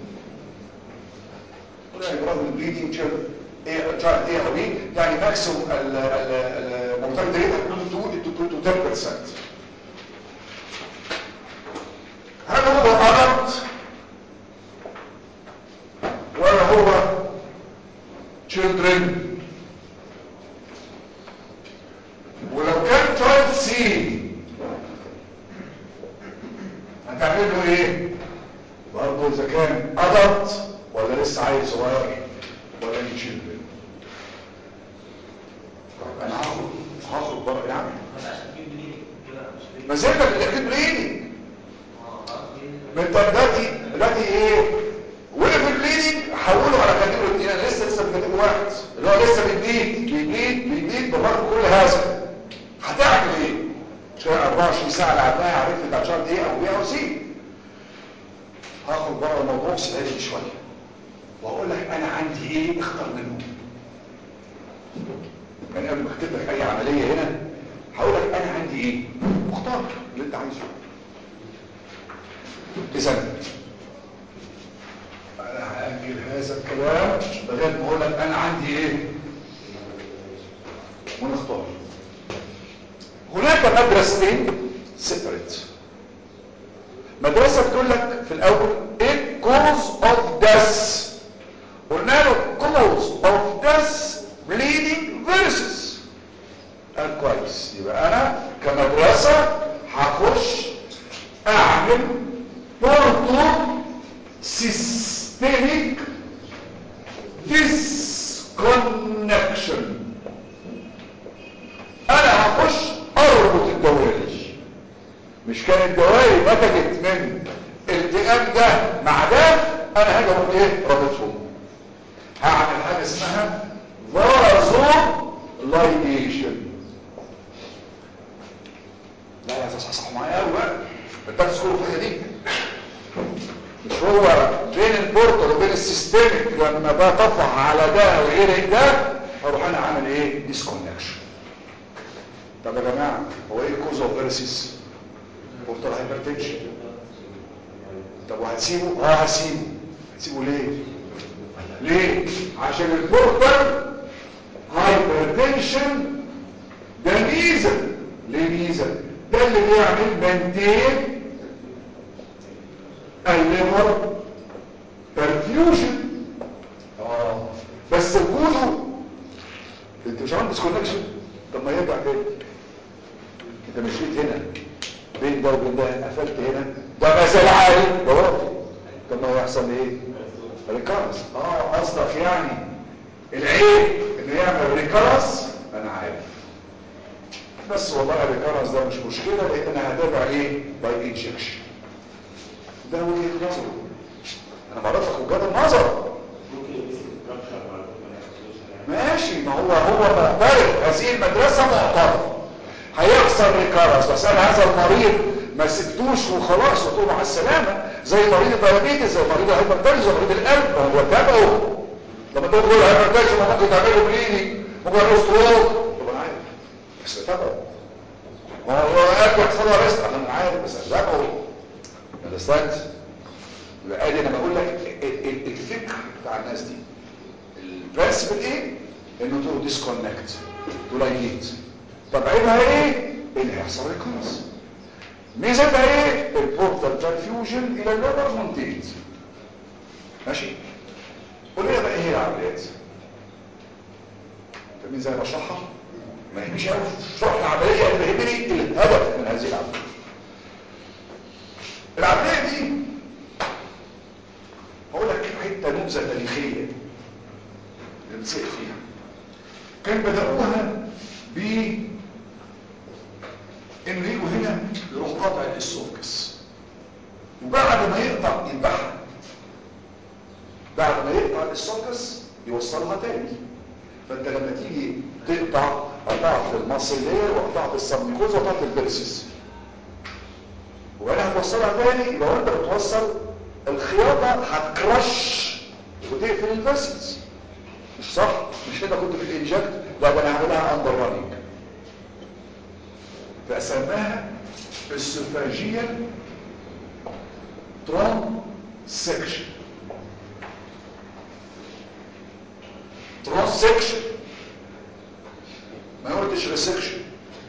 قلنا يا برافو البليدنج تشايلد A تشايلد A او B يعني ماكسيموم المورتاليتي ريت هتكون 2 to 10% هل هو أرض ولا هو children ولو كان child C هتعمل له ايه برضه اذا كان adult ولا لسه عيل صغير ولا ليه children طب انا هاخد هاخد بره يعني ما زلنا بنكتب بليدنج ما انت دلوقتي دلوقتي ايه وقف البليدنج حوله على كاتيجوري اتنين انا لسه لسه في كاتيجوري واحد اللي هو لسه بيبليد بيبليد بيبليد بالرغم كل هذا هتعمل ايه؟ مش هي 24 ساعه اللي عدناها عرفت انت هتشتغل ايه او بي او سي هاخد بره الموضوع سهل شويه واقول لك انا عندي ايه اختار منهم يعني قبل ما اكتب لك اي عمليه هنا هقول لك انا عندي ايه اختار اللي انت عايزه اذا انا هاجل هذا الكلام لغايه ما اقول لك انا عندي ايه ونختار هناك مدرستين سيبريت مدرسه بتقول لك في الاول ايه cause of death قلنا له cause of death bleeding versus قال كويس يبقى انا كمدرسه هخش اعمل برضه systemic disconnection انا هخش اربط الدوائر مش كان الدوائر نتجت من التئام ده مع ده انا هاجي اقول ايه رابطهم هعمل حاجه اسمها فازو لايجيشن لا لا صح معايا قوي بقى انت تذكروا الحاجه دي مش هو بين البورتال وبين السيستمك لما بطفح على ده وغير ده اروح انا عامل ايه ديسكونكشن طب يا جماعه هو ايه كوز اوف فيرسيس بورتال هايبرتنشن طب وهتسيبه اه هسيبه هتسيبه ليه ليه عشان البورتال هايبرتنشن ده ميزه ليه ميزه ده اللي بيعمل مانتين الليفر برفيوجن اه بس وجوده انت مش عامل ديسكونكشن طب ما يرجع تاني انت مشيت هنا بين ده وبين ده قفلت هنا ده ما زال عالي ده واطي طب ما يحصل ايه ريكارس اه قصدك يعني العيب انه يعمل ريكارس انا عارف بس والله الريكارس ده مش مشكله لان انا هتابع ايه باي انجكشن ده وجهه نظره انا بعرف لك وجهه النظر ماشي ما هو هو معترض هذه المدرسه معترض هيحصل ريكارس بس انا هذا المريض ما سبتوش وخلاص وطول مع السلامه زي مريض الدايابيتس زي مريض الهايبرتنشن زي مريض القلب هو تابعه لما تقول له الهايبرتنشن ممكن تعمله بليدنج ممكن يعمله ستروك طب انا عارف بس تابعه ما هو قاعد بيحصل له ريسك انا عارف بس تابعه اندرستاند يبقى ادي انا بقول لك الفكر بتاع الناس دي البرنسبل ايه انه تو ديسكونكت تو لايجيت طب عيبها ايه اللي هيحصل ريكونس ميزتها ايه البورتال ترانفيوجن الى الليفر مونتيت ماشي قول لنا بقى ايه هي العمليات فاهمين زي ما بشرحها ما يهمنيش قوي شرح العمليه اللي بيهمني الهدف من هذه العمليه العمليه دي هقول لك حته نبذه تاريخيه نمسك فيها كان بدأوها ب انريجو هنا يروح قاطع الاسوفكس وبعد ما يقطع يذبحها بعد ما يقطع الاسوفكس يوصلها تاني فانت لما تيجي تقطع قطعت الماسلير وقطعت السبميكوزا وقطعت البرسس وانا هتوصلها تاني يبقى وانت بتوصل الخياطه هتكرش وتقفل الفيسلز مش صح مش كده كنت في الانجكت لا ده انا هعملها اندر رانينج فسماها السوفاجيال تران سكشن تران سكشن ما قلتش ريسكشن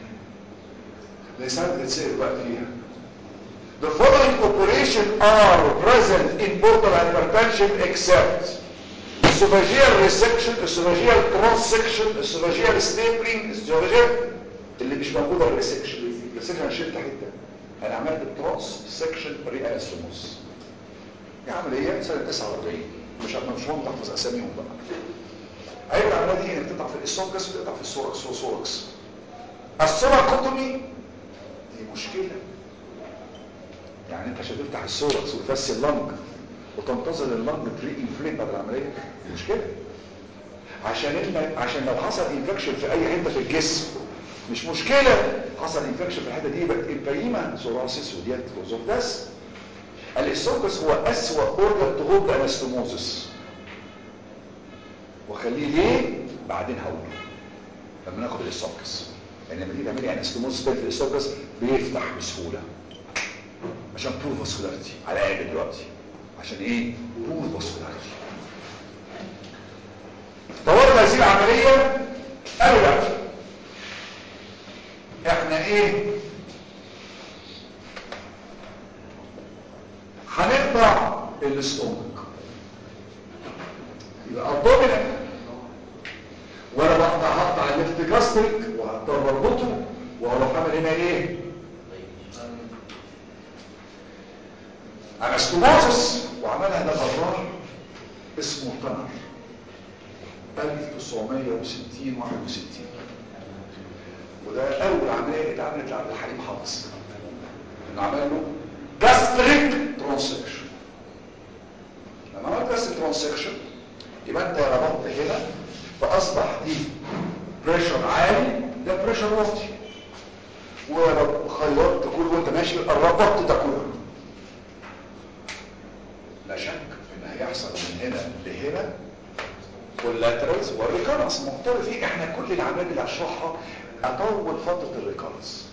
لسان بتسير بقى فيها The following operation are present in portal hypertension except esophageal resection, esophageal cross section, esophageal stapling, esophageal اللي مش موجودة الريسكشن الريسكشن انا شلت حتة انا عملت الترانس سكشن ريانستوموس دي عملية سنة 49 مش مش هم تحفظ اساميهم بقى ايوه العملية دي انك تقطع في الاسوفجس وتقطع في السوركس والسوركس السوراكوتومي دي مشكلة يعني انت عشان تفتح السوركس وتفسي اللنج وتنتظر اللنج تري انفليت بعد العمليه مشكله عشان انت عشان لو حصل انفكشن في اي حته في الجسم مش مشكله حصل انفكشن في الحته دي يبقى امبايما سوراسيس وديت كوزوفلاس الاسوفجس هو اسوا اورجان تهولد انستوموزس وخليه ليه بعدين هقوله لما ناخد الاسوفجس يعني لما تيجي تعملي انستوموزس في الاسوفجس بيفتح بسهوله عشان بور فاسكولاريتي على الاقل دلوقتي عشان ايه بور فاسكولاريتي طورنا هذه العمليه قالوا لا احنا ايه هنقطع الاستومك يبقى ابدومينال وانا بقطع هقطع الليفت جاستريك وهضطر اربطه واروح اعمل هنا ايه انستوموزس وعملها ده جراح اسمه تنر 1960 61 وده اول عمليه اتعملت لعبد الحليم حافظ انه عمل له جاستريك ترانسكشن لما عملت جاستريك ترانسكشن يبقى انت ربطت هنا فاصبح دي بريشر عالي ده بريشر واطي وخيطت كله وانت ماشي ربطت ده كله لا شك ان هيحصل من هنا لهنا واللاترالز والريكارنس مضطر فيه احنا كل العمليات اللي هشرحها اطول فتره الريكارنس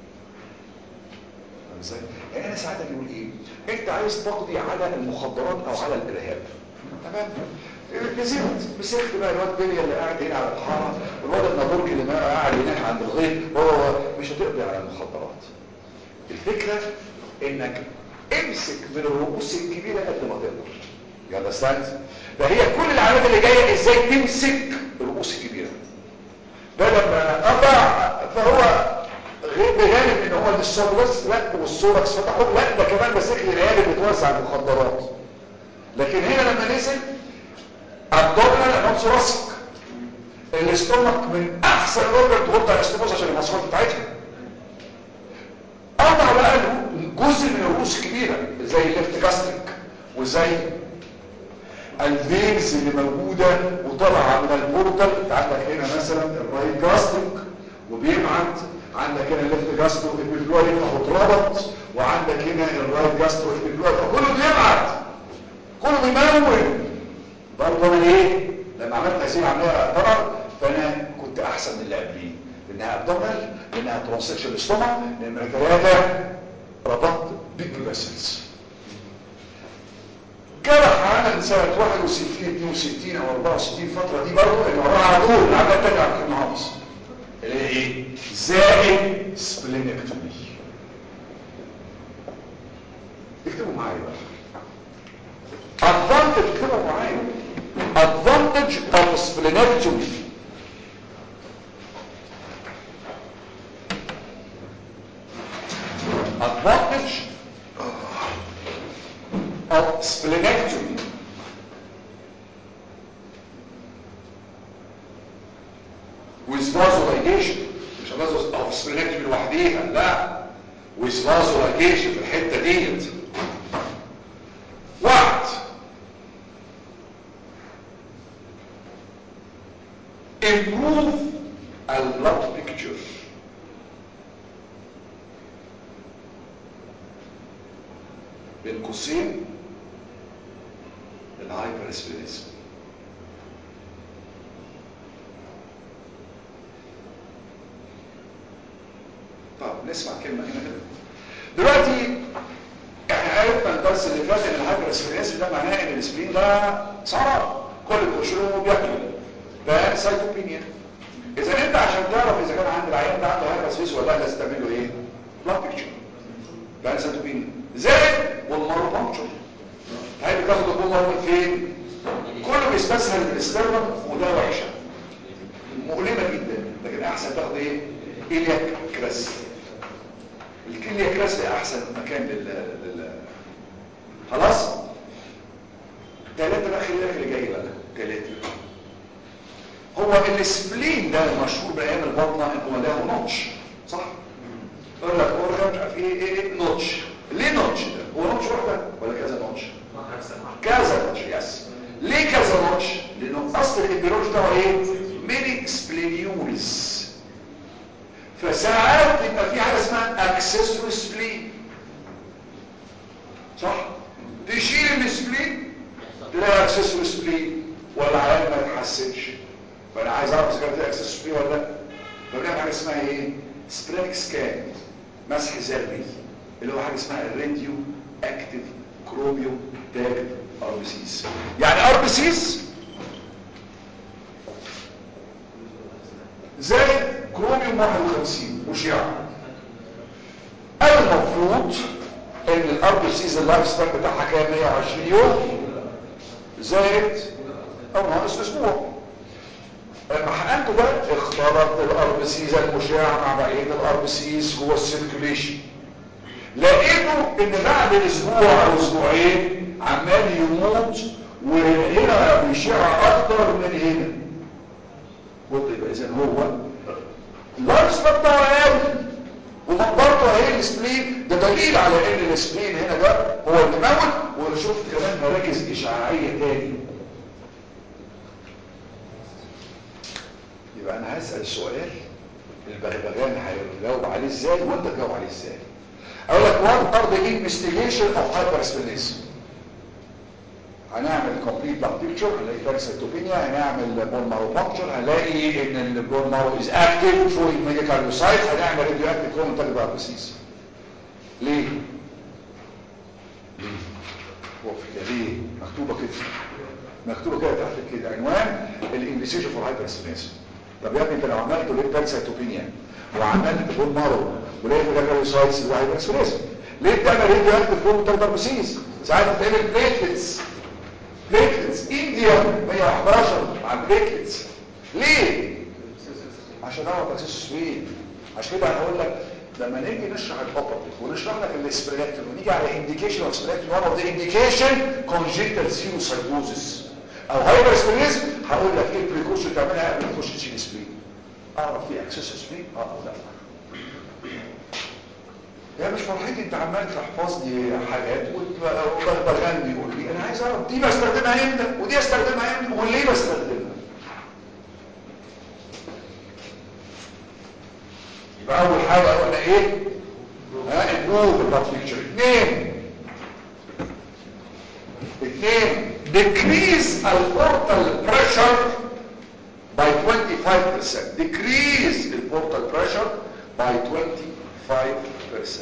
فاهم ازاي؟ يعني انا ساعات بيقول ايه انت عايز تقضي على المخدرات او على الارهاب تمام نزلت مسكت بقى الواد بيليا اللي قاعد هنا على الحاره والواد النابورج اللي ما قاعد هناك عند الغيط هو مش هتقضي على المخدرات الفكره انك امسك من الرؤوس الكبيره قد ما تقدر يا اندرستاند ده هي كل العمليات اللي جايه ازاي تمسك الرؤوس الكبيره ده لما قطع فهو غير بجانب ان هو السوركس لا والسوركس فتحوا لا ده كمان ماسك لي العيال بتوزع المخدرات لكن هنا لما نزل الدومينال امام ثوراسيك الاستومك من احسن الاورجن تغطي على الاستوموس عشان المواصفات بتاعتها قطع بقى جزء من الرؤوس الكبيره زي الليفت جاستريك وزي الفينز اللي موجودة وطالعة من البورتال عندك هنا مثلا الرايت جاستريك وبيبعت عندك هنا الليفت جاسترو ابيفلويد اهو اتربط وعندك هنا الرايت جاسترو ابيفلويد فكله بيبعت كله بيمول برضه انا ايه لما عملت هذه العمليه ضرر فانا كنت احسن من اللي قبليه لانها ابدومينال لانها ترانسكشن الاستومك لان ثلاثه ربطت بيج فيسلز جرح عمل سنة 61 62 او 64 الفترة دي برضه اللي وراها على طول العملية التانية عبد الحليم حافظ اللي هي ايه؟ زائد سبلينكتومي اكتبوا معايا بقى ادفانتج اكتبوا معايا advantage of splenectomy advantage of splenectomy with vasoligation مش vaso of splenectomy لوحديها لا with vasoligation في الحته ديت واحد improve البلاد picture بين قوسين الهايبر اسبلينيزم طب نسمع كلمة هنا كده دلوقتي احنا عرفنا الدرس اللي فات ان الهايبر اسبلينيزم ده معناه ان الاسبلين ده سعرات كل قشره بياكله ده سايتوبينيا اذا انت عشان تعرف اذا كان عند العيان ده عنده هايبر اسبلينيزم ولا لا لازم تعمل له ايه؟ بلاد بيكتشر ده سايتوبينيا زائد والمرو بانكشر هاي بتاخد البومر من فين كله بيستسهل الاسترنم وده وحشه مؤلمه جدا لكن احسن تاخد ايه الياك كراس الكليه كراس ده احسن مكان لل, لل... خلاص ثلاثه بقى خلي بالك اللي جاي بقى ثلاثه هو السبلين ده المشهور بايام البطنه ان هو له نوتش صح يقول لك اورجن مش عارف ايه ايه نوتش ليه نوتش ده هو نوتش واحده ولا كذا نوتش كذا نوتش يس ليه كذا نوتش لانه اصل الامبريولوجي ده هو ايه ميني سبلينيولز فساعات يبقى في حاجه اسمها اكسسوري سبلين صح تشيل السبلين تلاقي اكسسوري سبلين ولا عيال ما يتحسنش فانا عايز اعرف اذا كان في اكسسوري سبلين ولا لا فبنعمل حاجه اسمها ايه سبرينك سكان مسح ذري اللي هو حاجه اسمها الراديو اكتيف كروميو تاج ار بي سيز يعني ار بي سيز زائد كروميوم 51 مشيع المفروض ان الار بي سيز اللايف ستايل بتاعها كام 120 يوم زائد او ناقص اسبوع لما حقنته ده اختلط الار بي سيز المشع مع بقيه الار بي سيز جوه السيركيوليشن لقيته ان بعد اسبوع او اسبوعين عمال يموت وهنا بيشع اكتر من هنا قلت يبقى اذا هو اللايف ستايل بتاعه اقل ومقدرته اهي السبلين ده دليل على ان السبلين هنا ده هو الموت وشفت كمان مراكز اشعاعيه تاني يبقى انا هسال السؤال البغبغان هيجاوب عليه ازاي وانت تجاوب عليه ازاي اقول لك وات ار ذا انفستيجيشن اوف هايبرسبلينيزم هنعمل كومبليت بلاد بيكتشر هنلاقي باراسيتوبينيا هنعمل بون مارو بانكشر هنلاقي ان البون مارو از اكتيف شوي ميجاكارديوسايت هنعمل راديو اكتيف كروم تاج باراسيس ليه ليه هو في ليه مكتوبه كده مكتوبه كده تحت كده عنوان الانفستيجيشن فور هايبرسبلينيزم طب يا ابني انت لو عملت ليه باراسيتوبينيا وعملت بون مارو ولقيت ميجاكارديوسايتس اللي هو هايبرسبلينيزم ليه بتعمل راديو اكتيف كروم تاج باراسيس ساعات بتعمل بليتلتس بليتلتس انديا 111 مع البليتلتس ليه عشان اعرف اساس فين عشان كده هقول لك لما نيجي نشرح الاوبرتيف ونشرح لك الاسبريكتور ونيجي على انديكيشن اوف اسبريكتور وان اوف ذا انديكيشن كونجنتال سيروسايتوزس او هايبر سبليزم هقول لك ايه البريكوشن تعملها قبل ما تخش تشيل سبلين اعرف في اكسس سبلين اه او لا يا مش فرحتي انت عمال تحفظ لي حاجات وبغبغان بيقول لي انا عايز اعرف دي بستخدمها امتى ودي استخدمها امتى وليه بستخدمها يبقى اول حاجه قلنا ايه ها امبروف البلاد بيكتشر اثنين اثنين decrease البورتال بريشر by 25% decrease البورتال بريشر by 25%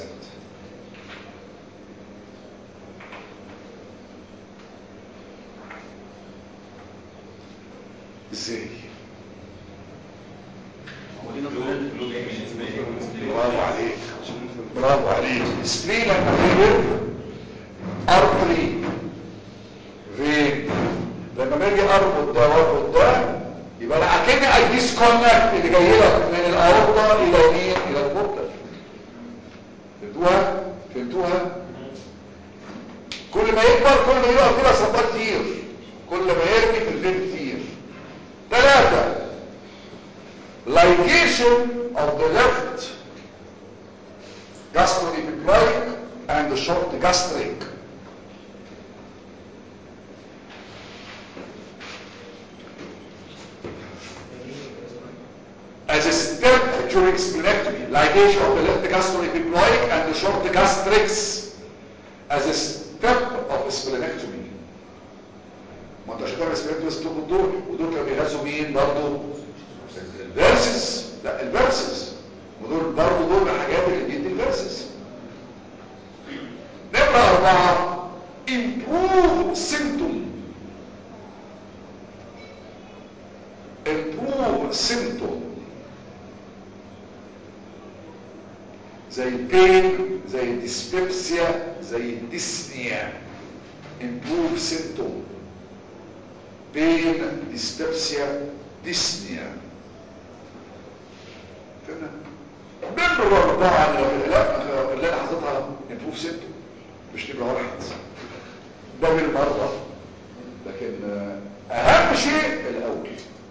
ازاي برافو عليك برافو عليك سبري لما تجيب ارتري فين لما باجي اربط وده واربط ده يبقى انا اكني اي ديسكونكت اللي جاي لك من الاورطه الى مين الى البورتال فهمتوها فهمتوها كل ما يكبر كل ما يبقى كده صدات كتير كل ما يرمي في الفيل كتير ثلاثة ligation of the left gastroepiploic and the short gastric as a step during splenectomy, ligation of the left gastroepiploic and the short gastrix as a step of splenectomy. ما انت عشان تعمل splenectomy لازم تاخد دول ودول كانوا بيغذوا مين برضه؟ الفيرسز لا الفيرسز ودول برضه دول من الحاجات اللي بيدي الفيرسز. نمرة أربعة improve symptom improve symptom زي البين زي الديسبيبسيا زي الديسنيا improve symptom بين ديسبيبسيا ديسنيا فهمنا نمرة أربعة لا اللي أنا حاططها improve symptom مش تبقى واحد ده بالمرة لكن أهم شيء الأول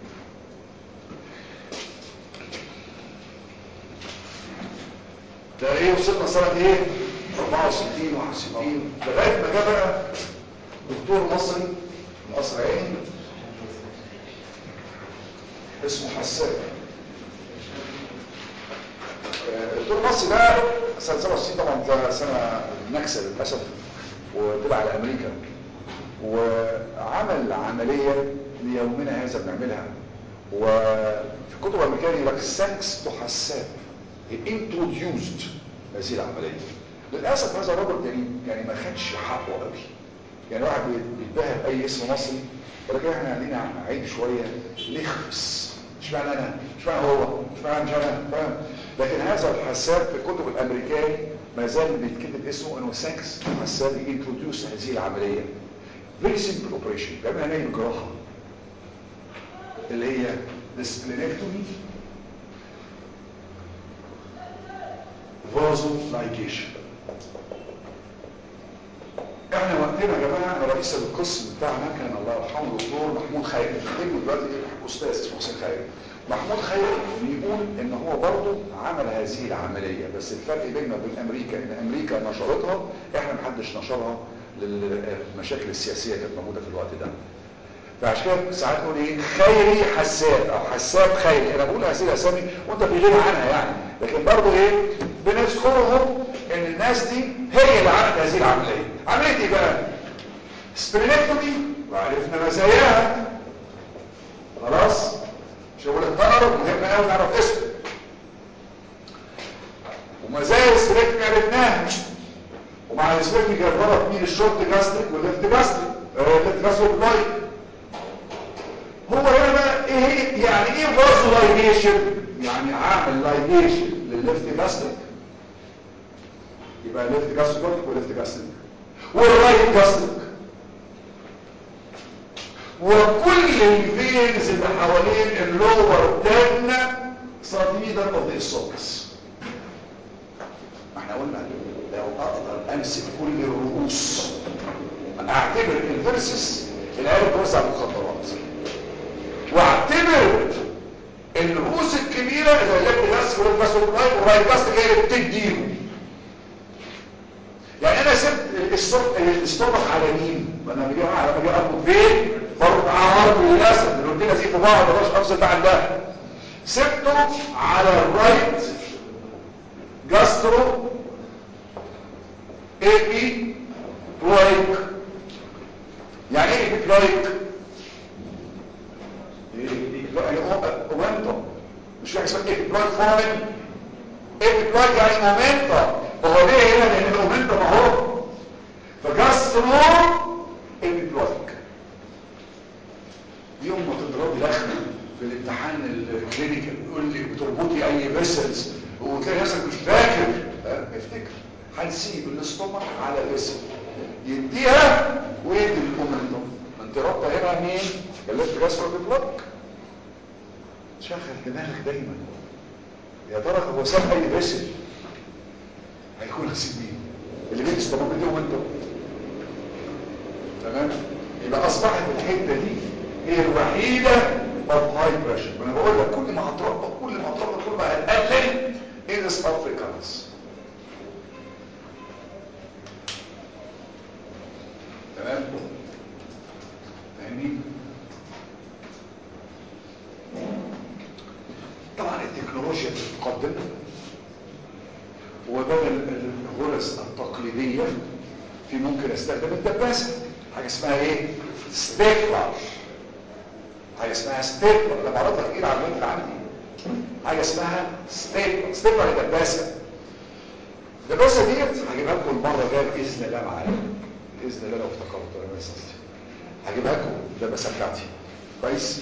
ده ايه وصلنا سنة ايه 64 61 لغاية ما جاء بقى دكتور مصري من قصر عيني اسمه حسان آه، الدكتور مصري ده سنة 67 طبعا ده سنة نكسة للأسف وطلع على أمريكا وعمل عملية ليومنا هذا بنعملها وفي كتب أمريكية يقول لك thanks to حسان he introduced هذه العملية للأسف هذا الرجل يعني, يعني ما خدش حقه قوي يعني واحد بيتباهى بأي اسم مصري ولكن احنا علينا عيب شوية نخبس مش معنى انا مش معنى هو مش معنى مش انا فاهم لكن هذا الحساب في الكتب الامريكاني ما زال بيتكتب اسمه انه سانكس حساب انتروديوس هذه العملية very simple operation بيعمل عملية جراحة اللي هي ديسبلينكتومي فازو لايكيشن احنا وقتنا يا جماعه رئيس القسم بتاعنا كان الله يرحمه الدكتور محمود خيري خدمه دلوقتي استاذ اسمه حسين خيري محمود خيري بيقول ان هو برضه عمل هذه العمليه بس الفرق بيننا وبين امريكا ان امريكا نشرتها احنا محدش نشرها للمشاكل السياسيه كانت موجوده في الوقت ده فعشان كده ساعات نقول ايه خيري حساب او حساب خيري انا بقول هذه الاسامي وانت في غنى عنها يعني لكن برضه ايه بنذكرهم ان الناس دي هي اللي عملت هذه العمليه عمليه ايه بقى سبرينكتومي وعرفنا مزاياها خلاص شغل الطلب مهم قوي نعرف اسمه ومزايا السبرينكتومي عرفناها ومع السبرينكتومي كان غلط مين الشورت جاستريك والليفت جاستريك الليفت جاستريك لايك هو هنا بقى ايه يعني ايه فازو لايجيشن يعني عامل لايجيشن للليفت جاستريك يبقى ليفت جاستريك وليفت جاستريك والرايت جاستريك وكل الفينز اللي حوالين اللور 10 سنتيمتر اوف ذا اسوفس احنا قلنا لو اقدر امسك كل الرؤوس اعتبر الفيرسس العيال بتوزع المخدرات واعتبر الرؤوس الكبيرة زي الليفت جاستريك والليفت جاستريك والرايت جاستريك هي اللي بتديهم يعني انا سبت الاستومك على مين انا بجي لما اجي اربط فين بربط على ارض للاسف الاثنين زي في بعض ما اقدرش افصل ده عن ده سبته على الرايت جاسترو اي بي بلايك يعني ايه بي بلايك يعني اومنتم مش في حاجه اسمها ايه بلايك فورمن ايه بلايك يعني اومنتم هو ليه هنا لان الاومنتم اهو فجاسترو ايه بلايك يوم ما تضربي لخمه في الامتحان الكلينيكال يقول لي بتربطي اي فيسلز وتلاقي نفسك مش فاكر افتكر هنسيب الاستومك على فيسل يديها ويدي الاومنتم ما انت انت رابطه هنا مين الليفت جاسترو بلوك شغل دماغك دايما يا ترى هو ساب اي فيسل هيكون هسيب مين اللي بين استمرتين وانت تمام يبقى اصبحت الحته دي هي الوحيده اوف هاي بريشر انا بقول لك كل ما هتربط كل ما هتربط كل ما هتقلل انس افريكانس تمام فاهمين طبعا التكنولوجيا بتتقدم وبدل الغرز التقليدية في ممكن استخدم الدباسة حاجة اسمها ايه ستيبلر حاجة اسمها ستيبلر لما عرضت لك ايه العمليات اللي عندي حاجة اسمها ستيبلر ستيبلر هي دباسة الدباسة ديت هجيبها لكم المرة الجاية بإذن الله معايا بإذن الله لو افتكرت انا بس هجيبها لكم الدباسة بتاعتي كويس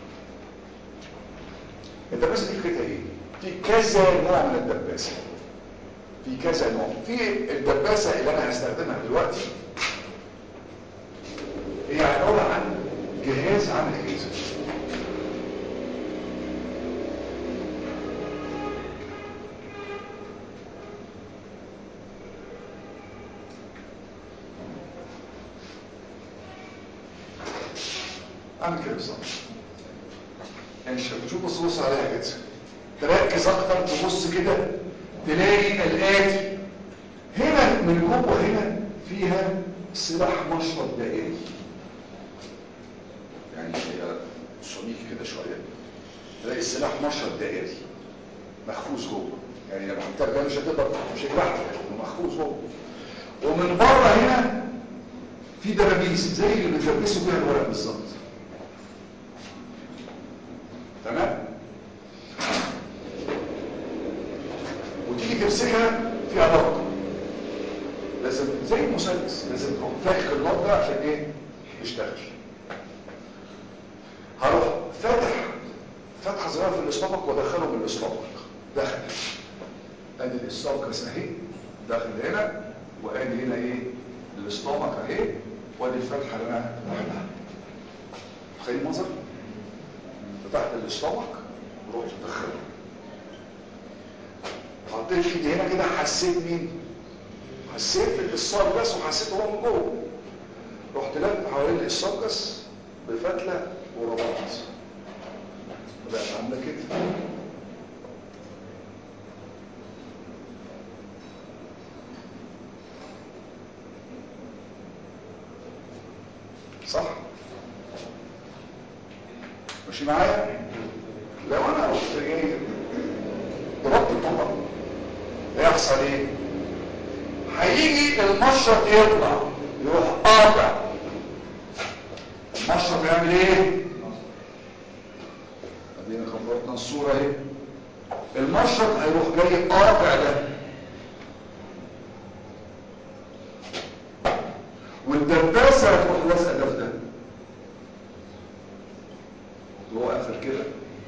الدباسة دي فكرتها ايه في كذا نوع من الدباسة في كذا نوع في الدباسة اللي انا هستخدمها دلوقتي هي عبارة عن جهاز عامل كده عامل كده بالظبط يعني مش بتشوف بص بص عليها كده تركز اكتر تبص كده تلاقي الاتي هنا من جوه هنا فيها سلاح مشرط دائري يعني هي سونيك كده شويه تلاقي السلاح مشرط دائري مخفوز جوه يعني لما هترجع مش هتقدر مش هتبعت مخفوز جوه ومن بره هنا في دبابيس زي اللي بتلبسوا فيها الورق بالظبط تمام وتيجي تمسكها فيها ضغط لازم زي المسدس لازم تروح فاكك النار ده عشان ايه يشتغل هروح فاتح فتحه صغيره في الاستومك وادخله من الاستومك دخل ادي الاستومك اهي داخل هنا وادي هنا ايه الاستومك اهي وادي الفتحه اللي انا فتحتها تخيل المنظر فتحت الاستومك ورحت مدخله حطيت ايدي هنا كده حسيت مين حسيت بالاسارجس وحسيت هو من جوه رحت لف حوالين الاسارجس بفتله وربطت بقت عامله كده صح ماشي معايا لو انا رحت جاي ضربت الطبق هيحصل ايه هيجي المشرط يطلع يروح قاطع المشرط يعمل ايه ادينا خبرتنا الصوره اهي المشرط هيروح جاي قاطع ده والدباسه هتروح لازقه ده في ده وهو قافل كده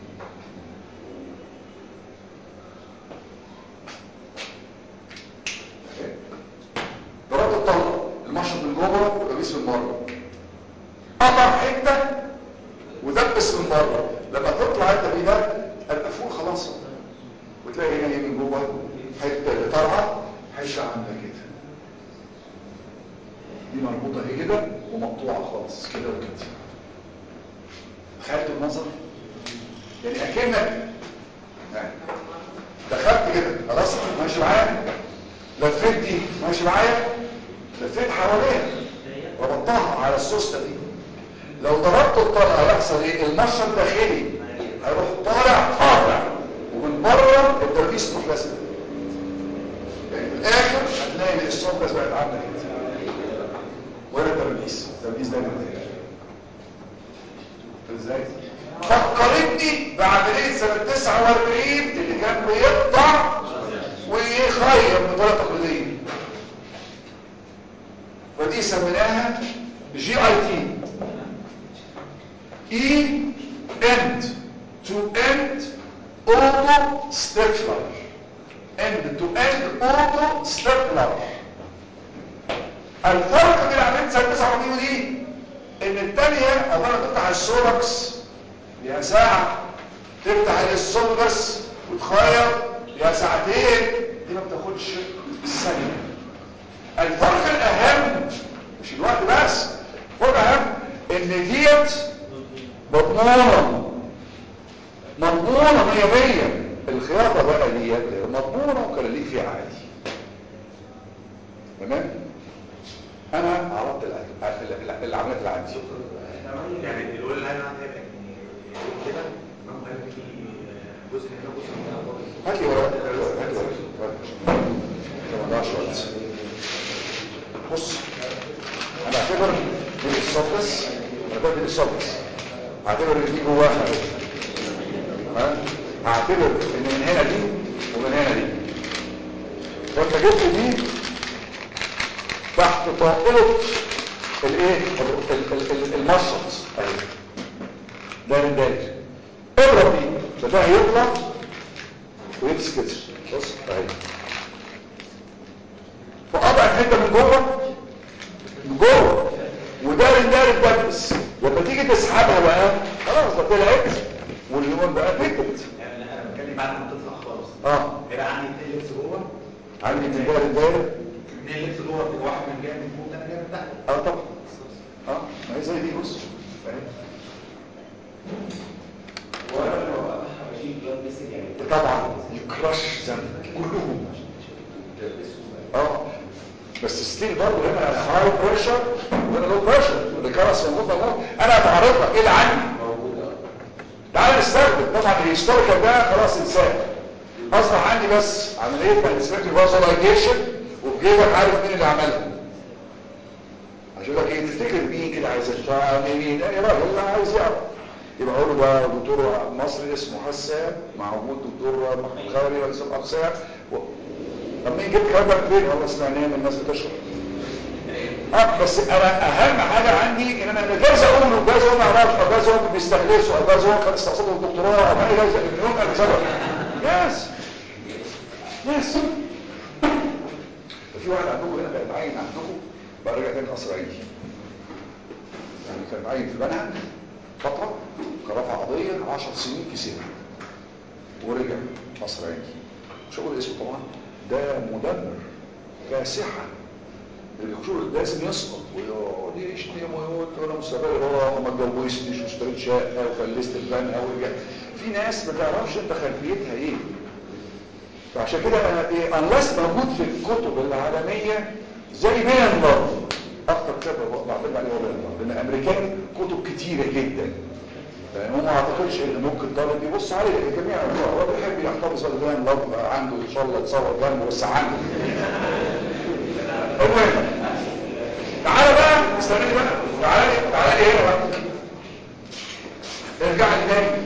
ضربت الطلقه المشرط من جوه ودبيس من بره قطع حته ودبس من بره لما تطلع انت بيه ده القفول خلاص وتلاقي هنا ايه من جوه حته اللي طالعه حته عامله كده دي مربوطه اهي كده ومقطوعه خالص كده وكده تخيلت المنظر يعني اكنك دخلت كده خلاص ماشي معايا لفيت دي ماشي معايا لفيت حواليها ربطتها على السوسته دي لو ضربت الطلقه هيحصل ايه المشط الداخلي هيروح طالع قاطع ومن بره الدربيس تروح لازم يعني في الاخر هتلاقي الصوت بقت عامله كده ولا تربيس التربيس ده نتيجه ازاي فكرتني بعمليه سنه 49 اللي كان بيقطع ويخير بطريقه تقليديه ودي سميناها جي اي تي اي اند تو اند اوتو ستيبلر اند تو اند اوتو ستيبلر الفرق بين عمليه سنه 49 ودي ان التانية عقبال ما تفتح السوركس ليها ساعة تفتح الاسوفجس وتخيط ليها ساعتين دي ما بتاخدش ثانية الفرق الاهم مش الوقت بس الفرق الاهم ان ديت مضمونة مضمونة مية مية الخياطة بقى ديت غير مضمونة وكان ليك فيها عادي تمام انا عرضت الأكل- ال- ال- العمليات العادي
يعني الأول اللي أنا هتابع كده ما هو هيبقى فيه جزء هنا جزء هنا برضه.
هات لي ورقة هات لي ورقة هات لي ورقة ما تضيعش وقت بص انا اعتبر دي السوفس اعتبر دي السوفس اعتبر ان دي جواها اهو. ها هعتبر ان من هنا دي ومن هنا دي وانت جبت دي تحت طائلة الايه ال- ال- ال- المشط اهي داير داير اضرب دي فده هيطلع ويمسك كده بص اهي فقطع حته من جوه من جوه ودار الدار الدبس لما تيجي تسحبها بقى خلاص ده طلعت واللون بقى فكت
يعني أنا بتكلم بعد ما تطلع خالص
اه
هيبقى عندي اتنين لبس جوه
عندي من دار الدايره
اتنين لبس جوه بتبقى واحد من جانب من فوق والتاني جانب من تحت
اه طبعا اه ما هي زي دي بص اهي طبعا يكرش ذنب كلهم اه بس ستيل برضه هنا هاي بريشر وهنا لو بريشر الكرس موجود موجود انا بعرضها ايه اللي عندي تعال نستخدم طبعا الهيستوريكال ده خلاص انسان اصبح عندي بس عمليه تنسيق فازولايزيشن وفي جيبك عارف مين اللي عملها عشان لك ايه تفتكر مين كده عايز يشتغل مين يا راجل عايز يعرف يبقى اقول له ده دكتور مصري اسمه حسان معهود دكتور محمود خيري رئيس الاقسام و... طب مين جبت الكلام ده منين والله سمعناه من الناس بتشرب اه بس انا اهم حاجه عندي ان انا جايز اقول له جايز هو ما يعرفش او جايز هو بيستخلصه او جايز هو كان استقصده الدكتوراه او اي جايز مليون الف سبب يس يس في واحد عندكم هنا كان عاين عندكم بقى رجع تاني قصر عيني يعني كان عاين في بنها فترة كان رفع قضية 10 سنين كسبها ورجع قصر عيني مش هقول اسمه طبعا ده مدمر كاسحة اللي بيخشوا لازم يسقط ويقعد يشتم ويقول انا مستقبلي راح وما اتجوزتش واشتريت شقه وفلست البنها ورجع في ناس ما تعرفش انت خلفيتها ايه فعشان كده انا ايه انلس موجود في الكتب العالميه زي بين لوف اكتر كتاب بعتمد عليه هو بين لوف لان امريكان كتب كتيره جدا فهو ما اعتقدش ان ممكن طالب يبص عليه لكن جميع هو بيحب يحتفظ بالبين لوف عنده ان شاء الله يتصور جنبه بس عنده المهم تعالى بقى استنى بقى تعالى لي تعالى لي هنا بقى ارجع لي تاني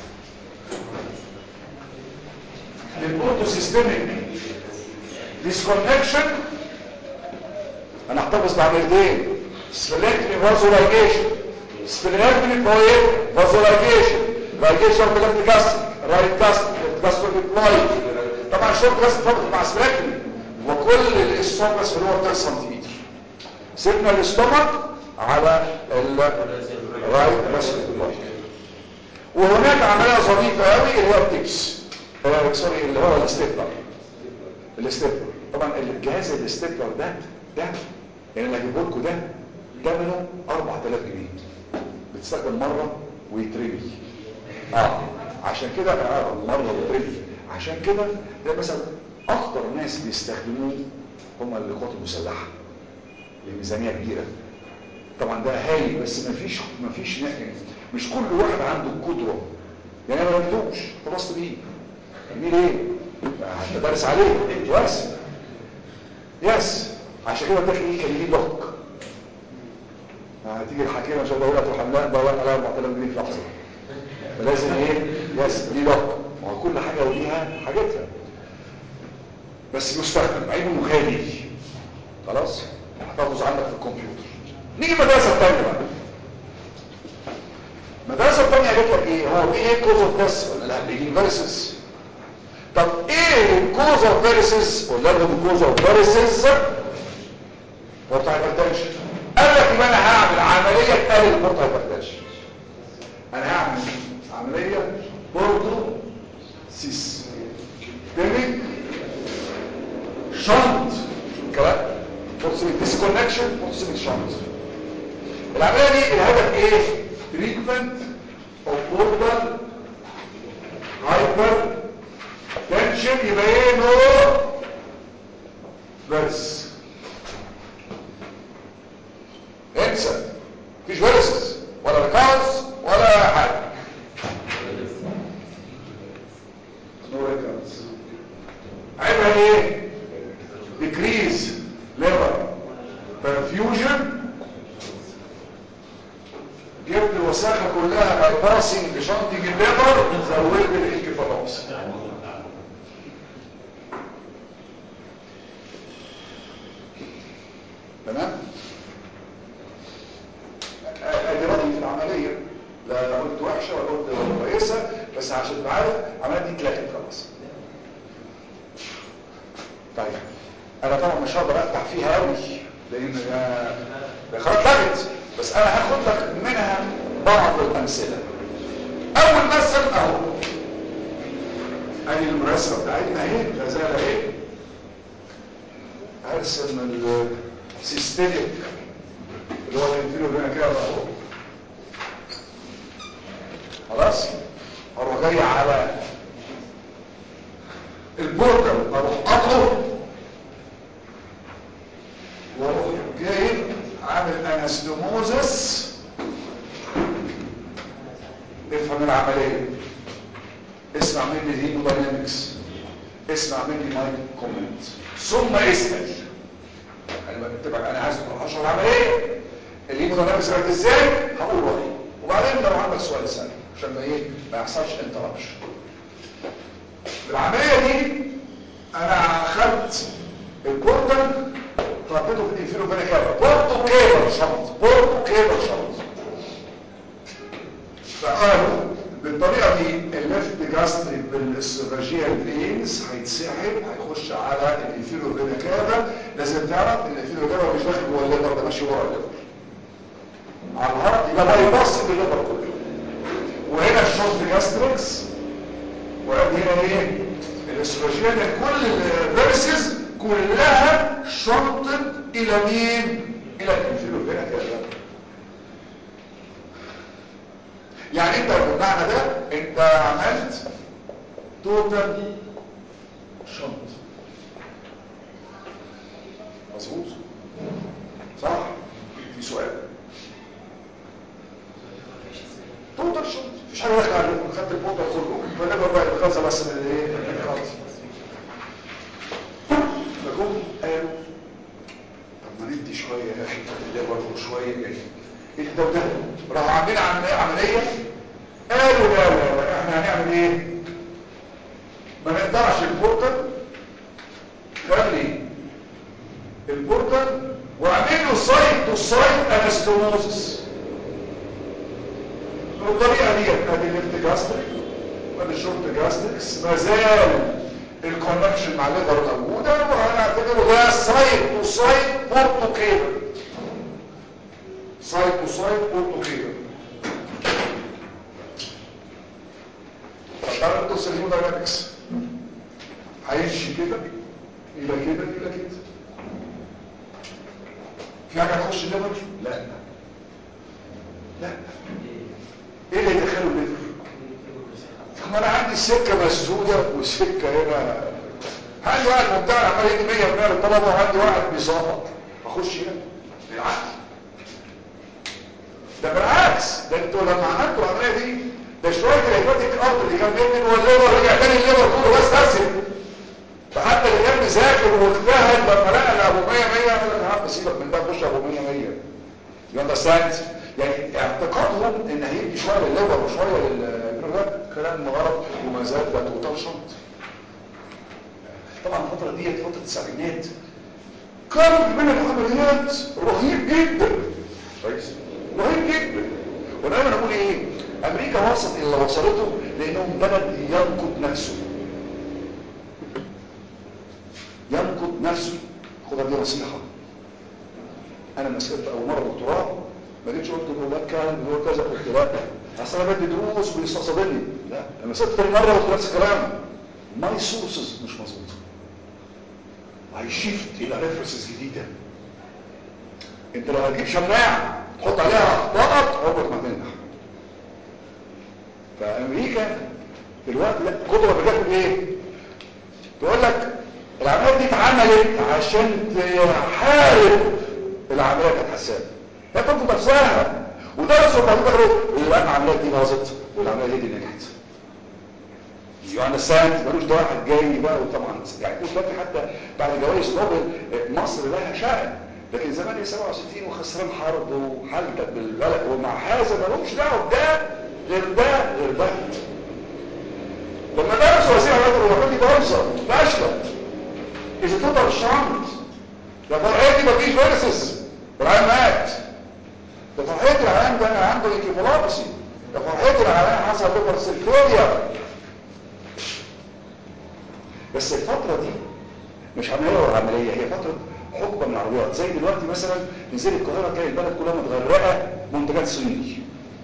للاوتو سيستميك ديسكونكشن انا احتفظ بعملتين سبلكتني فازولايجيشن سبلكتني بويت فازولايجيشن لايجيشن اوف ليفت كاستنج رايت كاستنج ليفت كاستنج ديبلاي طبعا شورت كاستنج فقط مع سبلكتني وكل الاستومس اللي هو 3 سنتيمتر سيبنا الاستومك على الرايت بس وهناك عمليه ظريفه قوي اللي هو التكس آه سوري اللي هو الاستيبلر الاستيبلر طبعا الجهاز الاستيبلر ده ده يعني اللي هجيبه لكم ده ثمنه 4000 جنيه بتستخدم مره ويترمي اه عشان كده اه مره ويترمي عشان كده ده مثلا اكتر ناس بيستخدموه هم القوات المسلحه بميزانيه كبيره طبعا ده هايل بس مفيش مفيش مش كل واحد عنده القدره يعني انا ما جبتوش خلصت بيه بيه ليه عشان دارس عليه بس يس عشان كده الداخل ايه كان ليه لوك هتيجي الحكيمه عشان اقول لك الحملاء ده واقع عليها 4000 جنيه في لحظه فلازم ايه يس ليه لوك ما هو كل حاجه وليها حاجتها بس يستخدم عيب مخالي خلاص احتفظ عندك في الكمبيوتر نيجي المدرسه الثانيه بقى المدرسه الثانيه قالت لك ايه هو في ايه كوز اوف ديس ولا لا الفيرسز طب ايه الكوز اوف فيرسز قلنا لهم الكوز اوف فيرسز هو بتاع الهايبرتنشن قال لك يبقى انا هعمل عمليه تقلل البورتو هايبرتنشن انا هعمل عمليه بورتو سيستميك شنط الكلام بورتو ديسكونكشن بورتو شنط العمليه دي الهدف ايه تريتمنت اوف بورتال هايبر تنشن يبقى ايه نو بس انسى مفيش فيرسز ولا ريكارز ولا حاجه نو ريكارز عيبها ايه decrease liver perfusion جبت الوساخه كلها باي باسنج لشنطه الليفر زودت الانكفالوس تمام ادي رايي في العمليه لا قلت وحشه ولا قلت كويسه بس عشان تبقى عارف العمليه دي اتلغت خلاص طيب انا طبعا مش هقدر افتح فيها قوي لان ده خلاص اتلغت بس انا هاخد لك منها بعض الامثله اول مثل اهو ادي المرسمه بتاعتنا اهي غزاله اهي هرسم السيستميك اللي هو الانفيرو هنا كده اهو خلاص اروح جاي على البوردر اروح قطعه واروح جايب عامل انستموزس افهم العمليه اسمع مني الهيموداينامكس اسمع مني ماي كومنت ثم اسال انا بكتبك انا عايز اروح اشرح العمليه الهيموداينامكس عرفت ازاي هقول رايي وبعدين لو عندك سؤال اسال عشان ما ايه ما يحصلش انتربشن العمليه دي انا اخدت الكوردن حطيته في الانفيرو فينا كابا بورتو كيبل شنط بورتو كيبل شنط فقالوا بالطريقه دي الليفت جاستريك بالاسوفاجيال فينز هيتسحب هيخش على الانفيرو فينا كابا لازم تعرف ان الانفيرو كابا مش داخل جوه الليفر ده ماشي ورا الليفر على الهارت يبقى باي باص بالليفر كله وهنا الشورت جاستريكس وادي هنا ايه الاسوفاجيال كل الفيرسز كلها شرطت الى مين الى الانفيرو فينا كابا يعني انت بالمعنى ده انت عملت توتال شنط مظبوط صح في سؤال توتال شنط مفيش حاجه داخله عليكم خدت البوتر كله فنبقى بقى الخاصه بس من الايه من الخاص فجم قالوا طب ما ندي شويه يا اخي الليبر وشويه ايه ده وده راحوا عاملين عمليه عمليه قالوا لا لا لا احنا هنعمل ايه ما نقطعش البورتال خلي البورتال واعمل له سايت تو سايت انستوموزس بالطريقه دي ادي الليفت جاستريك وادي الشورت جاستريكس ما زال الكونكشن مع الليفر موجوده وهنعتبره ده سايت تو سايت بورتو كيبل سايت تو سايت بورتو كيبل فتعالى ندرس الهيموداينامكس هيمشي كده الى كده الى كده في حاجه تخش الليفر لا لا ايه اللي يدخله الليفر ثم انا عندي سكه مسدوده وسكه هنا عندي واحد مبتاع عمال يدي 100 من الطلبه وعندي واحد بيسقط اخش هنا بالعكس ده بالعكس ده انتوا لما عملتوا العمليه دي ده شويه الهيباتيك ارض اللي كان بيبني جوه الليفر رجع تاني الليفر كله بس ترسم فحتى اللي كان مذاكر واجتهد لما لقى ابو 100 100 قال لك يا عم سيبك من ده خش ابو 100 100 يو اندرستاند يعني اعتقادهم ان هيدي شويه للليفر وشويه للجرجات كلام غلط وما زال ده توتال شنط طبعا الفتره ديت فتره السبعينات كم من العمليات رهيب جدا كويس رهيب جدا وانا دايما اقول ايه امريكا وصلت الى وصلته لانهم بلد ينقد نفسه ينقد نفسه خدها دي نصيحه انا لما سكت اول مره دكتوراه ما جيتش قلت له لا كان بيقول كذا قلت لا اصل انا بدي دروس وبيستقصدني لا لما سكت تاني مره قلت نفس الكلام ماي سورسز مش مظبوطه اي شيفت الى ريفرنسز جديده انت لو هتجيب شماعه تحط عليها اخطاءك عمرك ما تنجح فامريكا دلوقتي لا قدره بتاخد ايه تقول لك العمليات دي اتعملت عشان تحارب العمليه كانت حساسه هي تنقذ نفسها ودرسوا وبعدين قالوا لا العمليات دي باظت والعمليه دي نجحت يو اندرستاند ملوش ده واحد جاي بقى وطبعا يعني مش دلوقتي حتى بعد جوائز نوبل مصر لها شأن لكن زمان ايه 67 وخسران حرب وحالتك بالبلد ومع هذا مالهمش دعوه بده غير ده غير ده لما درسوا وزير العلاقات الوطنيه دي باظه فاشله اذا تقدر الشمس ده فرحتي مفيش فيروسز العيان مات ده فرحتي العيان ده عنده انكيفالوبسي ده فرحتي العيان حصل ليفر سيلفيريا بس الفترة دي مش عملية ولا عملية هي فترة حقبة من العربيات زي دلوقتي مثلا نزل القاهرة تلاقي البلد كلها متغرقة منتجات صينية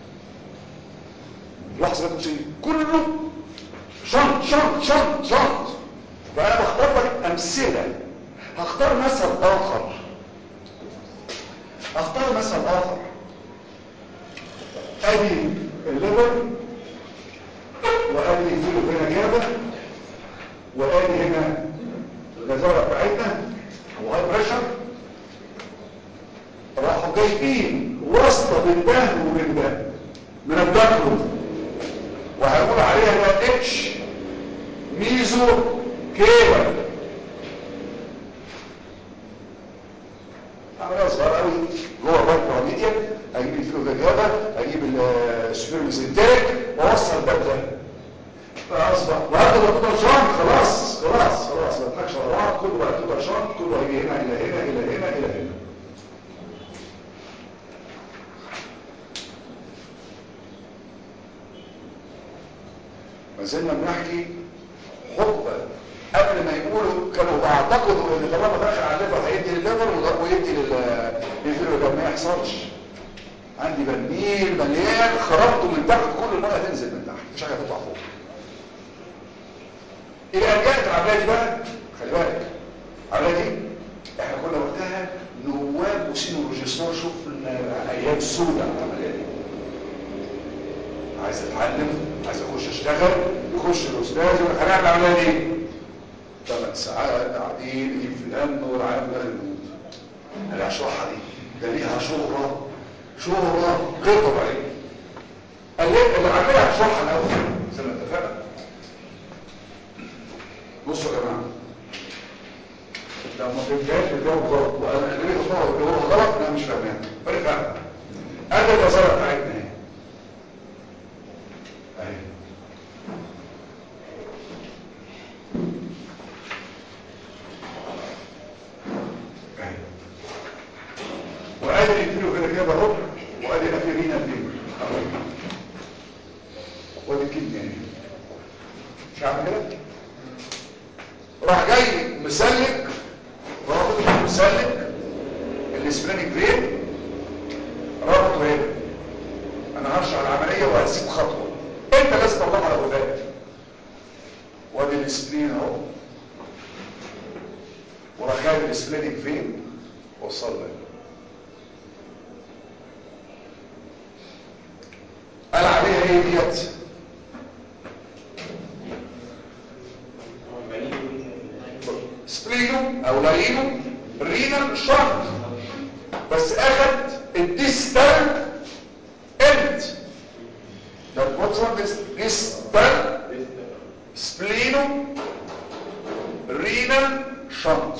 لحظة بقى صيني كله شنط شنط شنط شنط فأنا بختار لك أمثلة هختار مثل آخر هختار مثل آخر أدي الليفر وأدي الفيلو هنا كابة وادي هنا الجزارة بتاعتنا وهاي بريشر راحوا جايبين واسطة بين ده وبين ده من الدكتور وهنقول عليها ده اتش ميزو كيبل عملية صغيرة قوي جوه البايك ميديا اجيب الفيلو جاجابة اجيب السبيرميزنتيك واوصل ده بده فاصبح وهذا الوقت شان خلاص خلاص خلاص ما تضحكش على بعض كله بقى توتر شان كله هيجي هنا الى هنا الى هنا الى هنا ما زلنا بنحكي حقبة قبل ما يقولوا كانوا بيعتقدوا ان طالما داخل على الليفر هيدي للليفر ويدي للفيرو ده ما يحصلش عندي برميل مليان خرجته من تحت كل الميه تنزل من تحت مفيش حاجه تطلع فوق الى ان جاءت العمليه دي بقى خلي بالك العمليه دي احنا كنا وقتها نواب وسين الريجستار شفنا ايام سوداء العمليه دي عايز اتعلم عايز اخش اشتغل يخش الاستاذ يقول هنعمل العمليه دي ثمان ساعات قاعدين نجيب في الامن والعيال داخل الموت انا اشرحها دي ده ليها شهره شهره غير طبيعيه قال لي العمليه هشرحها الاول زي ما اتفقنا بصوا يا جماعه لو ما فهمتهاش بتجاوب غلط وانا اللي بيخطوها بيجاوبها غلط انا مش فاهمها فرق ادي الوزاره بتاعتنا اهي اهي اهي وادي الفيلو كده كده اهو وادي الافيرينا الفيلو اهو وادي الكدني اهي مش عارف كده راح جاي مسلك رابط مسلك الاسبرينيك فين رابطه هنا انا هرشع العمليه وهسيب خطوه انت لازم تطلعها على ودانك وادي الاسبرين اهو وراح جايب الاسبرينيك فين وصل لك قال عليها ايه ديت سبلينو او لارينو رينال شنط بس اخد الديستال اند ده البوتسون ديستال سبلينو رينال شنط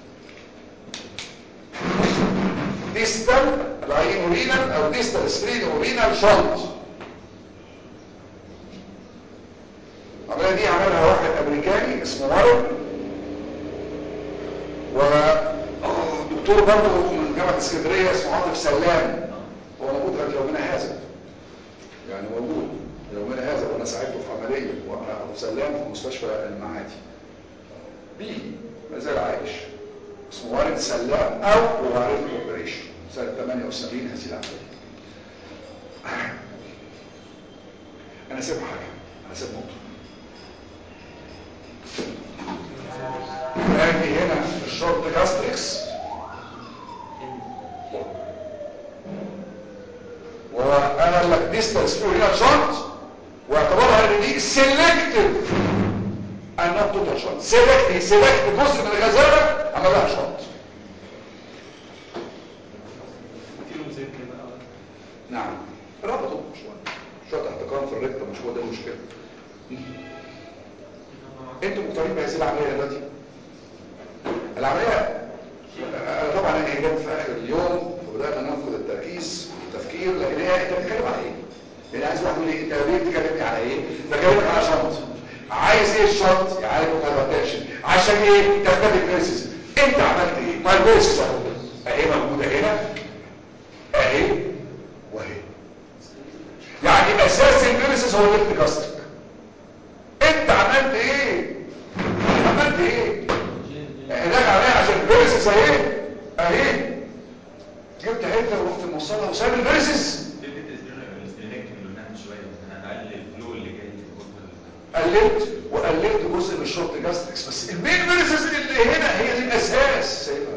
ديستال العين رينال او ديستال سبلينو رينال شنط العمليه دي عملها واحد امريكاني اسمه وارن ودكتور برضه من جامعة اسكندرية اسمه عاطف سلام هو موجود لغاية يومنا هذا يعني موجود يومنا هذا وانا ساعدته في عملية وعاطف سلام في مستشفى المعادي بي ما زال عايش اسمه وارد سلام او وارد اوبريشن سنة 78 هذه العملية انا سيب حاجة انا سيب نقطة اجي هنا في الشورت جاستريكس وانا لك ديستنس فيورينال شورت واعتبرها ان دي سيلكتيف ان نوت توتال شورت سيلكت سيلكت جزء من الغزاله عملها شورت
كيلو زي كده
نعم ربطوا شويه شويه احتقان في الرقبه مش هو ده المشكله انتوا مقتنعين بهذه العمليه دلوقتي العمليه أنا طبعا هي جت في اخر اليوم وبدانا نفقد التركيز والتفكير لان هي انت بتتكلم على ايه؟ لان عايز واحد يقول لي انت ليه بتكلمني على ايه؟ بكلمك على شنط عايز ايه الشنط؟ يعالج الهايبرتنشن عشان ايه؟ تختفي الكريسيس انت عملت ايه؟ ما الكريسيس اهو اهي موجوده هنا اهي واهي يعني اساس الكريسيس هو الليفت جاستريك انت عملت ايه؟ عملت ايه؟ هناك عليها عشان البيرسس اهي اهي جبت حته ورحت موصلها وساب البيرسس قللت وقللت جزء من الشورت جاستريكس بس المين بيرسس اللي هنا هي دي الاساس سايبها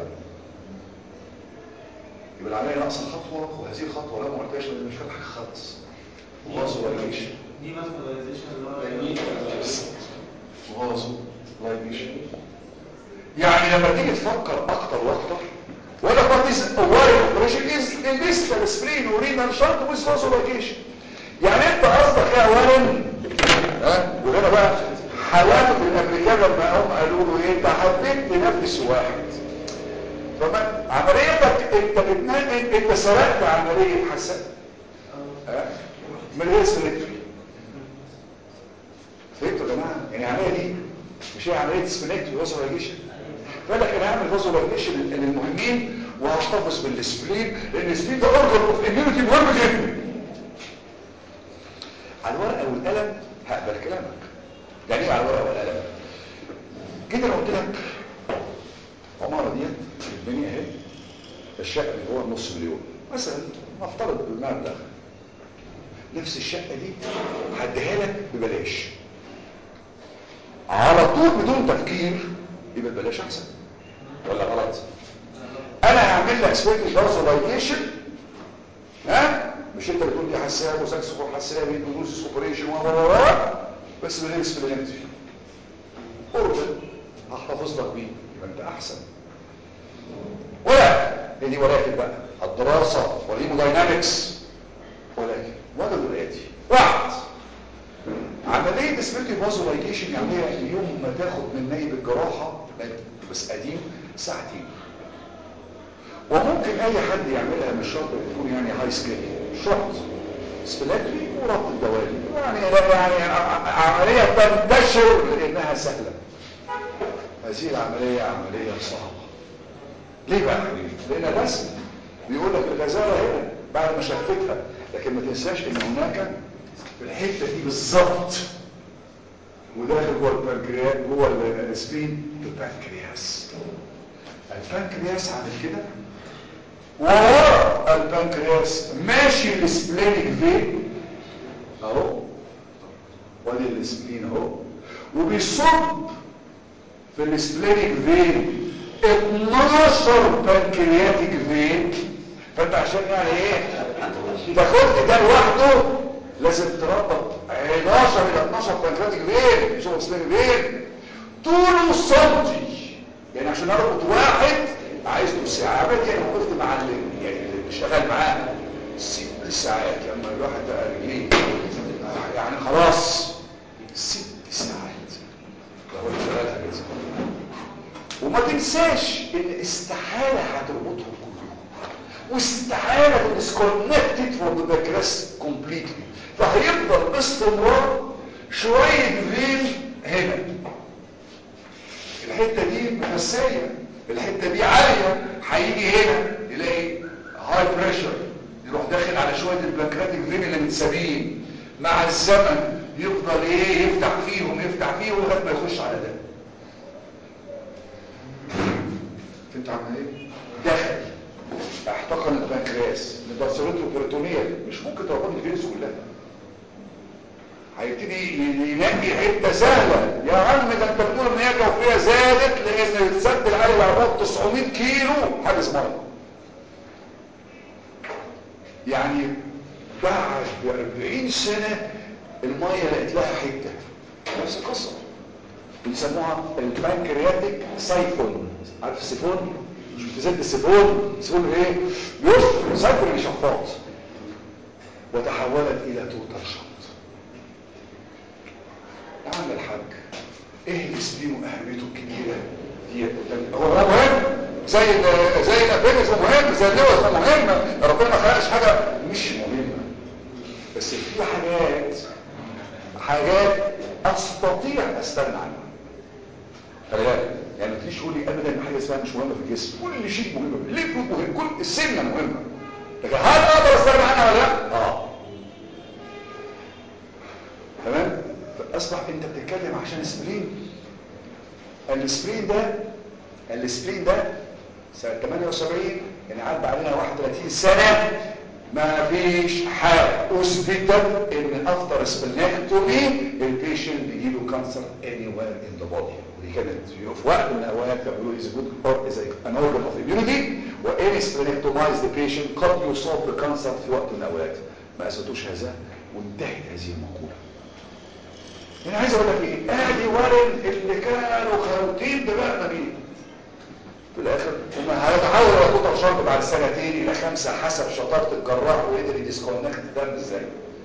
يبقى العمليه ناقصه خطوه وهذه الخطوه لا ما قلتهاش لان مش فاهم حاجه خالص وغاز ولايكيشن
دي ماسكولايزيشن اللي هو
غاز ولايكيشن يعني لما تيجي تفكر اكتر واكتر ولا what is a wire operation is in this spleen urinal shunt with vasodilation يعني انت قصدك ايه اولا ها وهنا بقى حلاوه الامريكان لما هم قالوا له ايه انت حبيت تنفس واحد فما عمليتك انت بتنقل انت سرقت عمليه حسن ها من غير سلكتري فهمتوا يا جماعه يعني العمليه دي مش هي عمليه سبلكتري واسولايجيشن فقال لك انا هعمل فازولايجيشن للمهمين وهحتفظ بالسبلين لان السبلين ده اورجن اوف اميونيتي مهم جدا على الورقه والقلم هقبل كلامك يعني ايه على الورقه والقلم جيت انا قلت لك عماره ديت في الدنيا اهي الشقه اللي هو نص مليون مثلا نفترض المبلغ نفس الشقه دي هديها لك ببلاش على طول بدون تفكير يبقى ببلاش احسن ولا غلط انا هعمل لك سويت فازولايزيشن ها مش انت بتقول دي حساب وساكسفون حسابي ودوز اوبريشن و و و بس من غير سبلينتري اورجن هحتفظ لك بيه يبقى انت احسن ولا هي دي ولكن بقى الدراسه والهيموداينامكس ولكن وجدوا الاتي واحد عملية سبيرتي فازولايجيشن يعني هي اليوم ما تاخد من نايب الجراحة بس قديم ساعتين وممكن اي حد يعملها مش شرط يكون يعني هاي سكيل شرط سبلاتري وربط الدوالي يعني يعني عملية تنتشر لانها سهلة هذه العملية عملية صعبة ليه بقى حبيبي؟ لان الرسم بيقول لك الغزالة هنا بعد ما شفتها لكن ما تنساش ان هناك في الحته دي بالظبط وداخل جوه البنكرياس جوه السبين البنكرياس البنكرياس عامل كده وورا البنكرياس ماشي السبلينيك فين اهو وادي السبلين اهو وبيصب في السبلينيك فين 12 بنكرياتيك فين فانت عشان يعني ايه تاخد ده لوحده لازم تربط 11 الى 12 بنكرياتيك فين مش هو سبلينيك فين طوله سنتي يعني عشان اربط واحد عايز له ساعه يعني وقفت مع اللي يعني اللي شغال معاه ست ساعات لما الواحد بقى رجليه يعني خلاص ست ساعات لو اللي شغالها كده وما تنساش ان استحاله هتربطهم كلهم واستحاله تديسكونكتد فروم ذا كريست كومبليتلي فهيفضل باستمرار شويه فين هنا الحته دي مفسيه الحته دي عاليه هيجي هنا يلاقي هاي بريشر يروح داخل على شويه البنكراتيك فين اللي متسابين مع الزمن يفضل ايه يفتح فيهم يفتح فيهم لغايه ما يخش على ده فهمت عمل ايه دخل احتقن البنكرياس لبارسلته بريتونية مش ممكن تربط الفيروس كلها هيبتدي ينقي حته سهله يا عم ده انت بتقول ان هي جوفيه زادت لان بتسد العالي العباد 900 كيلو حاجز ميه يعني بعد ب 40 سنه الميه لقيت لها حته نفس القصه بيسموها البنكرياتيك سايفون عارف السيفون مش بتزد السيفون السيفون ايه بيص سايفون اللي شفاط وتحولت الى توتال شط يا عم الحاج ايه الاسبين واهميته الكبيره دي هو هو مهم زي ال- زي الابيلز مهم زي اللوز مهم ربنا ما خلقش حاجه مش مهمه بس في حاجات حاجات استطيع استغنى عنها خلي بالك يعني ما تجيش تقول لي ابدا ان حاجه اسمها مش مهمه في الجسم كل شيء مهم الليفت مهم كل السنه مهمه لكن هل اقدر استغنى عنها ولا لا؟ اه تمام فاصبح انت بتتكلم عشان سبرين السبرين ده السبرين ده سنه 78 يعني عدى علينا 31 سنه ما فيش حاجه اثبتت ان افتر سبلنكتومي البيشنت بيجي له كانسر اني وير ان ذا بودي ودي كانت في وقت من الاوقات كانوا بيقولوا از جود اور از ان اورجن اوف اميونيتي واني سبلنكتومايز ذا بيشنت قد يصاب بكانسر في وقت من الاوقات ما اثبتوش هذا وانتهت هذه المقوله انا عايز اقول لك ايه ادي وارن اللي كانوا خروتين دماغنا بيه في الاخر هم هيتحول الى توتال شرط بعد سنتين الى خمسة حسب شطارة الجراح وقدر يديسكونكت الدم ازاي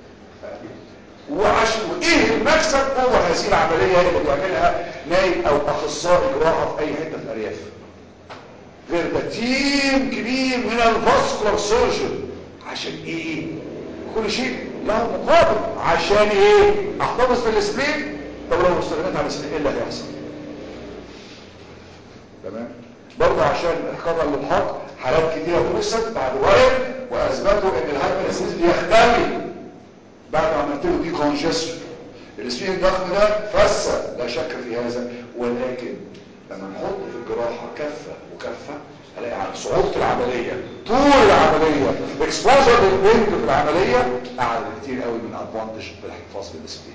وعش وايه المكسب جوه هذه العملية اللي بيعملها نايب او اخصائي جراحة في اي حتة في الارياف غير ده تيم كبير من الفاسكولار سيرجن عشان ايه كل شيء له مقابل عشان ايه احتفظ بالسبرين طب لو استغنيت عن السبرين ايه اللي هيحصل تمام برضه عشان الخبر للحق حالات كتيرة بورست بعد ورق واثبتوا ان الهايبرسيس بيختفي بعد ما عملت له دي كونجستشن السبين الضخم ده فسد لا شك في هذا ولكن لما نحط في الجراحة كفة وكفة هلاقي على صعوبة العملية طول العملية اكسبوجر للبنت في العملية اعلى كتير قوي من ادفانتج بالاحتفاظ بالسبين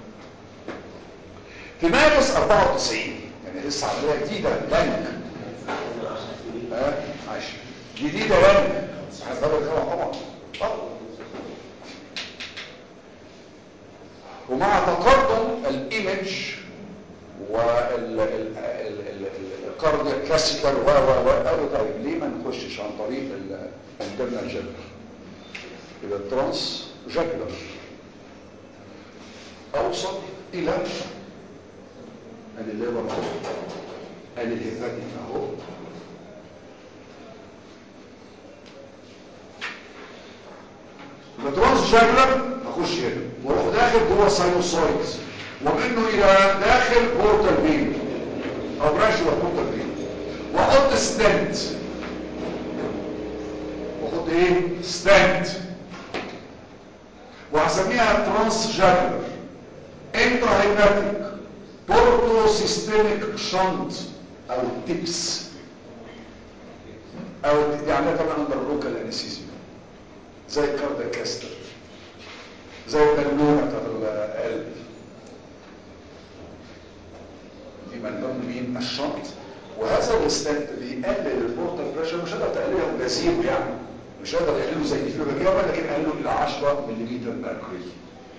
في مارس 94 يعني لسه عملية جديدة لانك ها ماشي جديدة لانك هتقدر طبعا طبعا طبعا ومع تقدم الايمج والكاردياك كاسيتر و و و قالوا طيب ليه ما نخشش عن طريق الانترنال جاكلر يبقى الترانس جاكلر اوصل الى ادي الليبر اهو ادي الهيباتيك اهو يبقى ترانس جاكلر اخش هنا واروح داخل جوه الساينوسايتس ومنه الى داخل بورتال فين او برانش الى بورتال فين واحط ستنت واحط ايه ستنت وهسميها ترانس جاكلر انترا هيباتيك بورتو سيستميك شنت او تيبس او يعني طبعا اندر لوكال انستيزيا زي الكاردياك كاستر زي البالونه بتاعت القلب دي مندوب مين الشنط وهذا الستنت بيقلل البورتال بريشر مش هقدر تقلله بزيرو يعني مش هقدر يقلله زي الفلوجيوما لكن اقلله الى 10 ملم ميركوري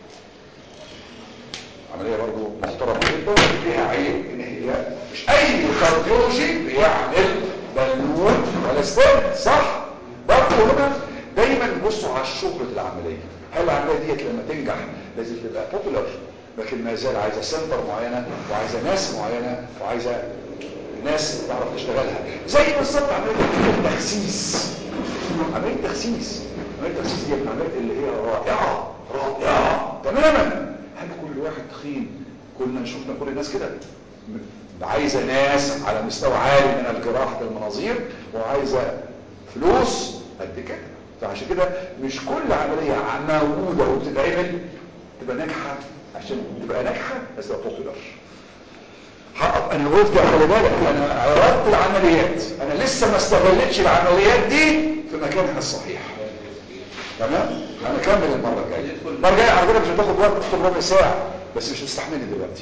عمليه برضه محترمه جدا فيها عيب ان هي مش اي كارديولوجي بيعمل بالون ولا ستنت صح برضه هنا دايما نبصوا على شهرة العملية هل العملية ديت لما تنجح لازم تبقى بوبولار لكن ما زال عايزة سنتر معينة وعايزة ناس معينة وعايزة ناس تعرف تشتغلها زي بالظبط عملية التخسيس عملية التخسيس عملية التخسيس دي من العمليات اللي هي رائعة رائعة تماما هل كل واحد تخين كلنا شفنا كل الناس كده عايزة ناس على مستوى عالي من الجراحة المناظير وعايزة فلوس قد كده فعشان كده مش كل عملية موجودة وبتتعمل تبقى ناجحة عشان تبقى ناجحة بس تبقى بوبولار انا وقفت خلي بالك انا عرضت العمليات انا لسه ما استغلتش العمليات دي في مكانها الصحيح تمام هنكمل المره الجايه المره الجايه على فكره مش هتاخد وقت تدخل ربع ساعه بس مش مستحملني دلوقتي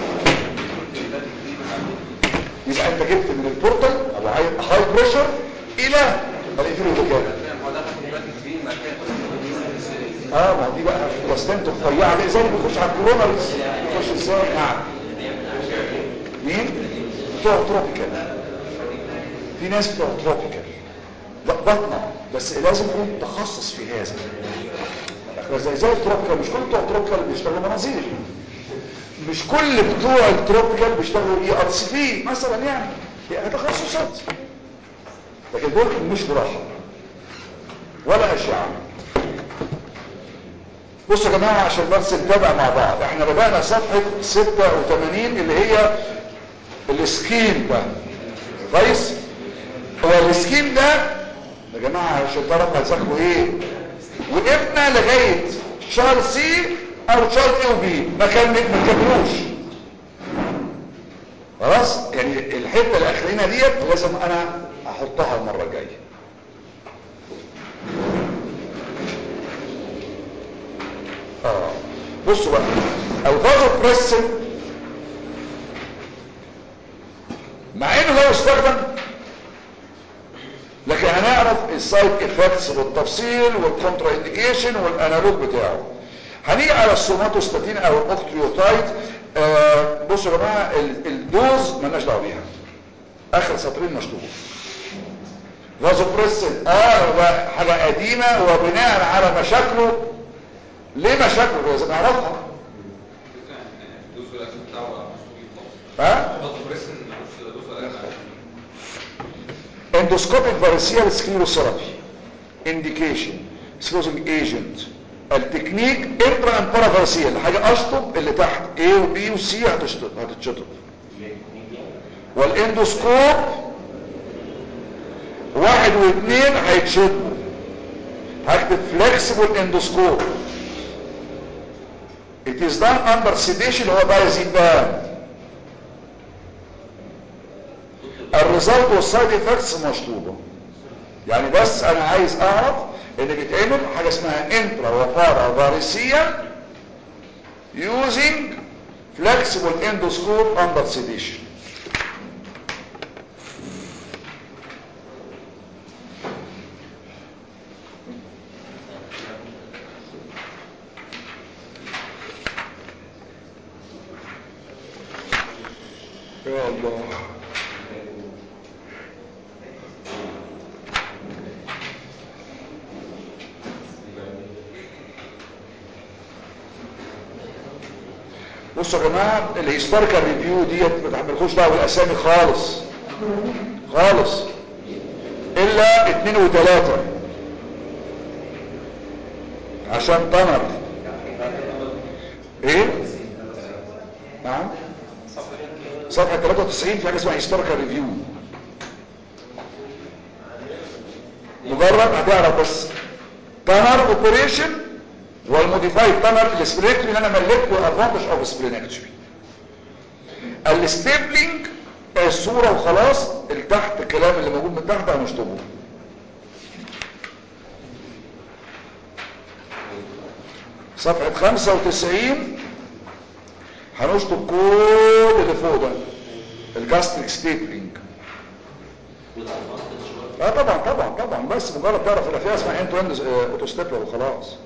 يبقى انت جبت من البورتال او هاي بريشر الى الانفيريور فوكال
هو دخل في الباك سكرين بعد كده
اه ما دي بقى بلاستنت رفيعه دي زي اللي بيخش على الكورونا بيخش ازاي نعم مين بتوع تروبيكال في ناس بتوع تروبيكال لا بطنه بس لازم يكون متخصص في هذا زي زي التروبيكال مش كل بتوع التروبيكال بيشتغلوا مناظير مش كل بتوع التروبيكال بيشتغلوا اي ار سي في مثلا يعني هي تخصصات لكن دول مش جراحه ولا اشعه بصوا يا جماعه عشان بس نتابع مع بعض احنا بدانا صفحه 86 اللي هي السكين ده كويس هو السكين ده يا جماعه عشان تعرفوا هتذاكروا ايه وقفنا لغايه شهر سي او شهر اي وبي ما كان ما كملوش خلاص يعني الحته الاخرانيه ديت لازم انا احطها المره الجايه اه بصوا بقى الفازو بريسن مع انه لا يستخدم لكن هنعرف السايد افكتس بالتفصيل والكونترا انديكيشن والانالوج بتاعه هنيجي على السوماتوستاتين او الاوكتريوتايد آه بصوا يا جماعه ال- الدوز مالناش دعوه بيها اخر سطرين مشطوب فازوبريسين اه هو حاجه قديمه وبناء على مشاكله ليه مشاكله لازم نعرفها
دوز ولا بتاعه مسؤولين خالص
ها
ضغط بريسن ملوش دوز ولا
اندوسكوبيك فارسيال سكليروثيرابي انديكيشن سكلوزنج ايجنت التكنيك انترا اند بارافارسيال حاجه اشطب اللي تحت A و B و C هتشطب هتتشطب والاندوسكوب واحد واثنين هيتشطبوا هكتب فليكسبل اندوسكوب It is done under sedation هو بايزيبام الريزلت والسايد افكتس مشطوبه يعني بس انا عايز اعرف ان بيتعمل حاجه اسمها انترا وبارا فاريسيا using flexible endoscope under sedation يا الله بصوا يا جماعه الهيستوريكال ريفيو ديت ما تعملكوش دعوه بالاسامي خالص خالص الا اتنين وتلاته عشان تمر ايه نعم صفحه 93 في حاجه اسمها هيستوريكال ريفيو مجرد هتعرف بس تمر اوبريشن والموديفايد تمر السبلينكتومي اللي انا ملكته ادفانتج اوف سبلينكتومي الستيبلينج الصوره وخلاص التحت الكلام اللي موجود من تحت هنشطبه صفحه 95 هنشطب كل اللي فوق ده الجاستريك ستيبلينج اه طبعا طبعا طبعا بس مجرد تعرف ان فيها اسمها انتو اند اوتو ستيبلر وخلاص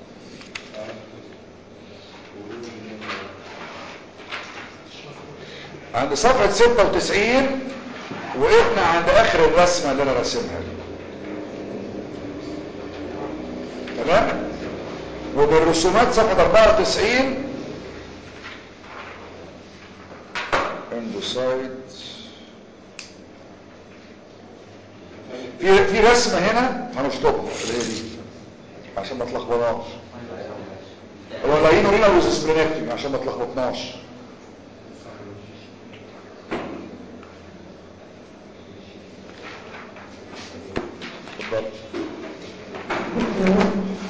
عند صفحة 96 وقفنا عند اخر الرسمة اللي انا رسمها دي تمام وبالرسومات صفحة 94 اندوسايد في في رسمة هنا هنشطبها اللي هي دي عشان ما تلخبطناش هو لاين هنا وزسبرينكتومي عشان ما تلخبطناش اتفضل